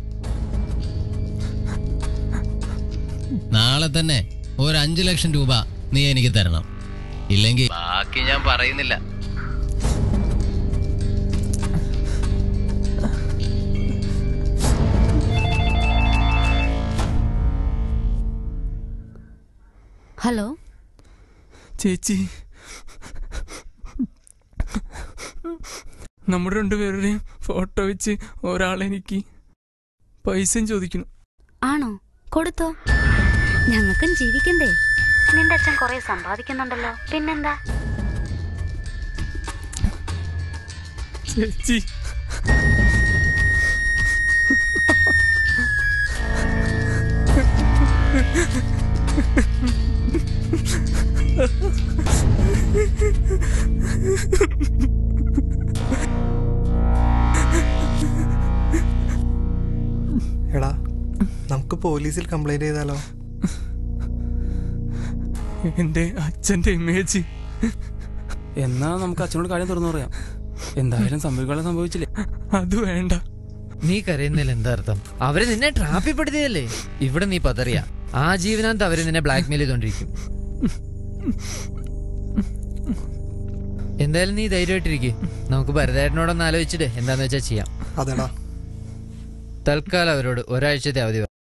നാളെ തന്നെ ഒരു അഞ്ചു ലക്ഷം രൂപ നീ എനിക്ക് തരണം ഇല്ലെങ്കിൽ ബാക്കി ഞാൻ പറയുന്നില്ല ഹലോ ചേച്ചി നമ്മുടെ രണ്ടുപേരുടെയും ഫോട്ടോ വെച്ച് ഒരാളെനിക്ക് പൈസയും ചോദിക്കുന്നു ആണോ കൊടുത്തോ ഞങ്ങൾക്കും ജീവിക്കണ്ടേ നിന്റെ അച്ഛൻ കുറെ സമ്പാദിക്കുന്നുണ്ടല്ലോ പിന്നെന്താ ചേച്ചി എടാ നമുക്ക് പോലീസിൽ കംപ്ലൈന്റ് ചെയ്താലോ എന്റെ അച്ഛന്റെ ഇമേജ് എന്നാ നമുക്ക് അച്ഛനോട് കാര്യം തുറന്നു പറയാം എന്തായാലും സംഭവിക്കാതെ സംഭവിച്ചില്ലേ അത് വേണ്ട നീ കരയുന്നതിൽ എന്താ അർത്ഥം അവര് നിന്നെ ട്രാപ്പിപ്പെടുത്തിയതല്ലേ ഇവിടെ നീ പതറിയ ആ ജീവനാന്ത് അവര് നിന്നെ ബ്ലാക്ക്മെയിൽ ചെയ്തോണ്ടിരിക്കും എന്തായാലും നീ ധൈര്യമായിട്ടിരിക്കെ നമുക്ക് ഭരതേട്ടനോടൊന്ന് ആലോചിച്ചിട്ട് എന്താന്ന് വെച്ചാ ചെയ്യാം അതെടാ തൽക്കാലം അവരോട് ഒരാഴ്ചത്തെ അവധി പറ.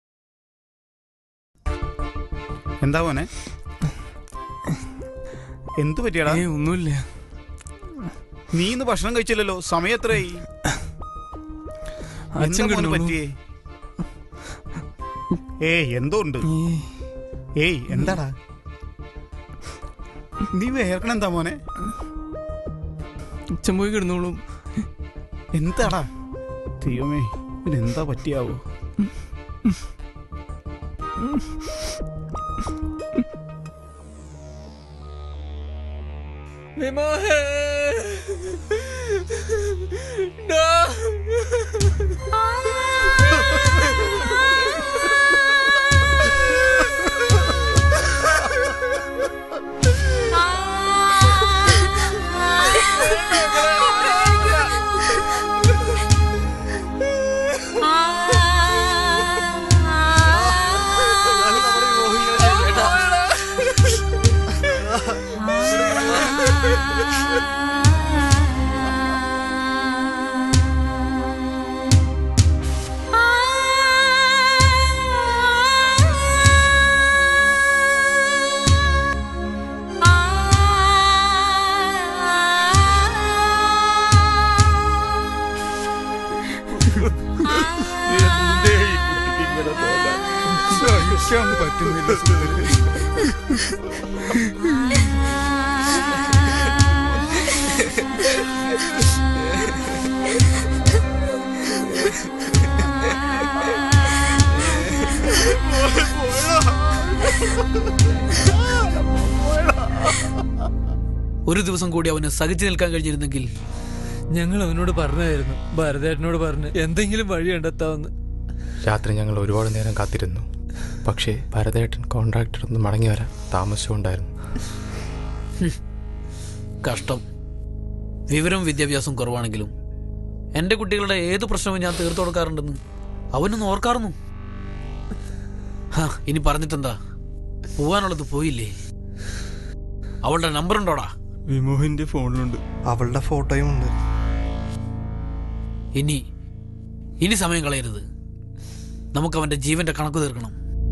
എന്താ മോനെ എന്തു പറ്റിയടാ ഒന്നുമില്ല നീ ഇന്ന് ഭക്ഷണം കഴിച്ചില്ലല്ലോ സമയം എത്രയായി അച്ഛൻ എന്താ മോന് കിടന്നു. പറ്റിയേ ഏയ് എന്തോ ഉണ്ട് ഏയ് എന്താടാ നീ വേർക്കണ എന്താ മോനെ അച്ഛൻ പോയി കിടന്നോളൂ എന്താടാ ദൈവമേ ഇതിനെന്താ പറ്റിയാവോ വിമോഹേ No! എന്തേ ഈ കുട്ടിക്ക് ഇങ്ങനെ തോന്നാൻ? സഹിക്കാൻ പറ്റുന്നില്ല സുന്ദരി. ഒരു ദിവസം കൂടി അവന് സഹിച്ചു നിൽക്കാൻ കഴിഞ്ഞിരുന്നെങ്കിൽ ഞങ്ങൾ അവനോട് പറഞ്ഞായിരുന്നു ഭരതേട്ടനോട് പറഞ്ഞ് എന്തെങ്കിലും വഴി കണ്ടെത്താമെന്ന് രാത്രി ഞങ്ങൾ ഒരുപാട് നേരം കാത്തിരുന്നു പക്ഷേ ഭരതേട്ടൻ കോൺട്രാക്ടർ ഒന്ന് മടങ്ങി വരാൻ താമസിച്ചുകൊണ്ടായിരുന്നു കഷ്ടം വിവരവും വിദ്യാഭ്യാസവും കുറവാണെങ്കിലും എൻ്റെ കുട്ടികളുടെ ഏത് പ്രശ്നവും ഞാൻ തീർത്തു കൊടുക്കാറുണ്ടെന്ന് അവനൊന്ന് ഓർക്കാറുന്നു ഹാ, ഇനി പറഞ്ഞിട്ടെന്താ പോവാനുള്ളത് പോയില്ലേ അവളുടെ നമ്പർ ഉണ്ടോടാ വിമോഹിന്റെ ഫോണിലുണ്ട് അവളുടെ ഫോട്ടോയും ഉണ്ട് ഇനി ഇനി സമയം കളയരുത് നമുക്ക് അവന്റെ ജീവന്റെ കണക്ക് തീർക്കണം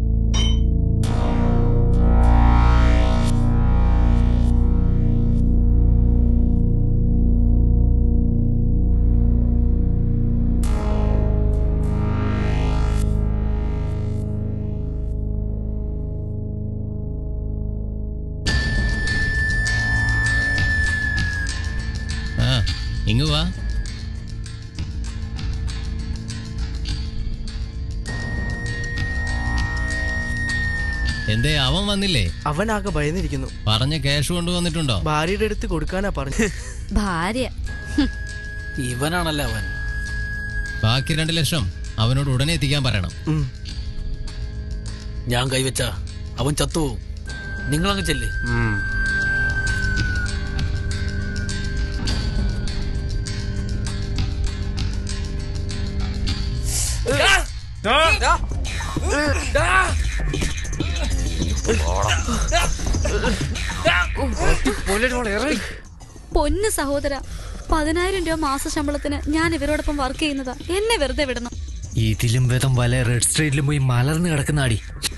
ആ ഇങ്ങ് വാ എന്തേ അവൻ വന്നില്ലേ അവനാകെ ഭയന്നിരിക്കുന്നു പറഞ്ഞ ക്യാഷ് കൊണ്ടുവന്നിട്ടുണ്ടോ ഭാര്യയുടെ അടുത്ത് കൊടുക്കാനാ പറഞ്ഞു ഭാര്യ ഇവനാണല്ലേ അവൻ ബാക്കി രണ്ട് ലക്ഷം അവനോട് ഉടനെ എത്തിക്കാൻ പറയണം ഞാൻ കൈവച്ച അവൻ ചത്തുപോകും നിങ്ങളങ്ങ് ചെല്ലേ പൊന്ന് സഹോദര പതിനായിരം രൂപ മാസ ശമ്പളത്തിന് ഞാൻ ഇവരോടൊപ്പം വർക്ക് ചെയ്യുന്നതാ എന്നെ വെറുതെ വിടണം ഇതിലും വേദം വല റെഡ് സ്ട്രീറ്റിലും പോയി മലർന്ന് കിടക്കുന്ന അടി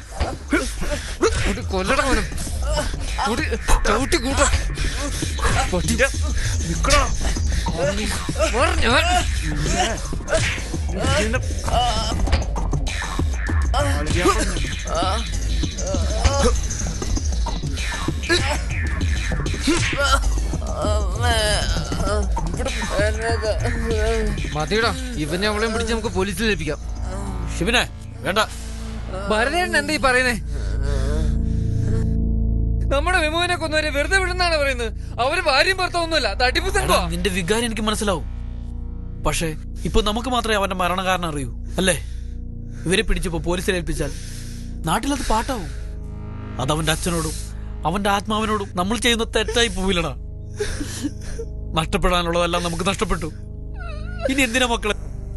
മതിയടാ ഇവനെ അവളെയും പിടിച്ച് നമുക്ക് പോലീസിൽ ഏൽപ്പിക്കാം ശിവനെ വേണ്ട ഭരതേട്ടൻ എന്താ ഈ പറയുന്നേ നമ്മുടെ വിമോനെ കൊന്നവരെ വെറുതെ വിടുന്നാണ് പറയുന്നത് അവര് ഭാര്യയും ഭർത്താവൊന്നുമല്ല തട്ടിപ്പ് എടാ, സംഭവം നിന്റെ വികാരം എനിക്ക് മനസ്സിലാവും പക്ഷേ ഇപ്പൊ നമുക്ക് മാത്രമേ അവന്റെ മരണകാരണം അറിയൂ അല്ലേ ഇവരെ പിടിച്ചപ്പോ പോലീസിൽ ഏൽപ്പിച്ചാൽ നാട്ടിലത് പാട്ടാവും അതവന്റെ അച്ഛനോടും അവന്റെ ആത്മാവിനോടും നമ്മൾ ചെയ്യുന്ന തെറ്റായി പോവില്ലടാ നഷ്ടപ്പെടാനുള്ളതെല്ലാം നമുക്ക് നഷ്ടപ്പെട്ടു ഇനി എന്തിനാ മക്കളെ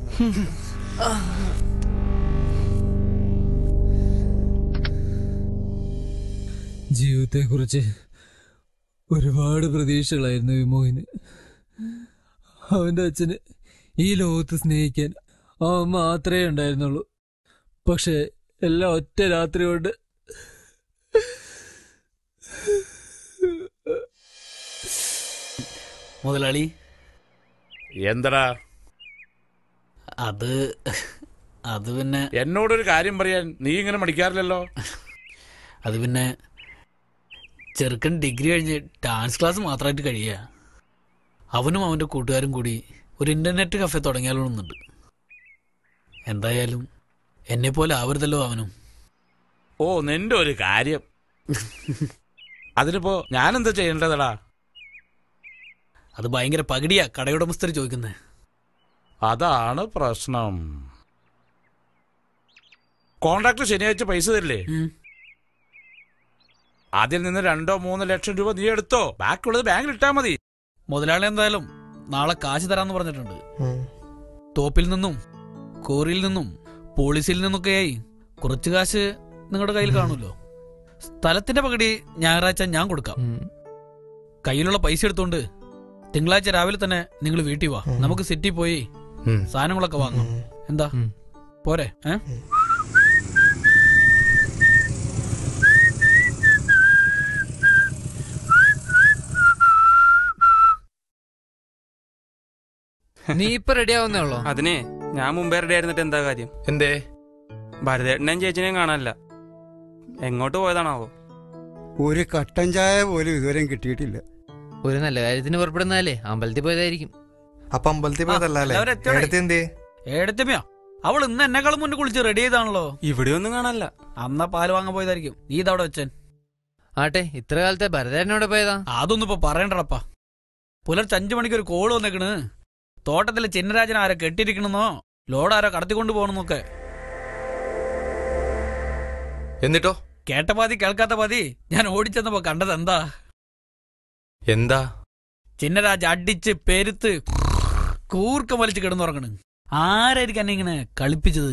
ജീവിതത്തെക്കുറിച്ച് ഒരുപാട് പ്രതീക്ഷകളായിരുന്നു വിമോഹിന് അവന്റെ അച്ഛന് ഈ ലോകത്ത് സ്നേഹിക്കാൻ അവൻ മാത്രമേ ഉണ്ടായിരുന്നുള്ളൂ പക്ഷെ എല്ലാം ഒറ്റ രാത്രി കൊണ്ട് മുതലാളി എന്തടാ അത് അത് പിന്നെ എന്നോടൊരു കാര്യം പറയാൻ നീ ഇങ്ങനെ മടിക്കാറില്ലല്ലോ അത് പിന്നെ ചെറുക്കൻ ഡിഗ്രി കഴിഞ്ഞ് ഡാൻസ് ക്ലാസ് മാത്രമായിട്ട് കഴിയുക അവനും അവൻ്റെ കൂട്ടുകാരും കൂടി ഒരു ഇൻ്റർനെറ്റ് കഫേ തുടങ്ങിയാലോന്നുണ്ട് എന്തായാലും എന്നെ പോലെ ആവരുതല്ലോ അവനും ഓ നിന്റെ ഒരു കാര്യം അതിനിപ്പോ ഞാനെന്താ ചെയ്യേണ്ടതടാ അത് ഭയങ്കര പകിടിയാ കടയുടമസ്ഥർ ചോദിക്കുന്നത് അതാണ് പ്രശ്നം കോൺട്രാക്ട് ശനിയാഴ്ച പൈസ തരില്ലേ അതിൽ നിന്ന് രണ്ടോ മൂന്നോ ലക്ഷം രൂപ നീ എടുത്തോ ബാക്കിയുള്ളത് ബാങ്കിൽ ഇട്ടാ മതി മുതലാളി എന്തായാലും നാളെ കാശ് തരാന്ന് പറഞ്ഞിട്ടുണ്ട് തോപ്പിൽ നിന്നും കോറിയിൽ നിന്നും പോളിസിയിൽ നിന്നൊക്കെയായി കുറച്ച് കാശ് നിങ്ങളുടെ കയ്യിൽ കാണുമല്ലോ സ്ഥലത്തിന്റെ പകുതി ഞായറാഴ്ച ഞാൻ കൊടുക്കാം കയ്യിലുള്ള പൈസ എടുത്തോണ്ട് തിങ്കളാഴ്ച രാവിലെ തന്നെ നിങ്ങൾ വീട്ടിൽ വാ നമുക്ക് സിറ്റി പോയി സാധനങ്ങളൊക്കെ വാങ്ങാം എന്താ പോരെ ഏ നീ ഇപ്പൊ റെഡി ആവുന്നേ ഉള്ളോ അതിനെ ഞാൻ മുമ്പേ റെഡി ആയിരുന്നിട്ട് എന്താ കാര്യം എന്തേ ഭരതേട്ടനെയും ചേച്ചിനെയും കാണാനില്ല എങ്ങോട്ട് പോയതാണാവോ ഒരു കട്ടൻ ചായ പോലും ഇതുവരെയും കിട്ടിയിട്ടില്ല ഒരു നല്ല കാര്യത്തിന് പുറപ്പെടുന്നതല്ലേ അമ്പലത്തിൽ പോയതായിരിക്കും അപ്പൊ അമ്പലത്തിൽ പോയതല്ലേ എല്ലാവരും എത്തിയോടെ? എടുത്ത് എന്തേ ഏടത്തമ്മയോ അവൾ ഇന്ന് എന്നെക്കാളും മുന്നേ കുളിച്ച് റെഡി ചെയ്താണല്ലോ ഇവിടെ ഒന്നും കാണാനില്ല അന്നാ പാല് വാങ്ങാൻ പോയതായിരിക്കും നീ ഇതവിടെ വെച്ചൻ ആട്ടെ ഇത്ര കാലത്തെ ഭരതേട്ടനോട് പോയതാ അതൊന്നും ഇപ്പൊ പറയണ്ടടപ്പാ പുലർച്ചെ അഞ്ചു മണിക്ക് ഒരു കോള് വന്നേക്കണ് തോട്ടത്തിലെ ചിന്നരാജൻ ആരോ കെട്ടിയിരിക്കണെന്നോ ലോഡ് ആരോ കടത്തിക്കൊണ്ട് പോകണമെന്നൊക്കെ എന്നിട്ടോ കേട്ട പാതി കേൾക്കാത്ത പാതി ഞാൻ ഓടിച്ചെന്നപ്പോ കണ്ടത് എന്താ എന്താ ചിന്നരാജ് അടിച്ച് പെരുത്ത് കൂർക്കം വലിച്ച് കിടന്നുറങ്ങണ് ആരായിരിക്കും എന്നെ ഇങ്ങനെ കളിപ്പിച്ചത്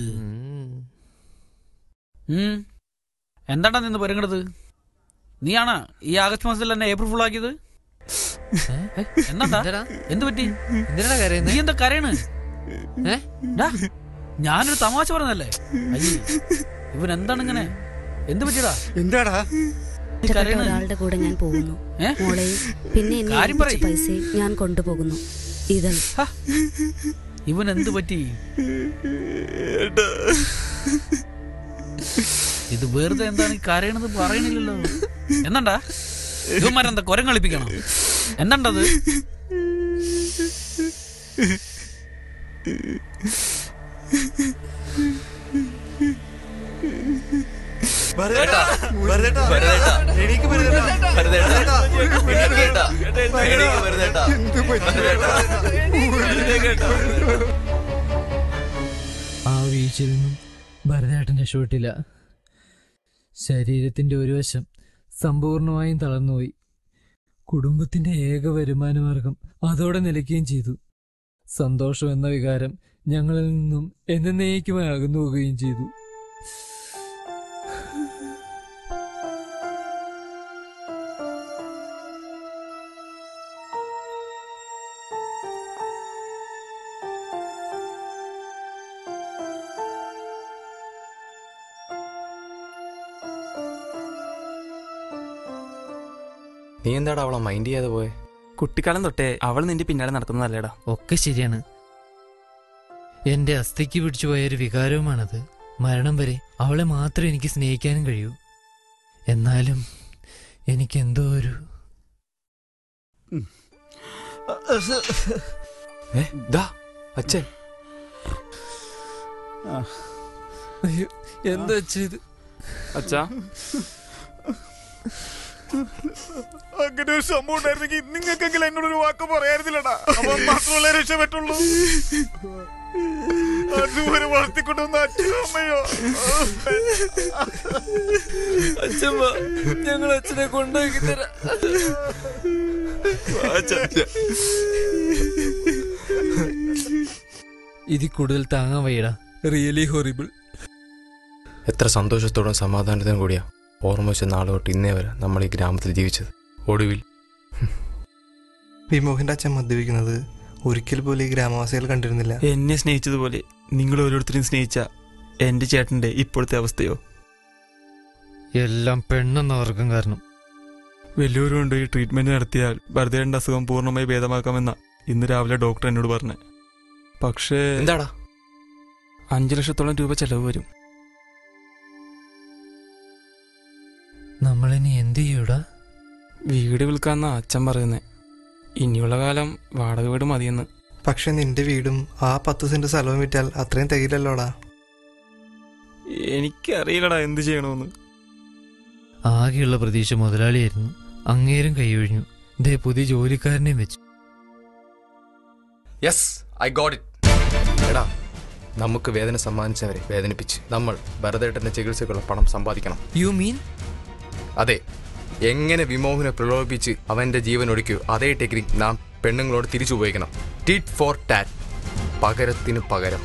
ഉം. എന്താണ്ടാ നിന്ന് പെരുങ്ങണത് നീയാണാ ഈ ആഗസ്റ്റ് മാസത്തിൽ എന്നെ ഏപ്രിൽ ഫുൾ ആക്കിയത് എന്താ എന്ത് പറ്റി എന്തിനാ കരയുന്നേ? നീ എന്താ കരയണ് ഡാ, ഞാനൊരു തമാശ പറഞ്ഞല്ലേ അയ്യേ ഇവൻ എന്താണ് ഇങ്ങനെ എന്ത് പറ്റിയടാ എന്താടാ നീ ഇഷ്ടപ്പെട്ട കരയണ് ഒരാളുടെ കൂടെ ഞാൻ പോകുന്നു ഏ? മോളെ പിന്നെ എന്നെ കാര്യം ഏൽപ്പിച്ച പറയ്. പൈസ ഞാൻ കൊണ്ടുപോകുന്നു ഇതൾ ഇവൻ എന്ത് പറ്റി ഇത് വെറുതെ എന്താണ് ഈ കരയണത് പറയണില്ലല്ലോ എന്താണ്ടാ ഇവന്മാരെന്താ കൊരം കളിപ്പിക്കണം എന്താണ്ടത് ഭരതേട്ടാ, ഭരതേട്ടാ, എണീക്ക് ഭരതേട്ടാ. ഭരതേട്ടാ, ഭരതേട്ടാ, എണീക്ക് ഭരതേട്ടാ. ഭരതേട്ടാ. ആ വീഴ്ചയിൽ നിന്നും ഭരതേട്ടൻ രക്ഷപ്പെട്ടില്ല ശരീരത്തിന്റെ ഒരു വശം സമ്പൂർണമായും തളർന്നുപോയി കുടുംബത്തിന്റെ ഏക വരുമാനമാർഗം അതോടെ നിലയ്ക്കുകയും ചെയ്തു സന്തോഷം എന്ന വികാരം ഞങ്ങളിൽ നിന്നും എന്നേക്കുമായി അകന്നു പോവുകയും ചെയ്തു നീ എന്താടാ അവളെ മൈൻഡ് ചെയ്യാതെ പോയെ കുട്ടിക്കാലം തൊട്ടേ അവൾ നിന്റെ പിന്നാലെ നടക്കുന്നതല്ലേടാ ഒക്കെ ശരിയാണ് എന്റെ അസ്ഥിക്ക് പിടിച്ചു പോയൊരു വികാരവുമാണത് മരണം വരെ അവളെ മാത്രമേ എനിക്ക് സ്നേഹിക്കാനും കഴിയൂ എന്നാലും എനിക്കെന്തോ ഒരു ഏ, ദാ, അച്ഛൻ അയ്യോ എന്താ ചെയ്ത് അച്ഛാ അങ്ങനെ ഒരു സംഭവം ഉണ്ടായിരുന്നെങ്കിൽ നിങ്ങൾക്കെങ്കിലും എന്നോട് ഒരു വാക്ക് പറയായിരുന്നില്ലടാ അവൻ മാത്രമല്ലേ രക്ഷപ്പെട്ടുള്ളൂ അതുവരെ വളർത്തിക്കൊണ്ടുവന്ന അച്ഛനും അമ്മയോ അച്ഛമ്മ ഞങ്ങൾ അച്ഛനെ കൊണ്ടാക്കി തരാം ഇതിൽ കൂടുതൽ താങ്ങാൻ വയ്യടാ റിയലി ഹൊറിബിൾ എത്ര സന്തോഷത്തോടും സമാധാനത്തോടും കൂടിയാ ഓർമ്മ വെച്ച നാളെ തൊട്ട് ഇന്നേ വരെ നമ്മൾ ഈ ഗ്രാമത്തിൽ ജീവിച്ചത് ഒടുവിൽ വിമോഹിന്റെ അച്ഛൻ മദ്യപിക്കുന്നത് ഒരിക്കൽ പോലും ഈ ഗ്രാമവാസികൾ കണ്ടിരുന്നില്ല എന്നെ സ്നേഹിച്ചതുപോലെ നിങ്ങൾ ഓരോരുത്തരെയും സ്നേഹിച്ച എന്റെ ചേട്ടന്റെ ഇപ്പോഴത്തെ അവസ്ഥയോ എല്ലാം പെണ്ണെന്ന വർഗം കാരണം വലിയൊരു കൊണ്ട് ഈ ട്രീറ്റ്മെന്റ് നടത്തിയാൽ ഭരതയുടെ അസുഖം പൂർണ്ണമായി ഭേദമാക്കാമെന്ന ഇന്ന് രാവിലെ ഡോക്ടർ എന്നോട് പറഞ്ഞു പക്ഷേ എന്താടാ അഞ്ചു ലക്ഷത്തോളം രൂപ ചെലവ് വരും നമ്മളിനി എന്ത് ചെയ്യൂടാ വീട് വിൽക്കാന്നാ അച്ഛൻ പറയുന്നേ ഇനിയുള്ള കാലം വാടക വീട് മതിയെന്ന് പക്ഷെ നിന്റെ വീടും ആ പത്ത് സെന്റ് സ്ഥലവും വിറ്റാൽ അത്രയും തികയില്ലല്ലോടാ എനിക്കറിയില്ലടാ എന്ത് ചെയ്യണമെന്ന് ആകെയുള്ള പ്രതീക്ഷ മുതലാളിയായിരുന്നു അങ്ങേരും കൈയൊഴിഞ്ഞു ദേ പുതിയ ജോലിക്കാരനെയും വെച്ചു യെസ് ഐ ഗോട്ട് ഇറ്റ് എടാ നമുക്ക് വേദന സമ്മാനിച്ചവരെ വേദനിപ്പിച്ച് നമ്മൾ ഭരതേട്ടന്റെ ചികിത്സക്കുള്ള പണം സമ്പാദിക്കണം യു മീൻ അതെ എങ്ങനെ വിമോഹനെ പ്രലോഭിപ്പിച്ച് അവന്റെ ജീവൻ ഒടുക്കിയോ അതേ ടെക്നിക് നാം പെണ്ണുങ്ങളോട് തിരിച്ചു ഉപയോഗിക്കണം ടിറ്റ് ഫോർ ടാറ്റ് പകരത്തിന് പകരം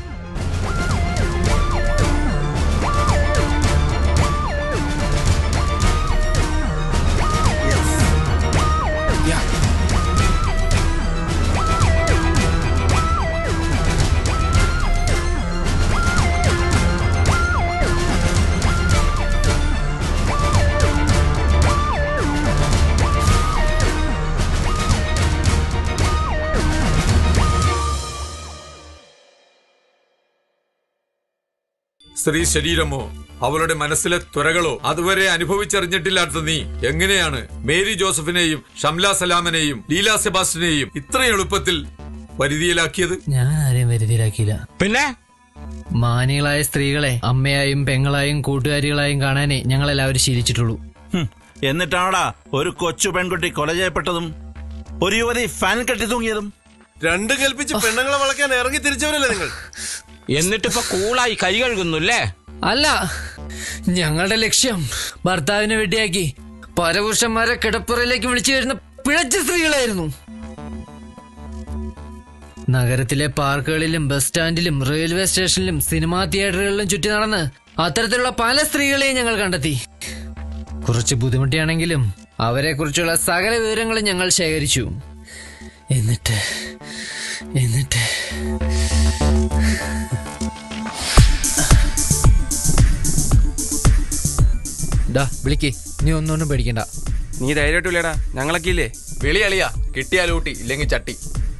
സ്ത്രീ ശരീരമോ അവളുടെ മനസ്സിലെ ത്വരകളോ അതുവരെ അനുഭവിച്ചറിഞ്ഞിട്ടില്ലാത്ത നീ എങ്ങനെയാണ് മേരി ജോസഫിനെയും ഷംല സലാമിനെയും ലീല സെബാസ്റ്റിനെയും ഇത്ര എളുപ്പത്തിൽ പരിധിയിലാക്കിയത് ഞാൻ ആരെയും വരുതിയിലാക്കിയില്ല പിന്നെ മാനികളായ സ്ത്രീകളെ അമ്മയായും പെങ്ങളായും കൂട്ടുകാരികളായും കാണാനേ ഞങ്ങളെല്ലാവരും ശീലിച്ചിട്ടുള്ളൂ എന്നിട്ടാണോടാ ഒരു കൊച്ചു പെൺകുട്ടി കൊല ചെയ്യപ്പെട്ടതും ഒരു യുവതി ഫാൻ കെട്ടി തൂങ്ങിയതും രണ്ടും കൽപ്പിച്ച് പെണ്ണുങ്ങളെ വളയ്ക്കാൻ ഇറങ്ങി തിരിച്ചവരല്ലേ നിങ്ങൾ എന്നിട്ടിപ്പോ കൂളായി കൈ കഴുകുന്നു അല്ലേ അല്ല ഞങ്ങളുടെ ലക്ഷ്യം ഭർത്താവിനെ വെട്ടിയാക്കി പരപുരുഷന്മാരെ കിടപ്പുറയിലേക്ക് വിളിച്ചു വരുന്ന പിഴച്ച സ്ത്രീകളായിരുന്നു നഗരത്തിലെ പാർക്കുകളിലും ബസ് സ്റ്റാൻഡിലും റെയിൽവേ സ്റ്റേഷനിലും സിനിമാ തിയേറ്ററുകളിലും ചുറ്റി നടന്ന് അത്തരത്തിലുള്ള പല സ്ത്രീകളെയും ഞങ്ങൾ കണ്ടെത്തി കുറച്ച് ബുദ്ധിമുട്ടിയാണെങ്കിലും അവരെ കുറിച്ചുള്ള സകല വിവരങ്ങളും ഞങ്ങൾ ശേഖരിച്ചു എന്നിട്ട് എന്നിട്ട് ഡാ വിളിക്ക് നീ ഒന്നൊന്നും പേടിക്കണ്ട നീ ധൈര്യമായിട്ടില്ലടാ ഞങ്ങളൊക്കെ ഇല്ലേ വിളി അളിയാ കിട്ടിയാൽ ഊട്ടി ഇല്ലെങ്കിൽ ചട്ടി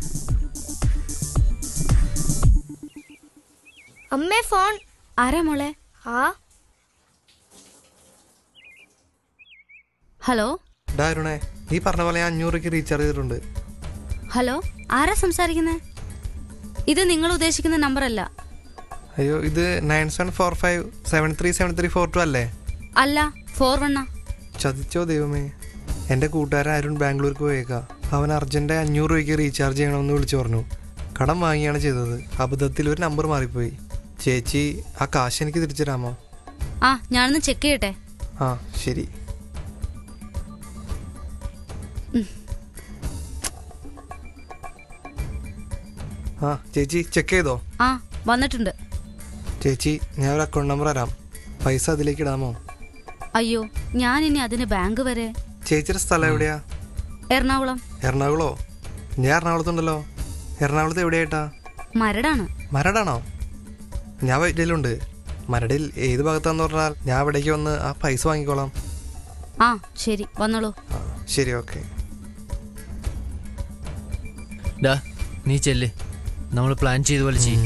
അമ്മേ ഫോൺ ആരാ മോളെ ആ ഹലോ ഡാ അരുണേ നീ പറഞ്ഞ പോലെ ഞാൻ അഞ്ഞൂറ് രൂപയ്ക്ക് റീചാർജ് ചെയ്തിട്ടുണ്ട് ഹലോ ആരാ സംസാരിക്കുന്നത് ഇത് നിങ്ങൾ ഉദ്ദേശിക്കുന്ന നമ്പർ അല്ല അയ്യോ ഇത് nine seven four five seven three seven three four two അല്ലേ അല്ല ഫോർ വണ്ണ ചതിച്ചോ ദൈവമേ എൻ്റെ കൂട്ടുകാരൻ അരുൺ ബാംഗ്ലൂർക്ക് പോയേക്കാം അവൻ അർജന്റ് അഞ്ഞൂറ് രൂപയ്ക്ക് റീചാർജ് ചെയ്യണമെന്ന് വിളിച്ചു പറഞ്ഞു കടം വാങ്ങിയാണ് ചെയ്തത് അബദ്ധത്തിൽ ഒരു നമ്പർ മാറിപ്പോയി ചേച്ചി ആ കാശ് എനിക്ക് തിരിച്ചു തരാമോ ആ ഞാനൊന്ന് ചെക്ക് ചെയ്യട്ടെ ആ ശരി ആ ചേച്ചി ചെക്ക് ചെയ്തോ ആ വന്നിട്ടുണ്ട് ചേച്ചി ഞാൻ ഒരു അക്കൗണ്ട് നമ്പർ തരാം പൈസ അതിലേക്ക് ഇടാമോ അയ്യോ ഞാൻ ഇനി അതിന് ബാങ്ക് വരെ ചേച്ചിയുടെ സ്ഥലം എവിടെയാ എറണാകുളം എറണാകുളോ ഞാൻ എറണാകുളത്തുണ്ടല്ലോ എറണാകുളത്ത് എവിടെയായിട്ടാ മരടാണ് മരടാണോ ഞാൻ വൈറ്റിലുണ്ട് മരടിൽ ഏത് ഭാഗത്താന്ന് പറഞ്ഞാൽ ഞാൻ അവിടേക്ക് വന്ന് ആ പൈസ വാങ്ങിക്കോളാം ആ ശരി വന്നോളൂ ശരി ഓക്കെ ഡാ നീ ചെല്ല് നമ്മൾ പ്ലാൻ ചെയ്ത പോലെ ചെയ്യും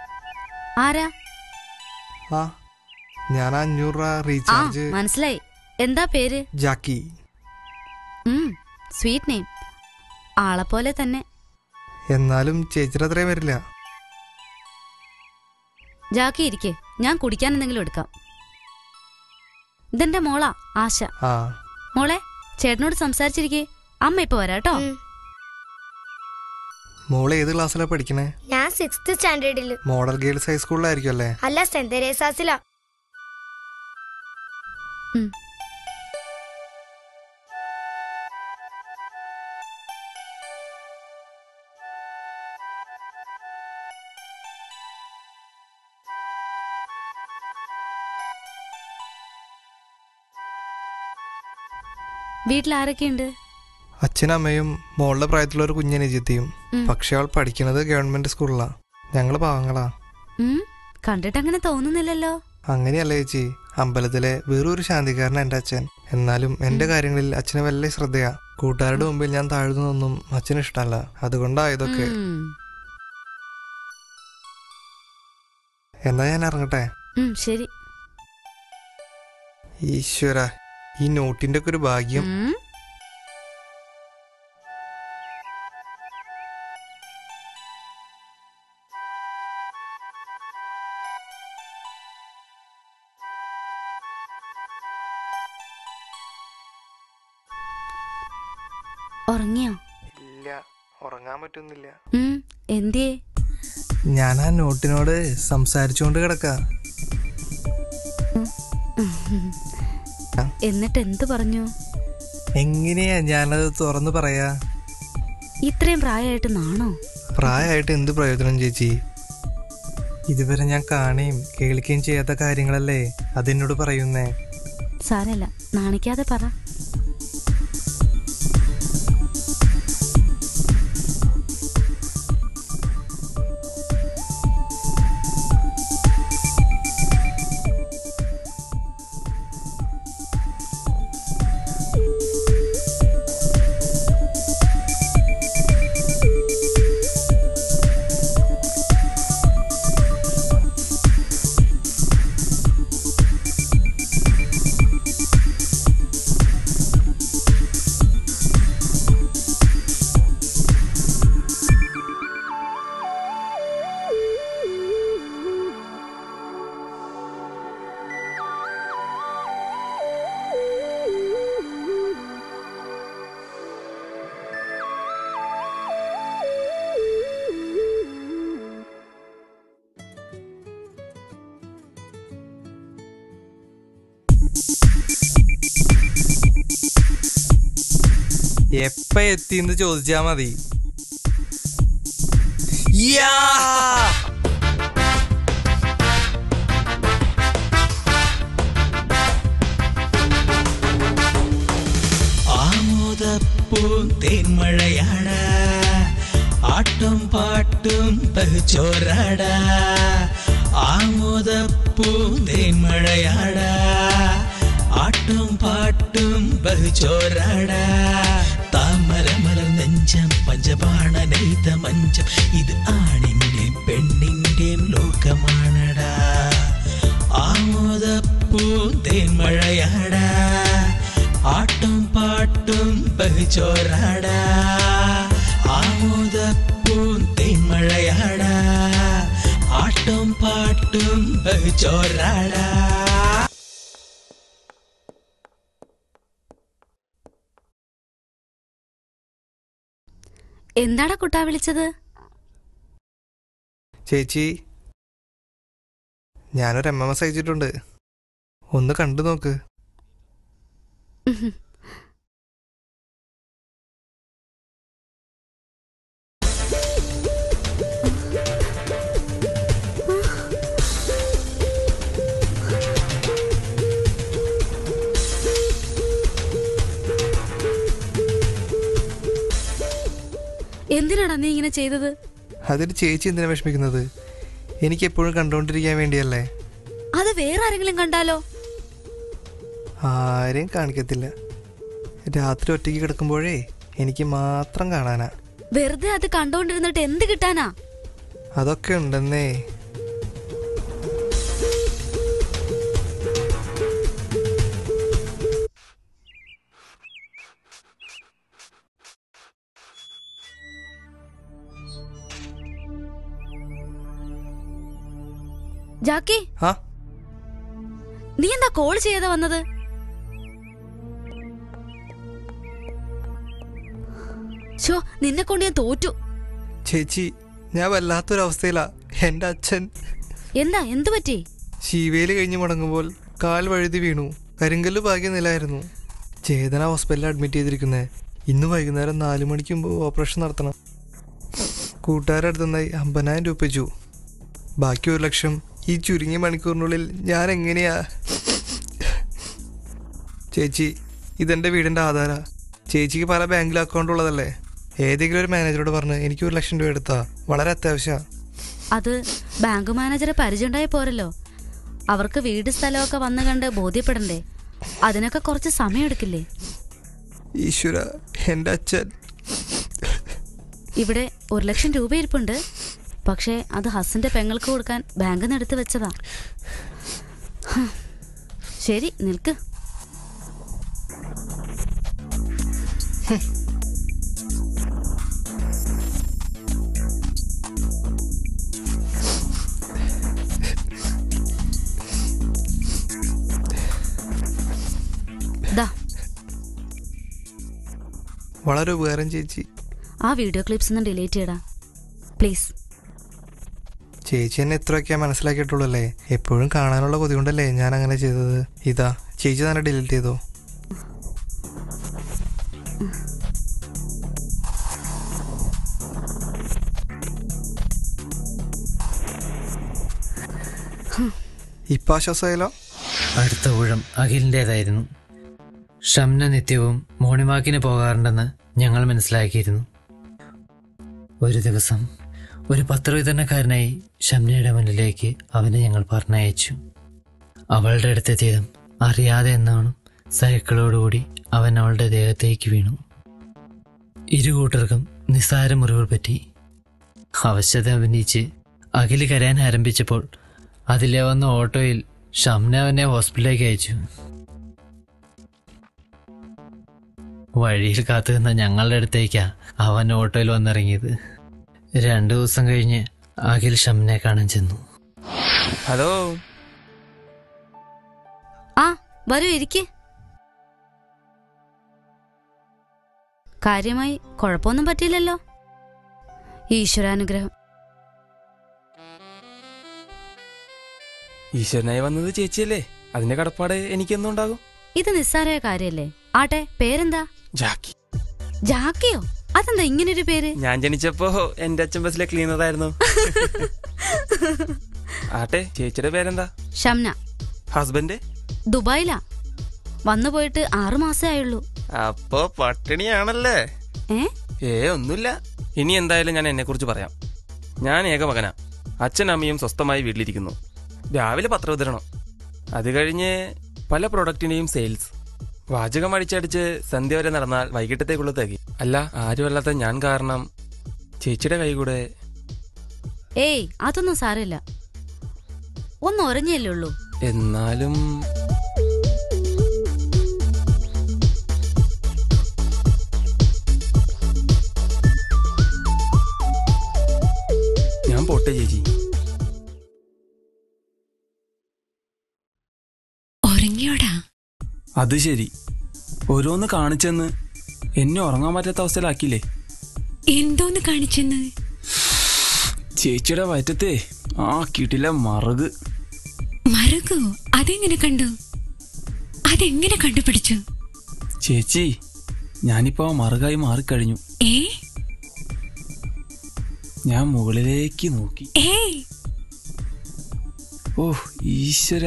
ആരാ ആ ഞാൻ ആ അഞ്ഞൂറ് രൂപ ആ റീചാർജ് മനസ്സിലായി എന്താ പേര് ജാക്കി സ്വീറ്റ് നെയിം ആളെപ്പോലെ തന്നെ എന്നാലും ചേച്ചിയുടെ അത്രയും വരില്ല ജാക്കി ഇരിക്കെ ഞാൻ കുടിക്കാൻ എന്തെങ്കിലും എടുക്കാം ഇതെന്റെ മോളാ ആശ ആ മോളെ ചേട്ടനോട് സംസാരിച്ചിരിക്കെ അമ്മ ഇപ്പൊ വരാട്ടോ മോള് ഏത് ക്ലാസ്സിലാ പഠിക്കണേ ഞാൻ സിക്സ്ത് സ്റ്റാൻഡേർഡിൽ മോഡൽ ഗേൾസ് ഹൈസ്കൂളിലായിരിക്കും അല്ലേ അല്ല സെന്റ് തെരേസാസിലാ വീട്ടിൽ ആരൊക്കെയുണ്ട് അച്ഛനും അമ്മയും മോളുടെ പ്രായത്തിലുള്ള ഒരു കുഞ്ഞനുജത്തിയും ഉം. പക്ഷെ അവൾ പഠിക്കണത് ഗവൺമെന്റ് സ്കൂളിലാ ഞങ്ങള് പാവങ്ങളാ ഉം, കണ്ടിട്ട് അങ്ങനെ തോന്നുന്നില്ലല്ലോ അങ്ങനെയല്ല ചേച്ചി അമ്പലത്തിലെ വെറൊരു ശാന്തിക്കാരൻ എൻ്റെ അച്ഛൻ എന്നാലും എൻ്റെ കാര്യങ്ങളിൽ അച്ഛന് വലിയ ശ്രദ്ധയാ കൂട്ടുകാരുടെ മുമ്പിൽ ഞാൻ താഴ്ന്നതൊന്നും അച്ഛന് ഇഷ്ടമല്ല അതുകൊണ്ടാ ഇതൊക്കെ ഉം, എന്നാ ഞാൻ ഇറങ്ങട്ടെ ഉം, ശരി ഈശ്വര ഈ നോട്ടിന്റെ ഒക്കെ ഒരു ഭാഗ്യം ഉം. ഉറങ്ങിയോ ഇല്ല ഉറങ്ങാൻ പറ്റുന്നില്ല ഉം, എന്തിയേ ഞാൻ ആ നോട്ടിനോട് സംസാരിച്ചുകൊണ്ട് കിടക്ക എന്നിട്ട് എന്ത് പറഞ്ഞു എങ്ങനെയാ ഞാനത് തുറന്നു പറയാ ഇത്രയും പ്രായമായിട്ട് നാണോ പ്രായമായിട്ട് എന്ത് പ്രയോജനം ചേച്ചി ഇതുവരെ ഞാൻ കാണുകയും കേൾക്കുകയും ചെയ്യാത്ത കാര്യങ്ങളല്ലേ അതെന്നോട് പറയുന്നേ സാരല്ല നാണിക്കാതെ പറ എപ്പ എത്തിന്ന് ചോദിച്ചാ മതി ആമോദപ്പൂന്തേന്മഴയാട ആട്ടും പാട്ടും ബഹുചോരാട ആമോദപ്പൂന്തേന്മഴയാട ആട്ടും പാട്ടും ബഹുചോരാട താമര മലർ നെഞ്ചം പഞ്ചപാണ നെയ്ത മഞ്ചം ഇത് ആണിന്റെയും പെണ്ണിന്റെയും ലോകമാണടാ ആമോദപ്പൂന്തേന്മഴയാടാ ആട്ടും പാട്ടും ബഹുചോരാടാ ആമോദപ്പൂന്തേന്മഴയാടാ ആട്ടും പാട്ടും ബഹുചോരാടാ എന്താടാ കുട്ടാ വിളിച്ചത് ചേച്ചി ഞാനൊരു എം എം എസ് അയച്ചിട്ടുണ്ട് ഒന്ന് കണ്ടു നോക്ക് എന്തിനാടാ നീ ഇങ്ങനെ ചെയ്തത് അതിൽ ചേച്ചി എന്തിനാ വിഷമിക്കുന്നത് എനിക്ക് എപ്പോഴും കണ്ടുകൊണ്ടിരിക്കാൻ വേണ്ടിയല്ലേ അത് വേറെ ആരെങ്കിലും കണ്ടാലോ ആരെയും കാണിക്കത്തില്ല രാത്രി ഒറ്റയ്ക്ക് കിടക്കുമ്പോഴേ എനിക്ക് മാത്രം കാണാനാ വെറുതെ അത് കണ്ടോണ്ടിരുന്നിട്ട് എന്ത് കിട്ടാനാ അതൊക്കെ ഉണ്ടെന്നേ ജാക്കി ആ നീ എന്താ കോൾ ചെയ്യാതെ വന്നത് ഷോ നിന്നെ കൊണ്ട് ഞാൻ തോറ്റു ചേച്ചി ഞാൻ വല്ലാത്തൊരവസ്ഥയിലാ എൻ്റെ അച്ഛൻ എന്താ എന്തു പറ്റി ശീവേലി കഴിഞ്ഞ് മടങ്ങുമ്പോൾ കാൽ വഴുതി വീണു കരിങ്കല്ല് ഭാഗ്യ നിലായിരുന്നു ചേതന ഹോസ്പിറ്റലിൽ അഡ്മിറ്റ് ചെയ്തിരിക്കുന്നത് ഇന്ന് വൈകുന്നേരം നാല് മണിക്ക് മുമ്പ് ഓപ്പറേഷൻ നടത്തണം കൂട്ടുകാരുടെ അടുത്തുനിന്നായി അമ്പതിനായിരം രൂപ വെച്ചു ബാക്കി ഒരു ലക്ഷം ഈ ചുരുങ്ങിയ മണിക്കൂറിനുള്ളിൽ ഞാൻ എങ്ങനെയാ ചേച്ചി ഇതെൻ്റെ വീടിൻ്റെ ആധാര ചേച്ചിക്ക് പല ബാങ്കിൽ അക്കൗണ്ട് ഉള്ളതല്ലേ ഏതെങ്കിലും ഒരു മാനേജറോട് പറഞ്ഞ് എനിക്ക് ഒരു ലക്ഷം രൂപ എടുത്താ വളരെ അത്യാവശ്യമാണ് അത് ബാങ്ക് മാനേജറെ പരിചയമുണ്ടായ പോരല്ലോ അവർക്ക് വീട് സ്ഥലമൊക്കെ വന്നു കണ്ട് ബോധ്യപ്പെടണ്ടേ അതിനൊക്കെ കുറച്ച് സമയം എടുക്കില്ലേ ഈശ്വര എൻ്റെ അച്ഛൻ ഇവിടെ ഒരു ലക്ഷം രൂപ ഇരിപ്പുണ്ട് പക്ഷേ അത് ഹസിന്റെ പെങ്ങൾക്ക് കൊടുക്കാൻ ബാങ്കിൽ നിന്ന് എടുത്ത് വെച്ചതാ ഹ. ശരി നിൽക്ക് ദാ വളരെ ഉപകാരം ചേച്ചി ആ വീഡിയോ ക്ലിപ്സ് ഒന്ന് ഡിലീറ്റ് ചെയ്യടാ പ്ലീസ് ചേച്ചി എന്നെ ഇത്രയൊക്കെ മനസ്സിലാക്കിയിട്ടുള്ളൂ അല്ലേ എപ്പോഴും കാണാനുള്ള കൊതി കൊണ്ടല്ലേ ഞാൻ അങ്ങനെ ചെയ്തത് ഇതാ ചേച്ചി തന്നെ ഡിലീറ്റ് ചെയ്തോ ഇപ്പൊ ആശ്വാസമായാലോ അടുത്ത ഊഴം അഖിലിൻ്റെതായിരുന്നു ഷംന നിത്യവും മോർണിംഗ് വാക്കിന് പോകാറുണ്ടെന്ന് ഞങ്ങൾ മനസ്സിലാക്കിയിരുന്നു ഒരു ദിവസം ഒരു പത്രവിതരണക്കാരനായി ഷംനയുടെ മുന്നിലേക്ക് അവനെ ഞങ്ങൾ പറഞ്ഞയച്ചു അവളുടെ അടുത്തെത്തിയതും അറിയാതെ എന്നോണം സൈക്കിളോടുകൂടി അവൻ അവളുടെ ദേഹത്തേക്ക് വീണു ഇരു കൂട്ടർക്കും നിസ്സാര മുറിവുകൾ പറ്റി അവശത അഭിനയിച്ച് അഖിൽ കരയാൻ ആരംഭിച്ചപ്പോൾ അതിലെ വന്ന ഓട്ടോയിൽ ഷംന അവനെ ഹോസ്പിറ്റലിലേക്ക് അയച്ചു വഴിയിൽ കാത്തു നിന്ന ഞങ്ങളുടെ അടുത്തേക്കാ അവൻ ഓട്ടോയിൽ വന്നിറങ്ങിയത് രണ്ടു ദിവസം കഴിഞ്ഞ് അഖിൽ ഷംനെ കാണാൻ ചെന്നു ഹലോ ആ വരൂ ഇരിക്ക് കാര്യമായി കുഴപ്പമൊന്നും പറ്റിയില്ലല്ലോ ഈശ്വരാനുഗ്രഹം ഈശ്വരനായി വന്നത് ചേച്ചിയല്ലേ അതിന്റെ കടപ്പാട് എനിക്കെന്നും ഉണ്ടാകും ഇത് നിസ്സാരമായ കാര്യല്ലേ ആട്ടെ പേരെന്താ ജാക്കി ജാക്കിയോ അതെന്താ ഇങ്ങനൊരു പേര് ഞാൻ ജനിച്ചപ്പോ എന്റെ അച്ഛൻ ബസ്സിലെ ക്ലീനർ ആയിരുന്നു ആട്ടെ ചേച്ചിയുടെ പേരെന്താ ഷംന ഹസ്ബൻഡ് ദുബായിലാ വന്നു പോയിട്ട് ആറു മാസേ ആയുള്ളൂ അപ്പോ പട്ടിണിയാണല്ലേ ഏ ഏ ഒന്നുമില്ല ഇനി എന്തായാലും ഞാൻ എന്നെ കുറിച്ച് പറയാം ഞാൻ ഏക മകനാ അച്ഛനും അമ്മയും സ്വസ്ഥമായി വീട്ടിലിരിക്കുന്നു രാവിലെ പത്രവിതരണം അത് കഴിഞ്ഞ് പല പ്രൊഡക്റ്റിന്റെയും സെയിൽസ് വാചകം അടിച്ചടിച്ച് സന്ധ്യ വരെ നടന്നാൽ വൈകിട്ടത്തേക്കുള്ള തികി അല്ല ആരുമല്ലാത്ത ഞാൻ കാരണം ചേച്ചിയുടെ കൈ കൂടെ ഏയ് അതൊന്നും സാരമില്ല ഒന്ന് ഉറങ്ങിയല്ലേ ഉള്ളൂ എന്നാലും ഞാൻ പോട്ടെ ചേച്ചി ഉറങ്ങിയോടാ അത് ശരി ഓരോന്ന് കാണിച്ചെന്ന് എന്നെ ഉറങ്ങാൻ പറ്റാത്ത അവസ്ഥയിലാക്കിയില്ലേ എന്തോന്ന് കാണിച്ചെന്ന് ചേച്ചിയുടെ വയറ്റത്തെ ആ കിട്ടില്ല മറുക് മറകോ അതെങ്ങനെ കണ്ടു അതെങ്ങനെ കണ്ടുപിടിച്ചു ചേച്ചി ഞാനിപ്പോ ആ മറുകായി മാറിക്കഴിഞ്ഞു ഏ ഞാൻ മുകളിലേക്ക് നോക്കി ഏയ് ഓ ഈശ്വര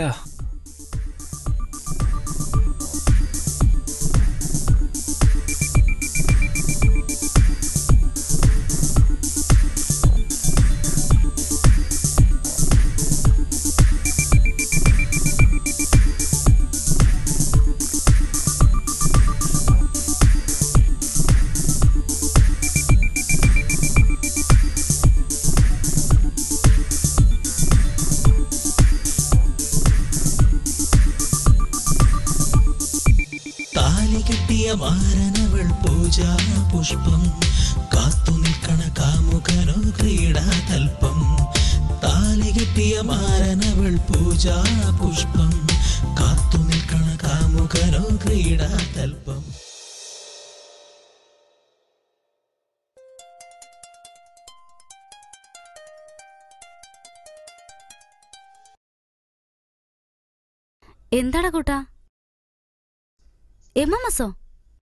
താലി കെട്ടിയ മാരനവൾ പൂജാ പുഷ്പം കാത്തു നിൽക്കണ കാമുകനോ ക്രീഡാതൽപ്പം താലി കെട്ടിയ മാരനവൾ പൂജാ പുഷ്പം കാത്തു നിൽക്കണ കാമുകനോ ക്രീഡാതൽപ്പം എന്താടാ കൂട്ടാ എം എം എസോ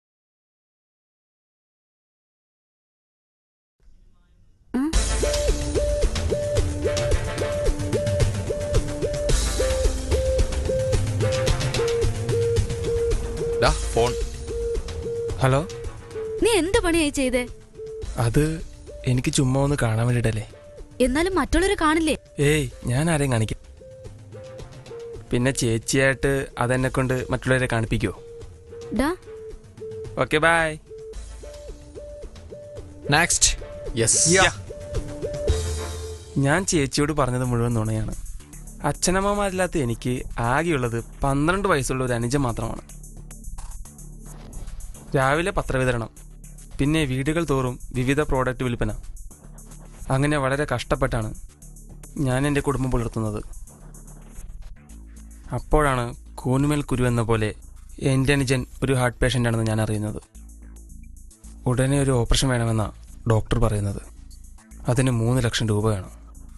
ഡാ ഫോൺ ഹലോ നീ എന്ത് പണിയായി ചെയ്തേ അത് എനിക്ക് ചുമ്മാ ഒന്ന് കാണാൻ വേണ്ടിയിട്ടല്ലേ എന്നാലും മറ്റുള്ളവരെ കാണില്ലേ ഏയ് ഞാൻ ആരെയും കാണിക്കാം പിന്നെ ചേച്ചിയായിട്ട് അതെന്നെ കൊണ്ട് മറ്റുള്ളവരെ കാണിപ്പിക്കുമോ ഡാ ഓക്കെ ബൈ നെക്സ്റ്റ് യെസ് ഞാൻ ചേച്ചിയോട് പറഞ്ഞത് മുഴുവൻ നുണയാണ് അച്ഛനമ്മമാരില്ലാത്ത എനിക്ക് ആകെയുള്ളത് പന്ത്രണ്ട് വയസ്സുള്ള ഒരു അനുജൻ മാത്രമാണ് രാവിലെ പത്രവിതരണം പിന്നെ വീടുകൾ തോറും വിവിധ പ്രോഡക്റ്റ് വിൽപ്പന അങ്ങനെ വളരെ കഷ്ടപ്പെട്ടാണ് ഞാൻ എൻ്റെ കുടുംബം പുലർത്തുന്നത് അപ്പോഴാണ് കൂനുമേൽ കുരു എന്ന പോലെ എൻ്റെ അനുജൻ ഒരു ഹാർട്ട് പേഷ്യൻ്റ് ആണെന്ന് ഞാൻ അറിയുന്നത് ഉടനെ ഒരു ഓപ്പറേഷൻ വേണമെന്നാണ് ഡോക്ടർ പറയുന്നത് അതിന് മൂന്ന് ലക്ഷം രൂപ വേണം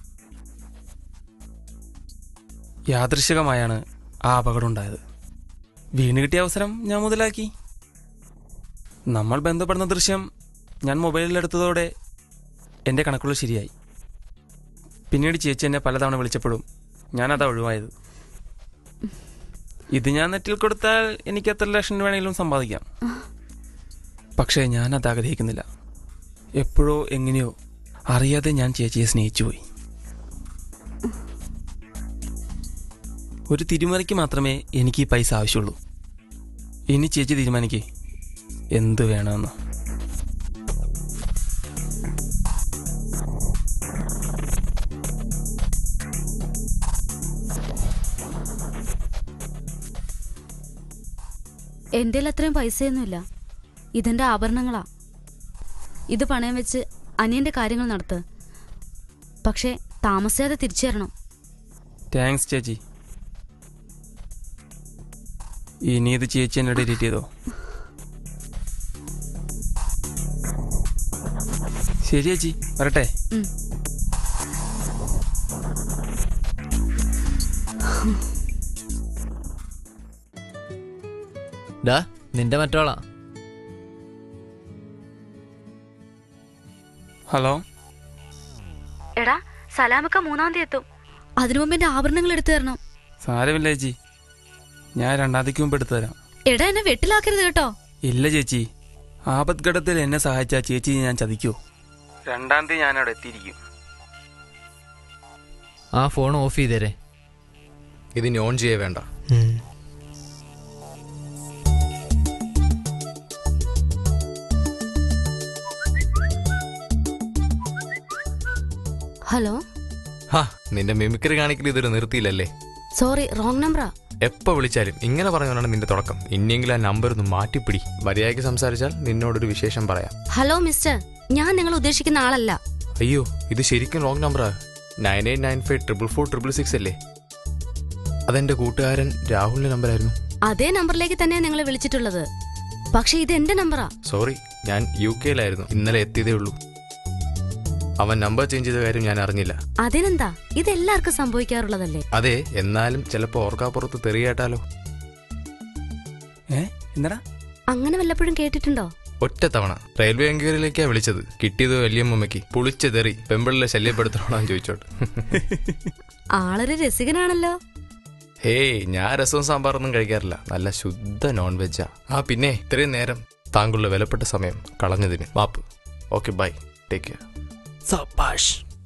യാദൃശികമായാണ് ആ അപകടം ഉണ്ടായത് വീണ് കിട്ടിയ അവസരം ഞാൻ മുതലാക്കി നമ്മൾ ബന്ധപ്പെടുന്ന ദൃശ്യം ഞാൻ മൊബൈലിലെടുത്തതോടെ എൻ്റെ കണക്കുകൾ ശരിയായി പിന്നീട് ചേച്ചി എന്നെ പലതവണ വിളിച്ചപ്പോഴും ഞാനതാ ഒഴിവായത് ഇത് ഞാൻ നെറ്റിൽ കൊടുത്താൽ എനിക്ക് എത്ര ലക്ഷം വേണമെങ്കിലും സമ്പാദിക്കാം പക്ഷേ ഞാൻ അത് ആഗ്രഹിക്കുന്നില്ല എപ്പോഴോ എങ്ങനെയോ അറിയാതെ ഞാൻ ചേച്ചിയെ സ്നേഹിച്ചുപോയി ഒരു തിരുമറിക്ക് മാത്രമേ എനിക്ക് ഈ പൈസ ആവശ്യമുള്ളൂ ഇനി ചേച്ചി തീരുമാനിക്കേ എന്ത് വേണമെന്ന് എൻ്റെ അത്രയും പൈസയൊന്നുമില്ല ഇതെന്റെ ആഭരണങ്ങളാ ഇത് പണയം വെച്ച് അനിയന്റെ കാര്യങ്ങൾ നടത്ത് പക്ഷേ താമസിയാതെ തിരിച്ചു തരണം താങ്ക്സ് ചേച്ചി ഇനി ഇത് ചേച്ചി എന്നെ ഡിലീറ്റ് ചെയ്തോ ശരി ചേച്ചി വരട്ടെ ഉം. ഡാ നിന്റെ മറ്റോളാ ഹലോ എടാ സലാമക്ക മൂന്നാം തീയതി എത്തും അതിനു മുമ്പ് എന്റെ ആഭരണങ്ങൾ എടുത്തു തരണം സാരമില്ല ചേച്ചി ഞാൻ രണ്ടാം തീയതിക്ക് മുമ്പ് എടുത്തു തരാം എടാ എന്നെ വെട്ടിലാക്കരുത് കേട്ടോ ഇല്ല ചേച്ചി ആപത്ഘട്ടത്തിൽ എന്നെ സഹായിച്ച ചേച്ചി ഞാൻ ചതിക്കോ രണ്ടാം തീയതി ഞാൻ അവിടെ എത്തിയിരിക്കും ആ ഫോൺ ഓഫ് ചെയ്തേരെ ഇതിനി ഓൺ ചെയ്യേ വേണ്ട ഹലോ ഹാ നിന്റെ മിമിക്രി കാണിക്കൽ ഇതൊരു നിർത്തിയില്ലല്ലേ സോറി റോങ് നമ്പറാ എപ്പോ വിളിച്ചാലും ഇങ്ങനെ പറഞ്ഞാണ് നിന്റെ തുടക്കം ഇനിയെങ്കിലും ആ നമ്പർ ഒന്ന് മാറ്റിപ്പിടി മര്യാദയ്ക്ക് സംസാരിച്ചാൽ നിന്നോടൊരു വിശേഷം പറയാം ഹലോ മിസ്റ്റർ ഞാൻ നിങ്ങൾ ഉദ്ദേശിക്കുന്ന ആളല്ല അയ്യോ ഇത് ശരിക്കും റോങ് നമ്പറാ nine eight nine five triple four triple six അല്ലേ അതെന്റെ കൂട്ടുകാരൻ രാഹുലിന്റെ നമ്പറായിരുന്നു അതേ നമ്പറിലേക്ക് തന്നെയാണ് നിങ്ങളെ വിളിച്ചിട്ടുള്ളത് പക്ഷെ ഇത് എന്റെ നമ്പറാ സോറി ഞാൻ യു കെയിലായിരുന്നു ഇന്നലെ എത്തിയതേ ഉള്ളൂ അവൻ നമ്പർ ചേഞ്ച് ചെയ്ത കാര്യം ഞാൻ അറിഞ്ഞില്ല അതിനെന്താ ഇത് എല്ലാവർക്കും സംഭവിക്കാറുള്ളതല്ലേ അതെ എന്നാലും ചിലപ്പോ ഓർക്കാപ്പുറത്ത് തെറിയേട്ടാലോ ഏ എന്നടാ അങ്ങനെ വല്ലപ്പോഴും കേട്ടിട്ടുണ്ടോ ഒറ്റ തവണ റെയിൽവേ എൻക്വയറിയിലേക്കാ വിളിച്ചത് കിട്ടിയത് വല്യമ്മയ്ക്ക് പുളിച്ച തെറി പെമ്പിളിലെ ശല്യപ്പെടുത്തണോന്ന് ചോദിച്ചോട്ട് ആളൊരു രസികനാണല്ലോ ഹേയ് ഞാൻ രസവും സാമ്പാറൊന്നും കഴിക്കാറില്ല നല്ല ശുദ്ധ നോൺ വെജാ ആ പിന്നെ ഇത്രയും നേരം താങ്കളുടെ വിലപ്പെട്ട സമയം കളഞ്ഞതിന് മാപ്പ് ഓക്കെ ബൈ ടേക്ക് കെയർ സബാഷ്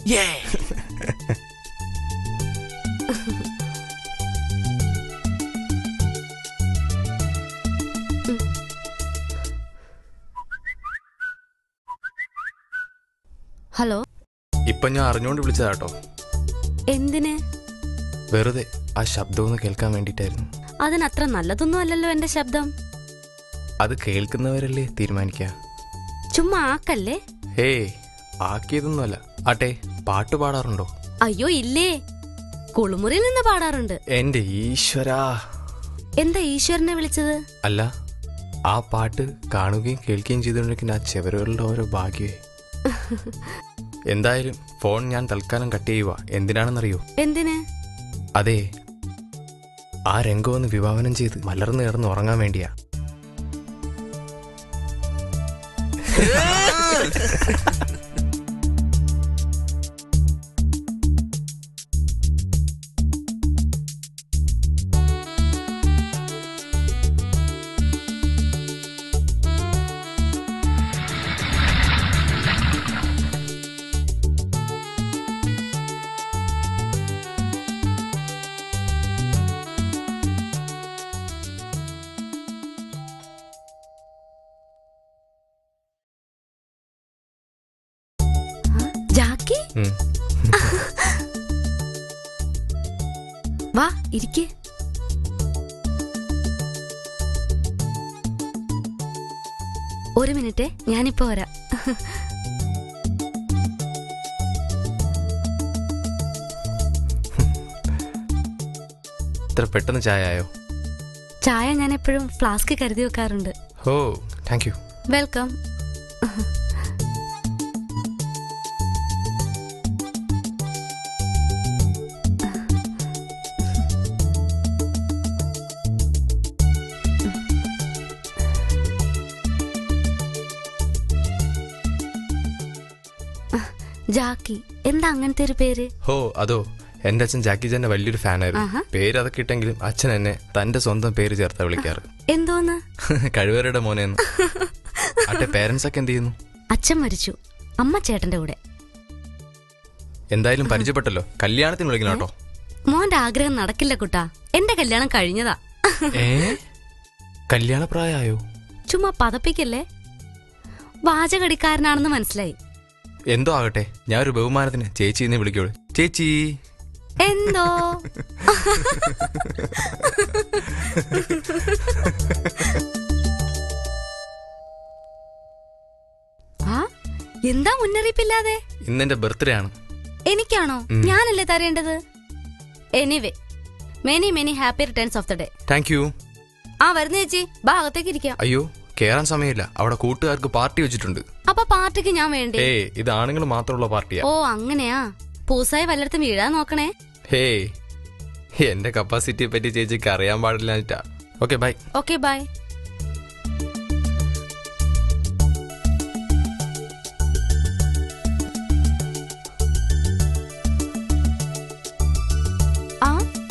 ഹലോ ഇപ്പൊ ഞാൻ അറിഞ്ഞുകൊണ്ട് വിളിച്ചതാട്ടോ എന്തിന് വെറുതെ ആ ശബ്ദം ഒന്ന് കേൾക്കാൻ വേണ്ടിയിട്ടായിരുന്നു അതിനത്ര നല്ലതൊന്നും അല്ലല്ലോ എന്റെ ശബ്ദം അത് കേൾക്കുന്നവരല്ലേ തീരുമാനിക്കുക ചുമ്മാ ആക്കല്ലേ ഹേയ് ആക്കിയതൊന്നുമല്ല ആട്ടെ പാട്ട് പാടാറുണ്ടോ അയ്യോ ഇല്ലേ കുളിമുറിയിൽ നിന്ന് പാടാറുണ്ട് എന്റെ ഈശ്വരാ എന്താ ഈശ്വരനെ വിളിച്ചത് അല്ല ആ പാട്ട് കാണുകയും കേൾക്കുകയും ചെയ്തുകൊണ്ടിരിക്കുന്ന ആ ചെവരുകളുടെ ഓരോ ഭാഗ്യേ എന്തായാലും ഫോൺ ഞാൻ തൽക്കാലം കട്ട് ചെയ്യുക എന്തിനാണെന്നറിയോ എന്തിന് അതെ ആ രംഗം ഒന്ന് വിഭാവനം ചെയ്ത് മലർന്നു കിടന്ന് ഉറങ്ങാൻ വേണ്ടിയാ ജാക്കി ഉം. വാ ഇരിക്ക് ഒരു മിനിറ്റ് ഞാനിപ്പോ വരാം ഇത്ര പെട്ടെന്ന് ചായ ആയോ ചായ ഞാൻ എപ്പോഴും ഫ്ലാസ്ക് കരുതി വെക്കാറുണ്ട് oh thank you welcome Jackie എന്താ അങ്ങനത്തെ ഒരു പേര് ഹോ അതോ എന്റെ അച്ഛൻ ജാക്കി ജാന്റെ വലിയൊരു ആഹാ. ഫാനായിരുന്നു പേര് അതൊക്കെ ഇട്ടെങ്കിലും അച്ഛൻ എന്നെ തന്റെ സ്വന്തം പേര് ചേർത്താ വിളിക്കാറ് എന്തോന്ന് കഴിവേറുടെ മോനെന്ന് ആട്ടെ പേരൻസ് ഒക്കെ എന്ത് ചെയ്യുന്നു അച്ഛൻ മരിച്ചു അമ്മ ചേട്ടന്റെ കൂടെ എന്തായാലും പരിചയപ്പെട്ടല്ലോ കല്യാണത്തിന് വിളിക്കണം കേട്ടോ മോന്റെ ആഗ്രഹം നടക്കില്ല കുട്ടാ എന്റെ കല്യാണം കഴിഞ്ഞതാ ഏ കല്യാണപ്രായോ ചുമ്മാ പതപ്പിക്കല്ലേ വാചകടിക്കാരനാണെന്ന് മനസ്സിലായി എന്തോ ആകട്ടെ ഞാൻ ഒരു ബഹുമാനത്തിന് ചേച്ചി എന്ന് വിളിക്കോളൂ ചേച്ചി എന്തോ ആ എന്താ മുന്നറിയിപ്പില്ലാതെ ഇന്നെന്റെ ബർത്ത്ഡേ ആണ് എനിക്കാണോ ഉം. ഞാനല്ലേ തരേണ്ടത് anyway many many happy returns of the day thank you ആ വരുന്ന ചേച്ചി ബാ അകത്തേക്ക് ഇരിക്കാം അയ്യോ കേറാൻ സമയമില്ല അവിടെ കൂട്ടുകാർക്ക് പാർട്ടി വെച്ചിട്ടുണ്ട് അപ്പൊ പാർട്ടിക്ക് ഞാൻ വേണ്ടേ ഏയ് ഇത് ആണുങ്ങൾ മാത്രമുള്ള പാർട്ടിയാ ഓ അങ്ങനെയാ പൂസായി വല്ലയിടത്തും വീഴാൻ നോക്കണേ ഹേ എന്റെ കപ്പാസിറ്റിയെ പറ്റി ചേച്ചിക്ക് അറിയാൻ പാടില്ല ഓക്കെ ബൈ ഓക്കെ ബൈ ആ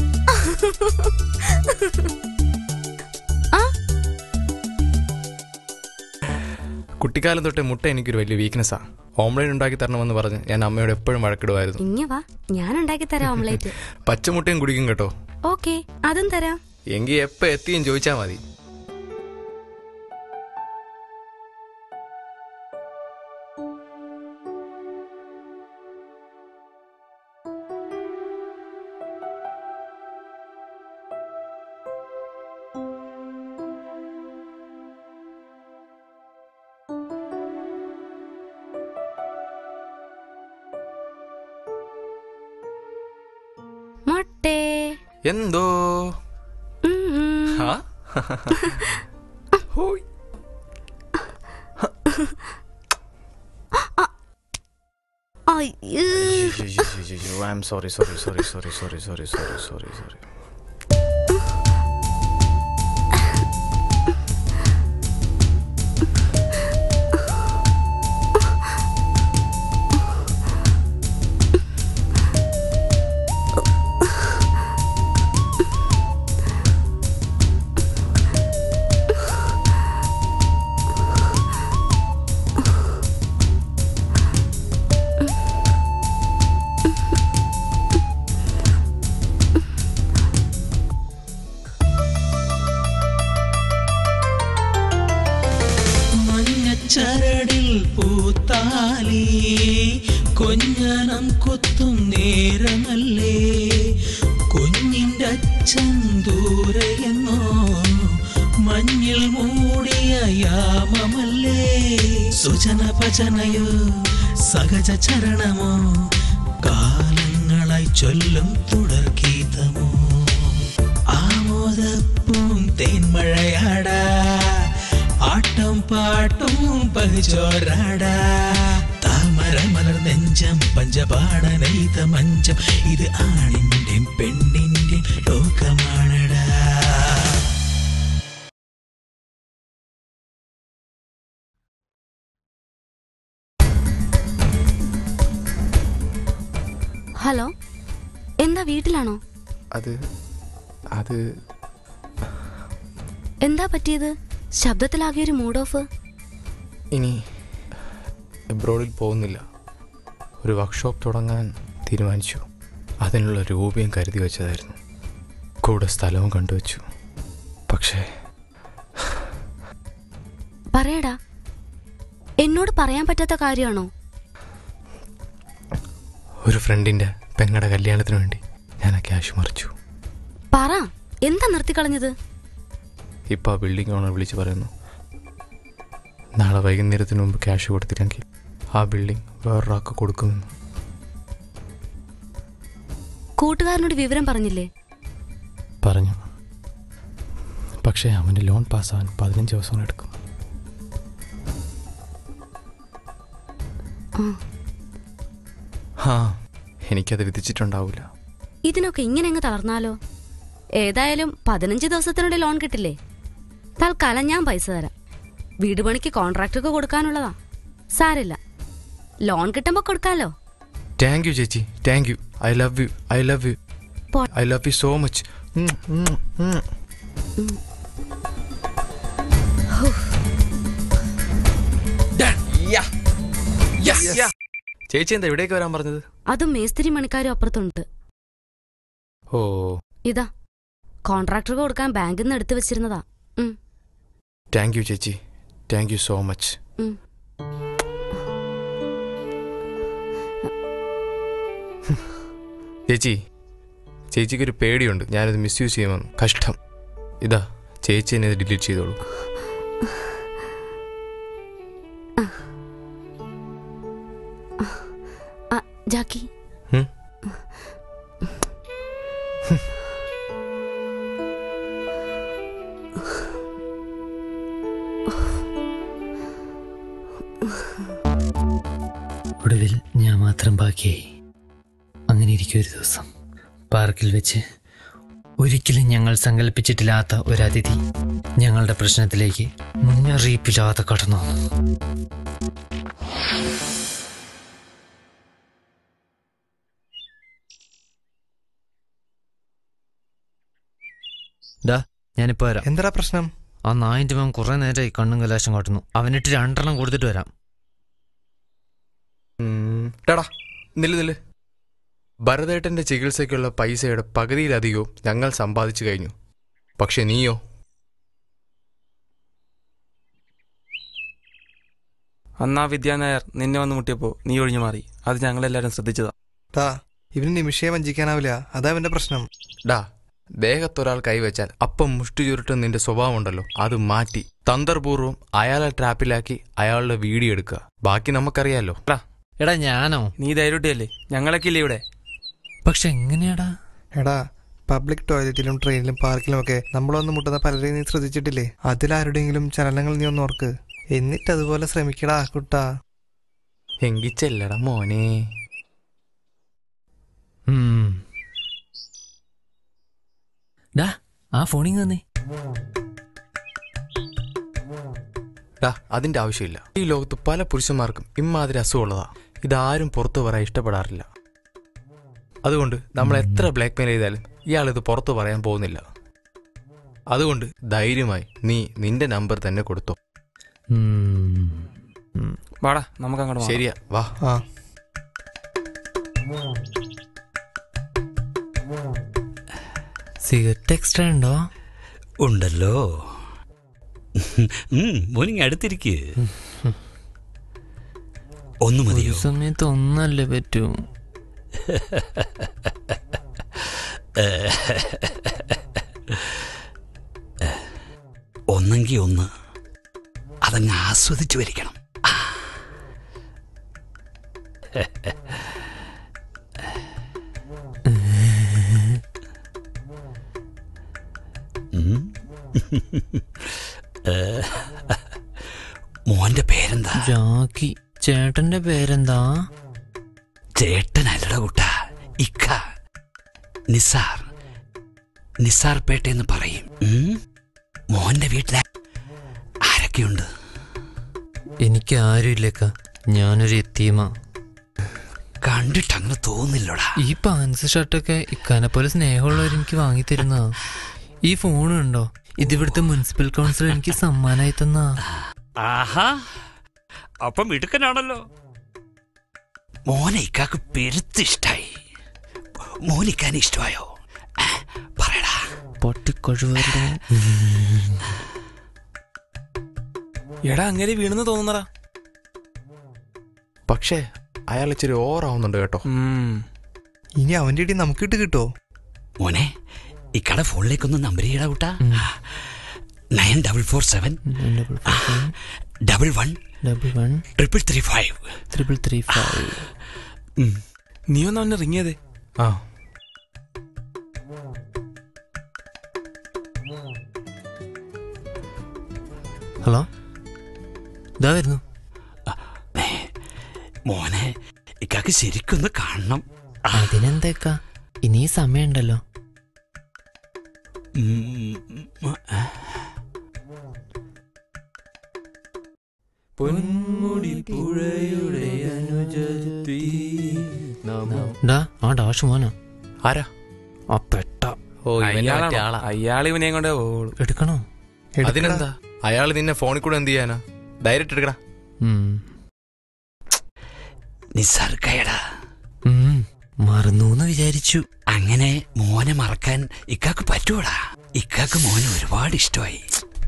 കുട്ടിക്കാലം തൊട്ടേ മുട്ട എനിക്കൊരു വലിയ വീക്ക്നെസ്സാ ഓംലേറ്റ് ഉണ്ടാക്കി തരണമെന്ന് പറഞ്ഞ് ഞാൻ അമ്മയോട് എപ്പോഴും വഴക്കിടുമായിരുന്നു ഇങ്ങ വാ ഞാൻ ഉണ്ടാക്കി തരാം ഓംലേറ്റ് പച്ചമുട്ടയും കുടിക്കും കേട്ടോ ഓക്കെ അതും തരാം എങ്കിൽ എപ്പോ എത്തിയും ചോദിച്ചാ മതി മൊട്ടേ എന്തോ ഹാ? ഹോയ്. അയ്യോ I am sorry sorry sorry sorry sorry sorry sorry sorry sorry മഞ്ഞച്ചരടിൽ പൂത്താലി കൊഞ്ഞനം കൊത്തും നേരമല്ലേ കുഞ്ഞിൻ്റെ അച്ഛൻ ദൂരെയെന്നോ മഞ്ഞിൽ മൂടിയ യാമമല്ലേ സുജന ഭജനയോ സഹജ ചരണമോ കാലങ്ങളായി ചൊല്ലും തുടർ ഗീതമോ ആമോദപ്പും തേന്മഴയാടാ ആട്ടം പാട്ടും പകുചോറാടാ താമര മലർ നെഞ്ചം പഞ്ചപാട നെയ്ത മഞ്ചം ഇത് ആണിന്റെ പെണ്ണിന്റെ ലോകമാണടാ ഹലോ എന്താ വീട്ടിലാണോ അത് അത് എന്താ പറ്റിയത് ശബ്ദത്തിലാകെ ഒരു മൂഡ് ഓഫ് ഇനി എബ്രോഡിൽ പോകുന്നില്ല ഒരു വർക്ക്ഷോപ്പ് തുടങ്ങാൻ തീരുമാനിച്ചു അതിനുള്ള രൂപയും കരുതി വെച്ചതായിരുന്നു കൂടെ സ്ഥലവും കണ്ടുവച്ചു പക്ഷേ പറയടാ എന്നോട് പറയാൻ പറ്റാത്ത കാര്യമാണോ ഒരു ഫ്രണ്ടിൻ്റെ പെങ്ങടെ കല്യാണത്തിന് വേണ്ടി ഞാൻ ആ ക്യാഷ് മറിച്ചു പറ എന്താ നിർത്തിക്കളഞ്ഞത് ഇപ്പോൾ ആ ബിൽഡിംഗ് ഓണർ വിളിച്ച് പറയുന്നു നാളെ വൈകുന്നേരത്തിന് മുമ്പ് ക്യാഷ് കൊടുത്തില്ലെങ്കിൽ ആ ബിൽഡിംഗ് വേറൊരാൾക്ക് കൊടുക്കുമെന്ന് കൂട്ടുകാരനോട് വിവരം പറഞ്ഞില്ലേ പറഞ്ഞു പക്ഷേ അവൻ്റെ ലോൺ പാസ്സാവാൻ പതിനഞ്ച് ദിവസം എടുക്കും ആ, ഹാ എനിക്കത് വിധിച്ചിട്ടുണ്ടാവില്ല ഇതിനൊക്കെ ഇങ്ങനെ അങ്ങ് തളർന്നാലോ ഏതായാലും പതിനഞ്ച് ദിവസത്തിനുള്ളിൽ ലോൺ കിട്ടില്ലേ തൽക്കാലം ഞാൻ പൈസ തരാം വീട് പണിക്ക് കോൺട്രാക്ടർക്ക് കൊടുക്കാനുള്ളതാ സാരില്ല ലോൺ കിട്ടുമ്പോ കൊടുക്കാലോ താങ്ക് യു ചേച്ചി thank you I love you I love you പോ- I love you so much ചേച്ചി എന്താ ഇവിടേക്ക് വരാൻ പറഞ്ഞത് അതും മേസ്തിരി മണിക്കാരും അപ്പുറത്തുണ്ട് ഓ ഇതാ കോൺട്രാക്ടർക്ക് കൊടുക്കാൻ ബാങ്കിൽ നിന്ന് എടുത്തു വെച്ചിരുന്നതാ ഉം, താങ്ക് യു ചേച്ചി താങ്ക് യു സോ മച്ച് ഉം. ചേച്ചി ചേച്ചിക്ക് ഒരു പേടിയുണ്ട് ഞാനത് മിസ്യൂസ് ചെയ്യുമെന്ന് കഷ്ടം ഇതാ ചേച്ചി എന്നെ ഇത് ഡിലീറ്റ് ചെയ്തോളൂ ആ, ജാക്കി ഉം? ഒടുവിൽ ഞാൻ മാത്രം ബാക്കിയായി അങ്ങനെ ഇരിക്കും ഒരു ദിവസം പാർക്കിൽ വെച്ച് ഒരിക്കലും ഞങ്ങൾ സങ്കല്പിച്ചിട്ടില്ലാത്ത ഒരു അതിഥി ഞങ്ങളുടെ പ്രശ്നത്തിലേക്ക് മുന്നറിയിപ്പില്ലാതെ കടന്നു വന്നു. ഡാ ഞാനിപ്പോ വരാം എന്താ പ്രശ്നം ആ നായിന്റെ മോൻ കുറെ നേരമായി കണ്ണും കലാശം കാട്ടുന്നു അവനിട്ട് രണ്ടെണ്ണം കൊടുത്തിട്ട് വരാം ഉം, ടാടാ നില്ല് നില്ല് ഭരതേട്ടന്റെ ചികിത്സയ്ക്കുള്ള പൈസയുടെ പകുതിയിലധികവും ഞങ്ങൾ സമ്പാദിച്ചു കഴിഞ്ഞു പക്ഷെ നീയോ അന്നാ വിദ്യാനായർ നിന്നെ വന്ന് മുട്ടിയപ്പോൾ നീ ഒഴിഞ്ഞു മാറി അത് ഞങ്ങളെല്ലാവരും ശ്രദ്ധിച്ചതാ താ ഇവന് നിമിഷയെ വഞ്ചിക്കാനാവില്ല അതാ അവന്റെ പ്രശ്നം ഡാ ദേഹത്തൊരാൾ കൈവച്ചാൽ അപ്പം മുഷ്ടി ചുരുട്ടും നിന്റെ സ്വഭാവമുണ്ടല്ലോ അത് മാറ്റി തന്ത്രപൂർവ്വം അയാളെ ട്രാപ്പിലാക്കി അയാളുടെ വീഡിയോ എടുക്കുക ബാക്കി നമുക്കറിയാലോ എടാ ഞാനോ നീ ധൈര്യട്ടിയല്ലേ ഞങ്ങളൊക്കെ ഇല്ലേ ഇവിടെ പക്ഷെ എങ്ങനെയാടാ എടാ പബ്ലിക് ടോയ്ലറ്റിലും ട്രെയിനിലും പാർക്കിലും ഒക്കെ നമ്മളൊന്ന് മുട്ടുന്ന പലരെയും നീ ശ്രദ്ധിച്ചിട്ടില്ലേ അതിലാരുടെയെങ്കിലും ചലനങ്ങൾ നീ ഒന്ന് ഓർക്ക് എന്നിട്ട് അതുപോലെ ശ്രമിക്കടാ കുട്ടാ എങ്കിച്ചല്ലടാ മോനെ ഉം. ഡാ ആ ഫോണിങ് തന്നെ ഡാ അതിന്റെ ആവശ്യമില്ല ഈ ലോകത്ത് പല പുരുഷന്മാർക്കും ഇമ്മാതിരി അസുഖമുള്ളതാ ഇതാരും പുറത്തു പറയാൻ ഇഷ്ടപ്പെടാറില്ല അതുകൊണ്ട് നമ്മൾ എത്ര ബ്ലാക്ക് മെയിൽ ചെയ്താലും ഇയാൾ ഇത് പുറത്തു പറയാൻ പോകുന്നില്ല അതുകൊണ്ട് ധൈര്യമായി നീ നിന്റെ നമ്പർ തന്നെ കൊടുത്തോ വാടാ നമുക്ക് അങ്ങോട്ട് മാറാം. ശരിയാ വാ ആ സിഗരറ്റ് എക്സ്ട്രാ ഉണ്ടോ ഉണ്ടല്ലോ ഉം, മോനിങ് അടുത്തിരിക്ക് ഒന്ന് ഒരു മതിയോ സമയത്ത് ഒന്നല്ലേ പറ്റൂ ഒന്നെങ്കിൽ ഒന്ന് അതങ്ങ് ആസ്വദിച്ചു വരിക്കണം ചേട്ടന്റെ പേരെന്താ ചേട്ടനല്ലട കുട്ട ഇക്ക നിസാർ നിസാർ പേട്ട എന്ന് പറയും ഉം? മോന്റെ വീട്ടിലെ ആരൊക്കെയുണ്ട് എനിക്ക് ആരുമില്ലേക്ക ഞാനൊരു എത്തീമ കണ്ടിട്ട് അങ്ങനെ തോന്നില്ലടാ ഈ പാൻസ് ഷർട്ടൊക്കെ ഇക്കാനെ പോലെ സ്നേഹമുള്ളവർ എനിക്ക് വാങ്ങി തരുന്ന ഈ ഫോൺ ഉണ്ടോ ഇതിവിടുത്തെ മുനിസിപ്പൽ കൗൺസിൽ എനിക്ക് സമ്മാനമായി തന്നാ ആഹാ അപ്പം മിടുക്കനാണല്ലോ മോനെ ഇക്കാക്ക് പെരുത്തിഷ്ടായി മോനിക്കാൻ ഇഷ്ടമായോ പറയടാ പൊട്ടിക്കൊഴുവരുടെ എടാ അങ്ങനെ വീണെന്ന് തോന്നുന്നടാ പക്ഷേ അയാൾ ഇച്ചിരി ഓവറാവുന്നുണ്ട് കേട്ടോ ഇനി അവന്റെ ഇടി നമുക്ക് ഇട്ട് കിട്ടോ മോനെ ഇക്കടെ ഫോണിലേക്കൊന്ന് നമ്പർ ചെയ്യടാ കൂട്ടാ nine double four seven double one double one triple three five triple three five നീ ഒന്ന് അവനെ റിങ് ചെയ്തേ ആ ഹലോ ഇതാ വരുന്നു മോനെ ഇക്കാക്ക് ശരിക്കൊന്ന് കാണണം അതിനെന്തേക്കാ ഇനി സമയമുണ്ടല്ലോ പൊന്മുടി പുഴയുടെ അനുജത്തി ഡാ ആ ഡാഷ് മോനാ ആരാ ആ പെട്ട ഓ ഇവന്റെ അയാൾ ഇവനെ കൊണ്ട് എടുക്കണോ അതിനെന്താ അയാൾ നിന്നെ ഫോണിൽ കൂടെ എന്ത് ചെയ്യാനാ ഡയറക്റ്റ് എടുക്കടാ നിസ്സർഗയടാ മറന്നു വിചാരിച്ചു അങ്ങനെ മോനെ മറക്കാൻ ഇക്കാക്ക് പറ്റൂടാ ഇക്കാക്ക് മോനെ ഒരുപാട് ഇഷ്ടമായി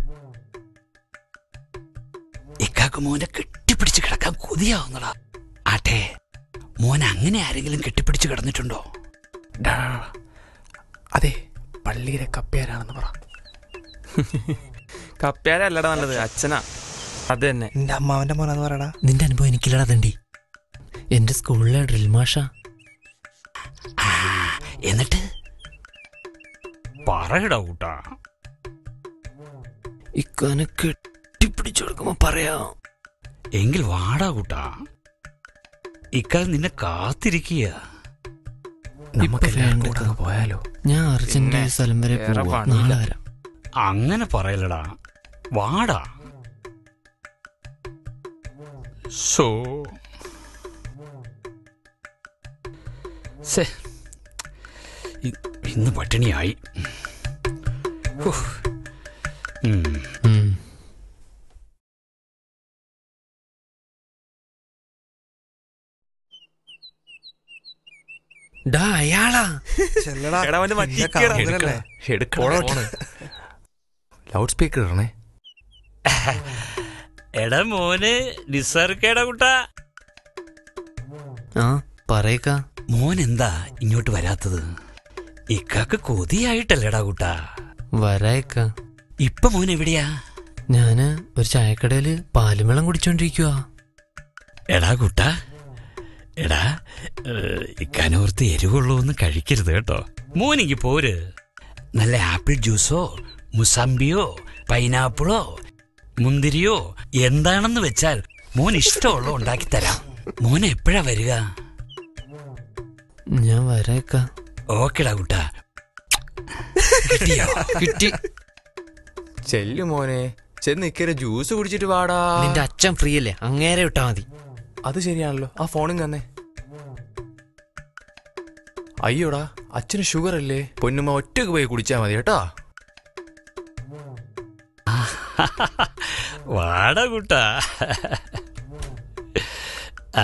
ഇക്കാക്ക് മോനെ കെട്ടിപ്പിടിച്ച് കിടക്കാൻ കൊതിയാവുന്നടാ ആട്ടെ മോൻ അങ്ങനെ ആരെങ്കിലും കെട്ടിപ്പിടിച്ച് കിടന്നിട്ടുണ്ടോ ഡാ, അതെ പള്ളിയിലെ കപ്പയാരാണെന്ന് പറ കപ്പ്യാരല്ലടാ നല്ലത് അച്ഛനാ അത് തന്നെ എന്റെ അമ്മാവന്റെ മോനാന്ന് പറയടാ നിന്റെ അനുഭവം എനിക്കില്ലടാ തണ്ടി എന്റെ സ്കൂളിലെ ഡ്രിൽ മാഷ എന്നിട്ട് പറയടാ കൂട്ടാ ഇക്കാനെ കെട്ടിപ്പിടിച്ചു കൊടുക്കുമ്പോ പറയാം എങ്കിൽ വാടാ കൂട്ടാ ഇക്കാൽ നിന്നെ കാത്തിരിക്കുക ഇപ്പൊ വേണ്ട പോയാലോ ഞാൻ അർജന്റ് സ്ഥലം വരെ വേറെ പോവാ പണിയില്ല. നാളെ വരാം അങ്ങനെ പറയലടാ വാടാ സോ സെ ഇ- ഇന്ന് പട്ടിണിയായി ഹോ. ഉം. ഡാ അയാളാ ചെല്ലടാ എടാ, അവന്റെ നിന്നെ മറ്റിക്കടാ. കാണുന്നില്ലല്ലേ? എടുക്കണം പോടോ. ലൗഡ് സ്പീക്കർ ഇടണേ എടാ മോനെ നിസ്സർക്കേടാ കുട്ടാ ആ പറയക്ക മോൻ എന്താ ഇങ്ങോട്ട് വരാത്തത് ഇക്കാക്ക് കൊതിയായിട്ടല്ലേടാ കുട്ടാ വരായക്ക ഇപ്പൊ മോൻ എവിടെയാ ഞാന് ഒരു ചായക്കടയില് പാലും വെള്ളം കുടിച്ചോണ്ടിരിക്കുവാ എടാ കുട്ടാ എടാ ഏഹ്, ഇക്കാനോർത്ത് എരിവുള്ളതൊന്നും കഴിക്കരുത് കേട്ടോ മോനിക്ക് പോര് നല്ല ആപ്പിൾ ജ്യൂസോ മുസമ്പിയോ പൈനാപ്പിളോ മുന്തിരിയോ എന്താണെന്ന് വെച്ചാൽ മോൻ ഇഷ്ടമുള്ള ഉണ്ടാക്കി തരാം മോൻ എപ്പോഴാ വരിക ഞാൻ വരായക്ക ഓക്കെടാ കുട്ടാ കിട്ടിയോ കിട്ടി ചെല്ലു മോനെ ചെന്ന് ഇക്കരെ ജ്യൂസ് കുടിച്ചിട്ട് വാടാ നിന്റെ അച്ഛൻ ഫ്രീ അല്ലേ അങ്ങേരെ വിട്ടാ മതി അത് ശരിയാണല്ലോ ആ ഫോണിൽ തന്നെ അയ്യോടാ അച്ഛന് ഷുഗർ അല്ലേ പൊന്നുമ്മ ഒറ്റക്ക് പോയി കുടിച്ചാ മതി കേട്ടാ വാടാ കുട്ടാ ആ.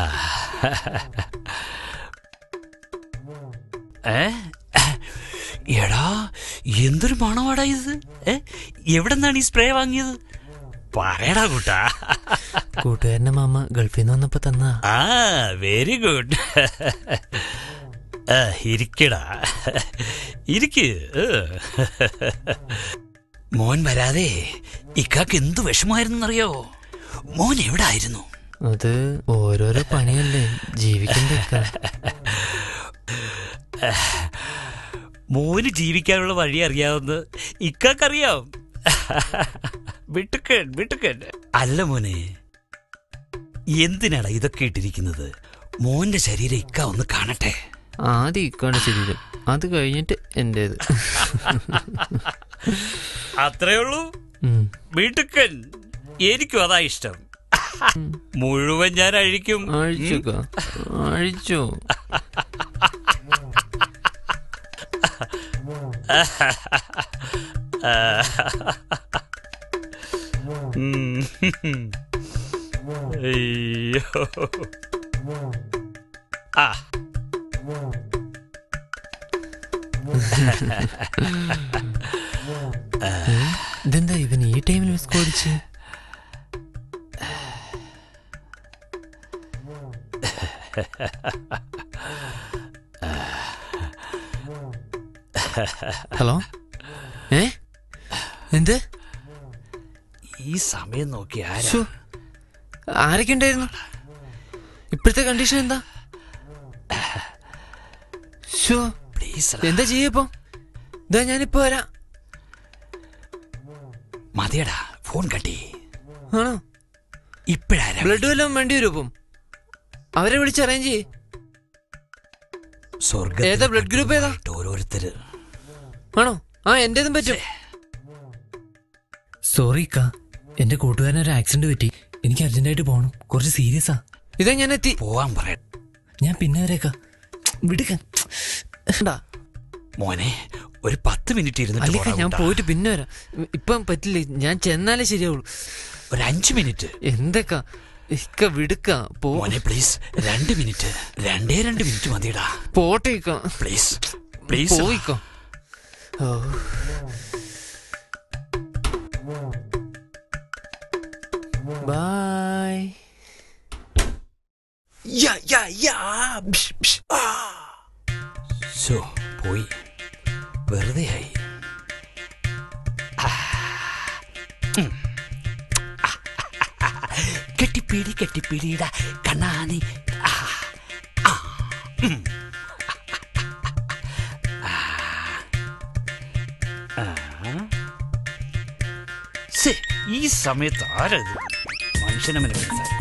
ഏ എടാ എന്തൊരു മണമാടാ ഇത് ഏ എവിടെ നിന്നാണ് ഈ സ്പ്രേ വാങ്ങിയത് പറയടാ കുട്ടാ കൂട്ടുകാരന്റെ മാമ ഗൾഫിൽ നിന്ന് വന്നപ്പോ തന്നാ ആ വെരി ഗുഡ് ഇരിക്കടാ ഇരിക്ക് ഏ. മോൻ വരാതെ ഇക്കാക്ക് എന്ത് വിഷമായിരുന്നറിയോ മോൻ എവിടെ ആയിരുന്നു അത് ഓരോരോ പണിയല്ലേ ജീവിക്കണ്ടേ ഇക്ക? മോന് ജീവിക്കാനുള്ള വഴി അറിയാവുന്ന ഇക്കാക്കറിയാം വിട്ടുക്കൻ വിട്ടുക്കൻ അല്ല മോനെ എന്തിനാടാ ഇതൊക്കെ ഇട്ടിരിക്കുന്നത് മോന്റെ ശരീരം ഇക്ക ഒന്ന് കാണട്ടെ ആദ്യം ഇക്കാണ് ശരീരം അത് കഴിഞ്ഞിട്ട് എൻ്റേത് അത്രേ ഉള്ളൂ ഉം. വീട്ടുക്കൻ എനിക്കും അതാ ഇഷ്ടം മുഴുവൻ ഞാൻ അഴിക്കും അഴിച്ചോക്ക അഴിച്ചോ ഉം. അയ്യോ ആ ഇതെന്താ ഇവൻ ഈ ടൈമിൽ മിസ് കോടിച്ച് ഹലോ ഏ എന്ത് ഈ സമയം നോക്കി ആരാ ശ്ശോ, ആരൊക്കെ ഉണ്ടായിരുന്നു ഇപ്പോഴത്തെ കണ്ടീഷൻ എന്താ ഷോ എന്താ ചെയ്യപ്പോ ഇതാ ഞാനിപ്പോ വരാം മതിയടാ ഫോൺ കട്ടി ആണോ ഇപ്പഴാരാ ബ്ലഡ് വല്ലതും വേണ്ടി വരും ഇപ്പം അവരെ വിളിച്ച് അറേഞ്ച് ചെയ്യ് സ്വർഗത്തിൽ ഏതാ ബ്ലഡ് ഗ്രൂപ്പ് ഏതാ ഓരോരുത്തര് ആണോ ആ എന്റേതും പറ്റും സോറി ഇക്ക എന്റെ കൂട്ടുകാരൻ ഒരു ആക്സിഡന്റ് പറ്റി എനിക്ക് അർജന്റായിട്ട് പോകണം കുറച്ച് സീരിയസാ ഇതാ ഞാൻ എത്തി പോവാൻ പറയ ഞാൻ പിന്നെ വരേക്ക വിടുക്ക മോനെ ഒരു പത്ത് മിനിറ്റ് ഇരുന്നിട്ട് അല്ലിക്ക പോടാ ഞാൻ കൂട്ടാ. പോയിട്ട് പിന്നെ വരാം ഇപ്പം പറ്റില്ല ഞാൻ ചെന്നാലേ ശരിയാവുള്ളൂ ഒരു അഞ്ച് മിനിറ്റ് എന്തൊക്കെ ഇക്ക വിടുക്ക പോ മോനെ പ്ലീസ് രണ്ട് മിനിറ്റ് രണ്ടേ രണ്ട് മിനിറ്റ് മതിയടാ പോട്ടെ ഇക്ക പ്ലീസ് പ്ലീസ് പോയിക്കോ ഓ ബൈ യാ യാ യാ ബ്ഷ്, ബ്ഷ്, ആ. ശോ, പോയി വെറുതെ ആയി ആ. ഉം. ആ, ആ, ആ, ആ. കെട്ടിപ്പിടി കെട്ടിപ്പിടിയുടെ കണ്ണാനി ആ, ആ, ഉം. ആ, ആ. ശ്ശേ, ഈ സമയത്ത് ആരത് മനുഷ്യനവനെ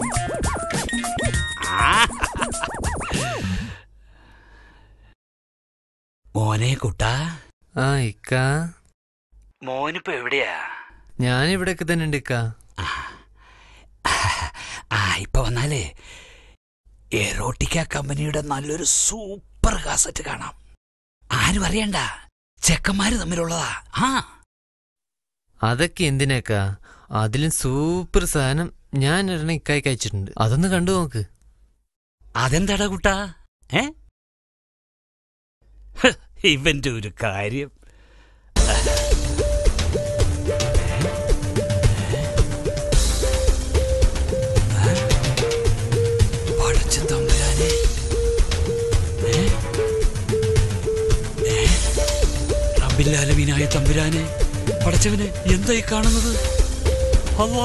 മോനെ കുട്ടാ ആ ഇക്ക മോനിപ്പോ എവിടെയാ ഞാൻ ഇവിടെയൊക്കെ തന്നെ ഉണ്ട് ഇക്ക ആ ഇപ്പൊ വന്നാലേ എറോട്ടിക്ക കമ്പനിയുടെ നല്ലൊരു സൂപ്പർ കാസറ്റ് കാണാം ആരും അറിയണ്ട ചെക്കന്മാര് തമ്മിലുള്ളതാ ആ അതൊക്കെ എന്തിനാക്ക അതിലും സൂപ്പർ സാധനം ഞാൻ ഒരെണ്ണം ഇക്കായി കഴിച്ചിട്ടുണ്ട് അതൊന്ന് കണ്ടു നോക്ക് അതെന്താടാ കുട്ടാ ഏ ഹ്, ഇവന്റെ ഒരു കാര്യം പടച്ച തമ്പുരാനെ ഏ? ഏ? റബ്ബില്ലാലമീനായ തമ്പുരാനെ പടച്ചവനെ എന്തായി കാണുന്നത് അല്ലാ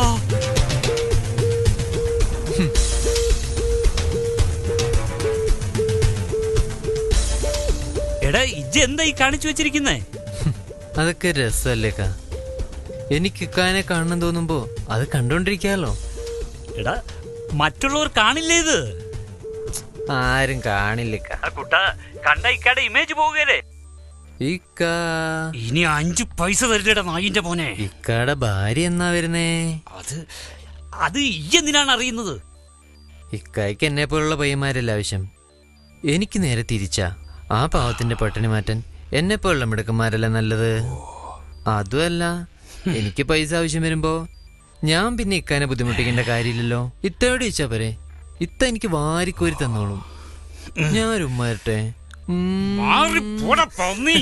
എടാ ഇജ്ജ് എന്തായി കാണിച്ചു വെച്ചിരിക്കുന്നേ അതൊക്കെ രസമല്ലേക്ക എനിക്ക് ഇക്കാനെ കാണണം തോന്നുമ്പോ അത് കണ്ടോണ്ടിരിക്കാലോ എടാ മറ്റുള്ളവർ കാണില്ലേ ഇത് ആരും കാണില്ലിക്ക കുട്ടാ കണ്ട ഇക്കടെ ഇമേജ് പോവുകയല്ലേ ഇക്ക ഇനി അഞ്ചു പൈസ തരില്ലടാ നായിന്റെ മോനെ ഇക്കയുടെ ഭാര്യ എന്നാ വരുന്നേ അത് അത് ഈ എന്തിനാണ് അറിയുന്നത് ഇക്കായ്ക്ക് എന്നെ പോലുള്ള പയ്യന്മാരല്ല ആവശ്യം എനിക്ക് നേരെ തിരിച്ചാ ആ പാവത്തിന്റെ പട്ടിണി മാറ്റാൻ എന്നെ പോലുള്ള മിടുക്കന്മാരല്ല നല്ലത് അതുമല്ല എനിക്ക് പൈസ ആവശ്യം വരുമ്പോ ഞാൻ പിന്നെ ഇക്കാനെ ബുദ്ധിമുട്ടിക്കേണ്ട കാര്യമില്ലല്ലോ ഇത്തോടെ ചോദിച്ചാ പോരെ ഇത്ത എനിക്ക് വാരിക്കോരി തന്നോളും ഞാൻ ഉമ്മ വരട്ടെ ഉം. മാറിപ്പോടാ പന്നി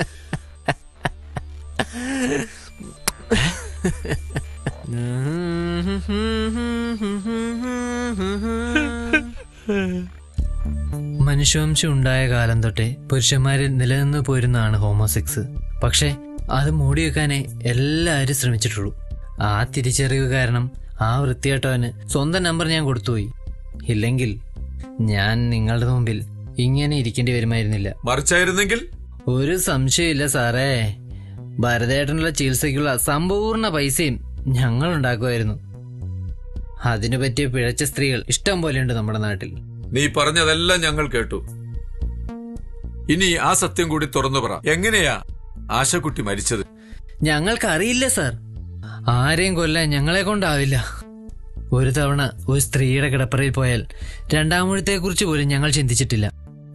മനുഷ്യവംശം ഉണ്ടായ കാലം തൊട്ടേ പുരുഷന്മാരിൽ നിലനിന്ന് പോരുന്നതാണ് ഹോമോസെക്സ് പക്ഷേ അത് മൂടി വെക്കാനേ എല്ലാവരും ശ്രമിച്ചിട്ടുള്ളൂ ആ തിരിച്ചറിവ് കാരണം ആ വൃത്തികെട്ടവന് സ്വന്തം നമ്പർ ഞാൻ കൊടുത്തുപോയി ഇല്ലെങ്കിൽ ഞാൻ നിങ്ങളുടെ മുമ്പിൽ ഇങ്ങനെ ഇരിക്കേണ്ടി വരുമായിരുന്നില്ല മറിച്ചായിരുന്നെങ്കിൽ ഒരു സംശയമില്ല സാറേ ഭരതേട്ടനുള്ള ചികിത്സയ്ക്കുള്ള സമ്പൂർണ്ണ പൈസയും ഞങ്ങൾ ഉണ്ടാക്കുമായിരുന്നു അതിനു പറ്റിയ പിഴച്ച സ്ത്രീകൾ ഇഷ്ടം പോലെയുണ്ട് നമ്മുടെ നാട്ടിൽ നീ പറഞ്ഞതെല്ലാം ഞങ്ങൾ കേട്ടു ഇനി ആ സത്യം കൂടി തുറന്നു പറ എങ്ങനെയാ ആശക്കുട്ടി മരിച്ചത് ഞങ്ങൾക്കറിയില്ല സാർ ആരെയും കൊല്ലാൻ ഞങ്ങളെ കൊണ്ടാവില്ല ഒരു തവണ ഒരു സ്ത്രീയുടെ കിടപ്പറയിൽ പോയാൽ രണ്ടാമൂഴത്തെക്കുറിച്ച് പോലും ഞങ്ങൾ ചിന്തിച്ചിട്ടില്ല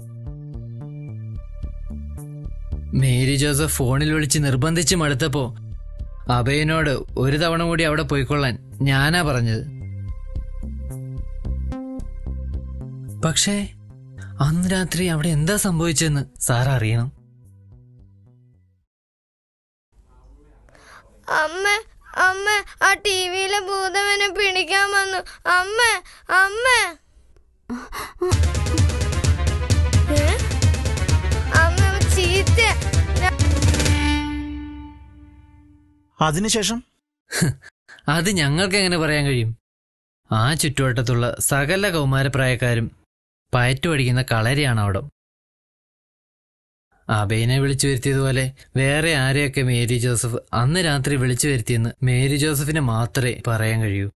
മേരി ജോസഫ് ഫോണിൽ വിളിച്ച് നിർബന്ധിച്ച് മടുത്തപ്പോ അഭയനോട് ഒരു തവണ കൂടി അവിടെ പോയിക്കൊള്ളാൻ ഞാനാ പറഞ്ഞത് പക്ഷേ അന്ന് രാത്രി അവിടെ എന്താ സംഭവിച്ചെന്ന് സാർ അറിയണം അമ്മ അമ്മ ആ ടിവിയിലെ ഭൂതവനെ പിടിക്കാൻ വന്നു അമ്മ അമ്മ ഏ? അമ്മ ചീത്ത അതിനുശേഷം അത് ഞങ്ങൾക്ക് എങ്ങനെ പറയാൻ കഴിയും ആ ചുറ്റുവട്ടത്തുള്ള സകല കൗമാരപ്രായക്കാരും പയറ്റു പഠിക്കുന്ന കളരിയാണ് അവിടെ അബൈനെ വിളിച്ചു വരുത്തിയതുപോലെ വേറെ ആരെയൊക്കെ മേരി ജോസഫ് അന്ന് രാത്രി വിളിച്ചു വരുത്തിയെന്ന് മേരി ജോസഫിന് മാത്രമേ പറയാൻ കഴിയൂ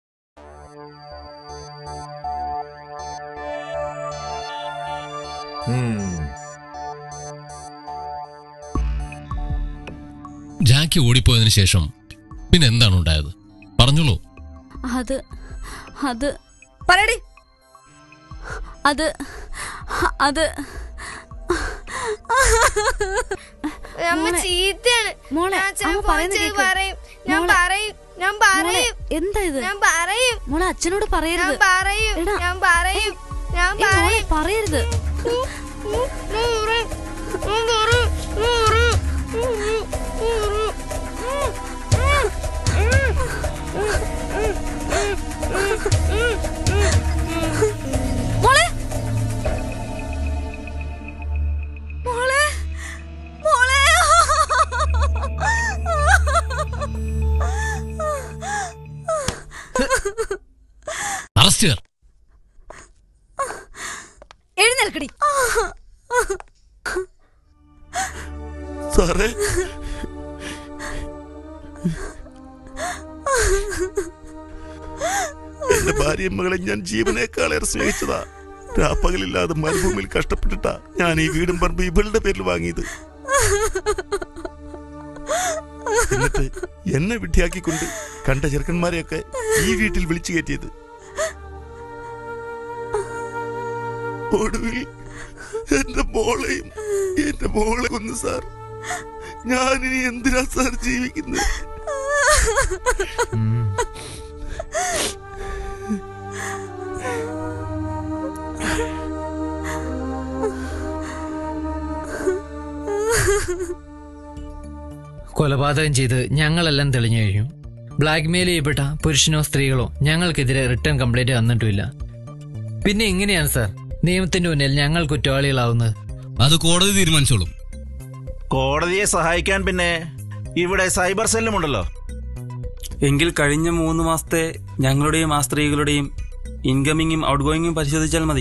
ജാക്കി ഓടിപ്പോയതിനു ശേഷം പിന്നെ എന്താണ് ഉണ്ടായത് പറഞ്ഞോളൂ അത് അത് പറയടി അത് അത് അമ്മ മോളെ, ചീത്തയാണ് മോളെ, ഞാൻ അച്ഛനെ അമ്മ ഫോൺ പറയുന്നത് ചെയ്ത് കേക്ക്. പറയും ഞാൻ മോളെ, പറയും ഞാൻ പറയും എന്താ ഇത് ഞാൻ പറയും മോളെ അച്ഛനോട് ഞാൻ പറയരുത് പറയും എടാ. ഞാൻ പറയും ഞാൻ ഏയ്, മോളെ, പറയും പറയരുത് ഞാൻ പറയും ഞാൻ പറയും ഞാൻ പറയും മോളെ മോളെ മോളെ അറസ്റ്റ് ചെയ്യാൻ എഴുന്നേൽക്കടി സാറേ എന്റെ ഭാര്യയും മകളെ ഞാൻ ജീവനേക്കാളേറെ സ്നേഹിച്ചതാ രാപ്പകലില്ലാതെ മരുഭൂമിയിൽ കഷ്ടപ്പെട്ടിട്ടാ ഞാൻ ഈ വീടും പറമ്പ് ഇവളുടെ പേരിൽ വാങ്ങിയത് എന്നിട്ട് എന്നെ വിഡ്ഢിയാക്കിക്കൊണ്ട് കണ്ട ചെറുക്കന്മാരെയൊക്കെ ഈ വീട്ടിൽ വിളിച്ചു കയറ്റിയത് ഒടുവിൽ എന്റെ മോളെയും എന്റെ മോളെ കൊന്നു സാർ ഞാനിനി എന്തിനാ സാർ ജീവിക്കുന്നത് കൊലപാതകം ചെയ്ത് ഞങ്ങളെല്ലാം തെളിഞ്ഞു കഴിഞ്ഞു ബ്ലാക്ക്മെയിൽ ചെയ്യപ്പെട്ട പുരുഷനോ സ്ത്രീകളോ ഞങ്ങൾക്കെതിരെ റിട്ടേൺ കംപ്ലൈന്റ് തന്നിട്ടുമില്ല പിന്നെ എങ്ങനെയാണ് സാർ നിയമത്തിന്റെ മുന്നിൽ ഞങ്ങൾ കുറ്റവാളികളാവുന്നത് അത് കോടതി തീരുമാനിച്ചോളും കോടതിയെ സഹായിക്കാൻ പിന്നെ ഇവിടെ സൈബർ സെല്ലും ഉണ്ടല്ലോ എങ്കിൽ കഴിഞ്ഞ മൂന്ന് മാസത്തെ ഞങ്ങളുടെയും ആ സ്ത്രീകളുടെയും ഇൻകമിങ്ങും ഔട്ട് ഗോയിങ്ങും പരിശോധിച്ചാൽ മതി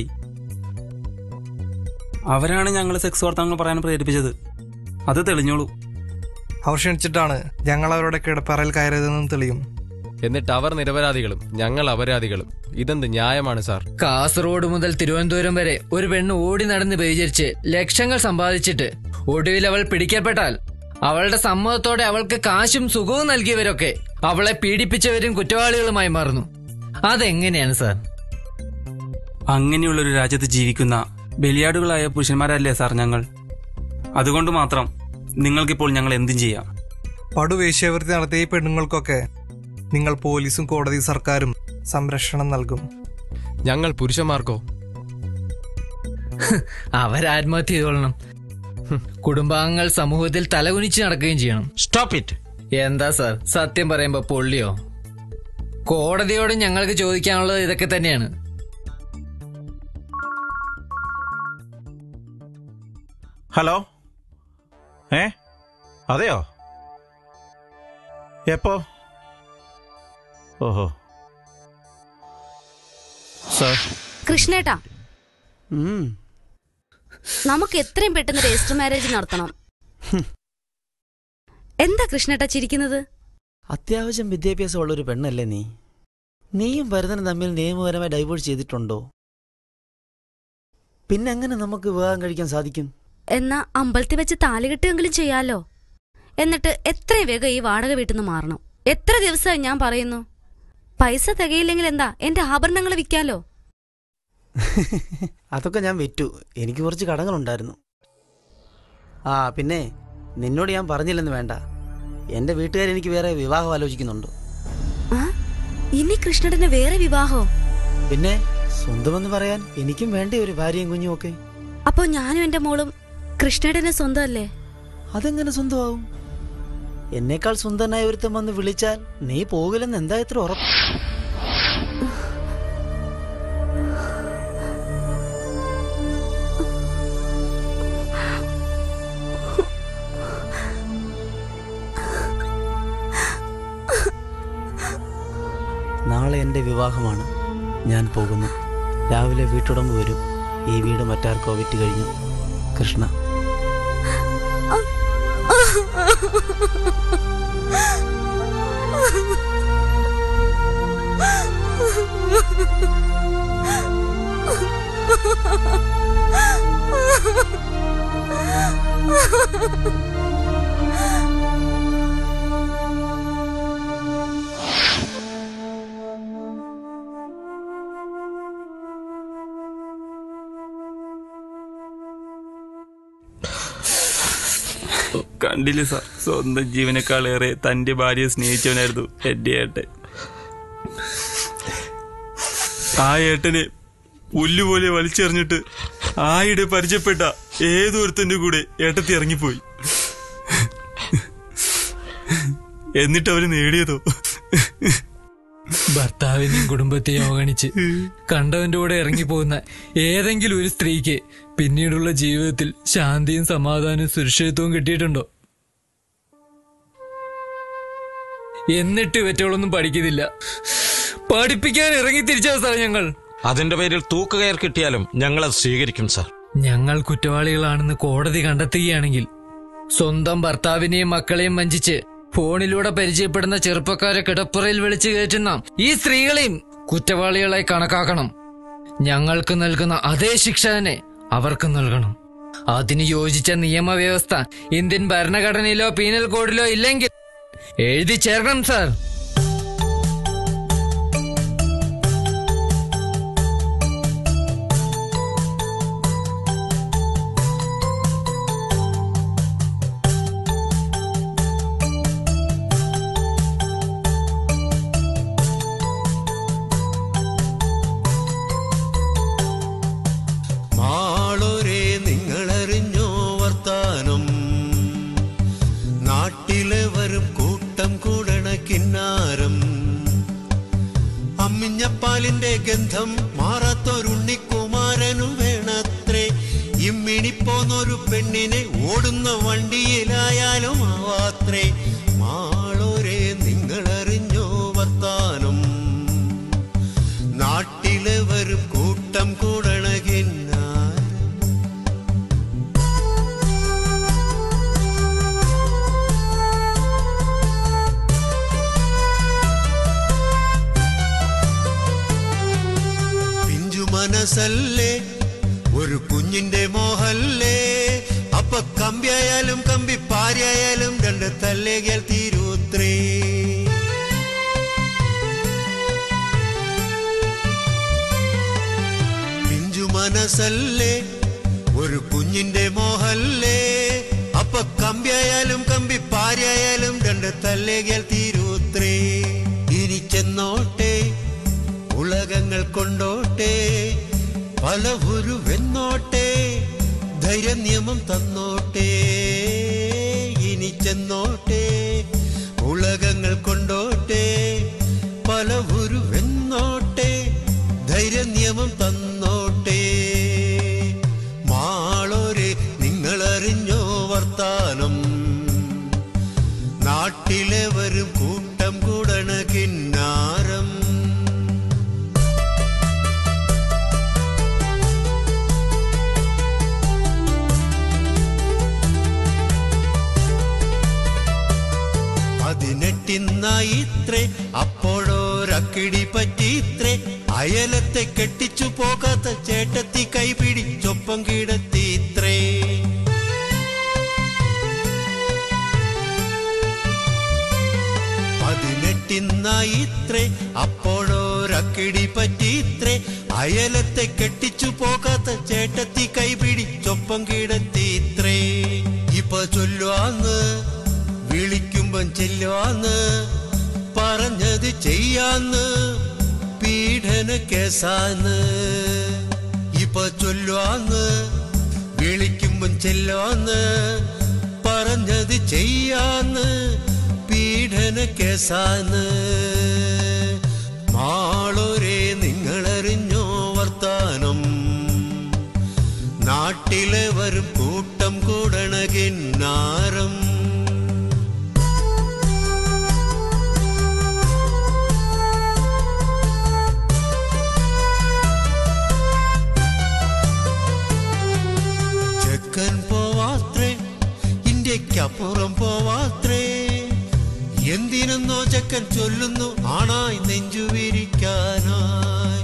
അവരാണ് ഞങ്ങൾ സെക്സ് വാർത്തകൾ പറയാൻ പ്രേരിപ്പിച്ചത് അത് തെളിഞ്ഞോളൂ അവർ ക്ഷണിച്ചിട്ടാണ് ഞങ്ങൾ അവരുടെ കിടപ്പറയിൽ കയറിയതെന്നും തെളിയും എന്നിട്ട് അവർ നിരപരാധികളും ഞങ്ങൾ അപരാധികളും ഇതെന്ത് ന്യായമാണ് സാർ കാസർഗോഡ് മുതൽ തിരുവനന്തപുരം വരെ ഒരു പെണ്ണ് ഓടി നടന്ന് വ്യഭിചരിച്ച് ലക്ഷങ്ങൾ സമ്പാദിച്ചിട്ട് ഒടുവിൽ അവൾ പിടിക്കപ്പെട്ടാൽ അവളുടെ സമ്മതത്തോടെ അവൾക്ക് കാശും സുഖവും നൽകിയവരൊക്കെ അവളെ പീഡിപ്പിച്ചവരും കുറ്റവാളികളുമായി മാറുന്നു അതെങ്ങനെയാണ് സാർ അങ്ങനെയുള്ളൊരു രാജ്യത്ത് ജീവിക്കുന്ന ബലിയാടുകളായ പുരുഷന്മാരല്ലേ സാർ ഞങ്ങൾ അതുകൊണ്ട് മാത്രം നിങ്ങൾക്കിപ്പോൾ ഞങ്ങൾ എന്തും ചെയ്യാം പടുവേശ്യാവൃത്തി നടത്തിയ ഈ പെണ്ണുങ്ങൾക്കൊക്കെ നിങ്ങൾ പോലീസും കോടതി സർക്കാരും സംരക്ഷണം നൽകും ഞങ്ങൾ പുരുഷന്മാർക്കോ അവരാത്മഹത്യ ചെയ്തോളണം ഹും, കുടുംബാംഗങ്ങൾ സമൂഹത്തിൽ തലകുനിച്ച് നടക്കുകയും ചെയ്യണം സ്റ്റോപ്പ് ഇറ്റ് എന്താ സാർ സത്യം പറയുമ്പോ പൊള്ളിയോ കോടതിയോട് ഞങ്ങൾക്ക് ചോദിക്കാനുള്ളത് ഇതൊക്കെ തന്നെയാണ് ഹലോ ഏ അതെയോ എപ്പോ ഓഹോ സാർ കൃഷ്ണേട്ടാ നമുക്ക് എത്രയും പെട്ടെന്ന് രജിസ്റ്റർ മാരേജ് നടത്തണം എന്താ കൃഷ്ണേട്ടാ ചിരിക്കുന്നത് അത്യാവശ്യം വിദ്യാഭ്യാസമുള്ള ഒരു പെണ്ണല്ലേ നീ നീയും ഭരതനും തമ്മിൽ നിയമപരമായി ഡൈവേഴ്സ് ചെയ്തിട്ടുണ്ടോ പിന്നെ എങ്ങനെ നമുക്ക് വിവാഹം കഴിക്കാൻ സാധിക്കും എന്നാ അമ്പലത്തിൽ വെച്ച് താലികെട്ടെങ്കിലും ചെയ്യാലോ എന്നിട്ട് എത്രയും വേഗം ഈ വാടക വീട്ടിൽ നിന്ന് മാറണം എത്ര ദിവസമായി ഞാൻ പറയുന്നു പൈസ തികയില്ലെങ്കിൽ എന്താ എന്റെ ആഭരണങ്ങൾ വിൽക്കാലോ അതൊക്കെ ഞാൻ വിറ്റു എനിക്ക് കുറച്ച് കടങ്ങളുണ്ടായിരുന്നു ആ പിന്നെ നിന്നോട് ഞാൻ പറഞ്ഞില്ലെന്ന് വേണ്ട എൻ്റെ വീട്ടുകാർ എനിക്ക് വേറെ വിവാഹം ആലോചിക്കുന്നുണ്ട് ആ ഇനി കൃഷ്ണടന് വേറെ വിവാഹോ പിന്നെ സ്വന്തമെന്ന് പറയാൻ എനിക്കും വേണ്ടേ ഒരു ഭാര്യയും കുഞ്ഞും ഒക്കെ അപ്പോ ഞാനും എന്റെ മോളും കൃഷ്ണടന് സ്വന്തമല്ലേ അതെങ്ങനെ സ്വന്തമാവും എന്നേക്കാൾ സ്വന്തനായ ഒരുത്തൻ വന്ന് വിളിച്ചാൽ നീ പോകില്ലെന്ന് എന്താ ഇത്ര ഉറപ്പ് നാളെ എൻ്റെ വിവാഹമാണ് ഞാൻ പോകുന്നു രാവിലെ വീട്ടുടമ്പ് വരും ഈ വീട് മറ്റാർക്കോ വിറ്റ് കഴിഞ്ഞു കൃഷ്ണ കണ്ടില്ലേ സാർ സ്വന്തം ജീവനേക്കാളേറെ തന്റെ ഭാര്യയെ സ്നേഹിച്ചവനായിരുന്നു എന്റെ ഏട്ടൻ ആ ഏട്ടനെ പുല്ലുപോലെ വലിച്ചെറിഞ്ഞിട്ട് ആയിടെ പരിചയപ്പെട്ട ഏതൊരുത്തന്റെ കൂടെ ഏട്ടത്തി ഇറങ്ങിപ്പോയി എന്നിട്ട് അവര് നേടിയതോ ഭർത്താവിനെയും കുടുംബത്തെയും അവഗണിച്ച് കണ്ടവന്റെ കൂടെ ഇറങ്ങിപ്പോകുന്ന ഏതെങ്കിലും ഒരു സ്ത്രീക്ക് പിന്നീടുള്ള ജീവിതത്തിൽ ശാന്തിയും സമാധാനവും സുരക്ഷിതത്വവും കിട്ടിയിട്ടുണ്ടോ എന്നിട്ട് ഇവറ്റകളൊന്നും പഠിക്കുന്നില്ല പഠിപ്പിക്കാൻ ഇറങ്ങി തിരിച്ച സാർ ഞങ്ങൾ അതിന്റെ പേരിൽ തൂക്കുകയർ കിട്ടിയാലും ഞങ്ങൾ അത് സ്വീകരിക്കും സാർ ഞങ്ങൾ കുറ്റവാളികളാണെന്ന് കോടതി കണ്ടെത്തുകയാണെങ്കിൽ സ്വന്തം ഭർത്താവിനെയും മക്കളെയും വഞ്ചിച്ച് ഫോണിലൂടെ പരിചയപ്പെടുന്ന ചെറുപ്പക്കാരെ കിടപ്പുറയിൽ വിളിച്ചു കയറ്റുന്ന ഈ സ്ത്രീകളെയും കുറ്റവാളികളായി കണക്കാക്കണം ഞങ്ങൾക്ക് നൽകുന്ന അതേ ശിക്ഷ തന്നെ അവർക്ക് നൽകണം അതിന് യോജിച്ച നിയമവ്യവസ്ഥ ഇന്ത്യൻ ഭരണഘടനയിലോ പീനൽ കോഡിലോ ഇല്ലെങ്കിൽ എഴുതി ചേർക്കണം സാർ മാളോരെ നിങ്ങളറിഞ്ഞോ വർത്താനം നാട്ടിലെ വരും കൂട്ടം കൂടണ കിന്നാരം അമ്മിഞ്ഞപ്പാലിന്റെ ഗന്ധം മാറാത്തൊരുണ്ണിക്കുമാരനും വേണത്രേ ഇമ്മിണിപ്പോന്നൊരു പെണ്ണിനെ ഓടുന്ന വണ്ടിയിലായാലും ആവാത്രേ മാളോരെ നിങ്ങളറിഞ്ഞോ വർത്താനം നാട്ടിലെ വരും കൂട്ടം കൂടണ കിന്നാരം പിഞ്ചു മനസ്സല്ലേ ഒരു കുഞ്ഞിന്റെ മോഹല്ലേ അപ്പൊ കമ്പിയായാലും കമ്പി പാരയായാലും രണ്ട് തല്ലേകിയാൽ തീരൂത്രേ പിഞ്ചു മനസ്സല്ലേ ഒരു കുഞ്ഞിന്റെ മോഹല്ലേ അപ്പൊ കമ്പിയായാലും കമ്പി പാരയായാലും രണ്ട് തല്ലേകിയാൽ തീരൂത്രേ ഇനി ചെന്നോട്ടെ ഉലകങ്ങൾ കൊണ്ടോട്ടെ പല ഒരു വെന്നോട്ടെ ധൈര്യ നിയമം തന്നോട്ടെ ഇനി ചെന്നോട്ടെ ഉലകങ്ങൾ കൊണ്ടോട്ടെ പല ഒരു വെന്നോട്ടെ ധൈര്യ നിയമം തന്നോട്ടെ മാളോരെ നിങ്ങളറിഞ്ഞോ വർത്താനം നാട്ടിലെ വരും കൂട്ടം കൂടണ കിന്നാരം പതിനെട്ടിന്നായിത്രേ അപ്പോഴോ അക്കിടി പറ്റിത്രേ അയലത്തെ കെട്ടിച്ചു പോകാത്ത ചേട്ടത്തി കൈപിടിച്ചൊപ്പം കിടത്തിത്രേ പതിനെട്ടിന്നായിത്രേ അപ്പോഴോരക്കിടി പറ്റിത്രേ അയലത്തെ കെട്ടിച്ചു പോകാത്ത ചേട്ടത്തി കൈപിടിച്ചൊപ്പം കിടത്തിത്രേ ഇപ്പൊ ചൊല്ലുവാന്ന് വിളിക്കുമ്പം ചെല്ലുവാന്ന് പറഞ്ഞത് ചെയ്യാന്ന് പീഡന കേസാന്ന് ഇപ്പൊ ചൊല്ലുവാന്ന് വിളിക്കുമ്പം ചെല്ലുവാന്ന് പറഞ്ഞത് ചെയ്യാന്ന് പീഡന കേസാന്ന് മാളോരെ നിങ്ങളറിഞ്ഞോ വർത്താനം നാട്ടിലെ വരും കൂട്ടം കൂടണകിന്നാരം ചെക്കൻ പോവാത്രേ ഇന്ത്യക്കപ്പുറം പോവാത്രേ എന്തിനെന്നോ ചെക്കൻ ചൊല്ലുന്നു ആണായി നെഞ്ചുവിരിക്കാനായി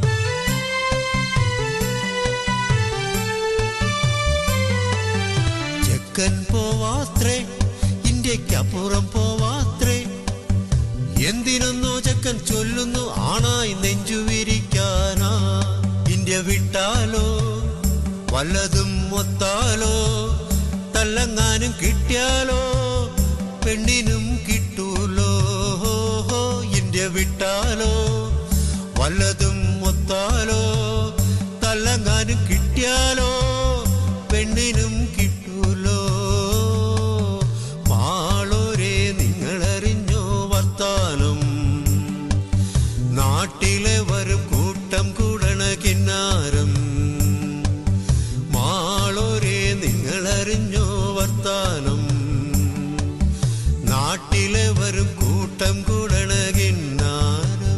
ചെക്കൻ പോവാത്രേ ഇന്ത്യക്കപ്പുറം പോവാത്രേ എന്തിനെന്നോ ചെക്കൻ ചൊല്ലുന്നു ആണായി നെഞ്ചുവിരിക്കാനാ ഇന്ത്യ വിട്ടാലോ വല്ലതും ഒത്താലോ തല്ലങ്ങാനും കിട്ടിയാലോ പെണ്ണിനും കിട്ടൂലോ ഇന്ത്യ വിട്ടാലോ വല്ലതും ഒത്താലോ തല്ലങ്ങാനും കിട്ടിയാലോ പെണ്ണിനും കിട്ടൂലോ മാളോരെ നിങ്ങളറിഞ്ഞോ വർത്താനം നാട്ടിലെ വരും കൂട്ടം കൂടണ കിന്നാരം മാളോരെ നിങ്ങളറിഞ്ഞോ വർത്താനം നാട്ടിലെ വരും കൂട്ടം കൂടണ കിന്നാരം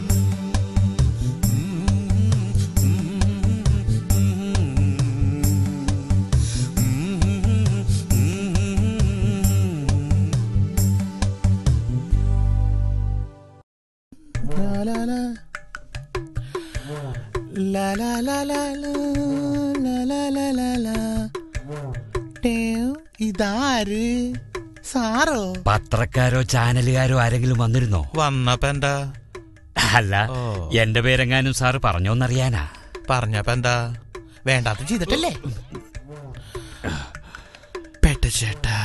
La la la la la la la la la la ടേവ്, ഇതാര് സാറോ പത്രക്കാരോ ചാനലുകാരോ ആരെങ്കിലും വന്നിരുന്നോ വന്നപ്പോ എന്താ അല്ല എന്റെ പേരെങ്ങാനും സാറ് പറഞ്ഞോന്നറിയാനാ പറഞ്ഞപ്പോ എന്താ വേണ്ടാത്ത ചെയ്തിട്ടല്ലേ പെട്ട ചേട്ടാ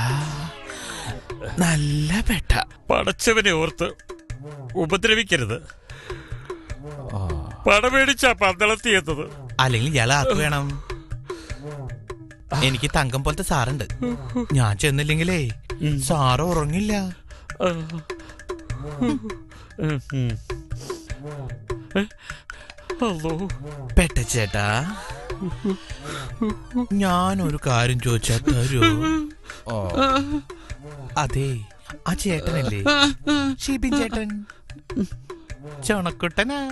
നല്ല പെട്ട പടച്ചവനെ ഓർത്ത് ഉപദ്രവിക്കരുത് പടമേടിച്ചാ പന്തളത്തിയെത്തത് അല്ലെങ്കിൽ ഇയാളെ ആർക്ക് വേണം എനിക്ക് തങ്കം പോലത്തെ സാറുണ്ട് ഞാൻ ചെന്നില്ലെങ്കിലേ സാറ് ഉറങ്ങില്ല പെട്ട ചേട്ടാ ഞാനൊരു കാര്യം ചോദിച്ചാ തരൂ ഓ അതെ ആ ചേട്ടനല്ലേ ഷിബിൻ ചേട്ടൻ ചുണക്കുട്ടനാ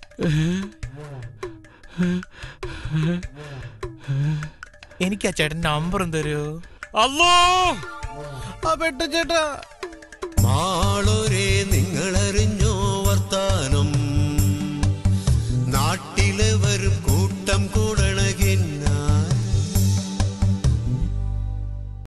എനിക്ക് ആ ചേട്ടൻ നമ്പറും തരൂ അല്ലോ ആ പെട്ട ചേട്ടാ മാ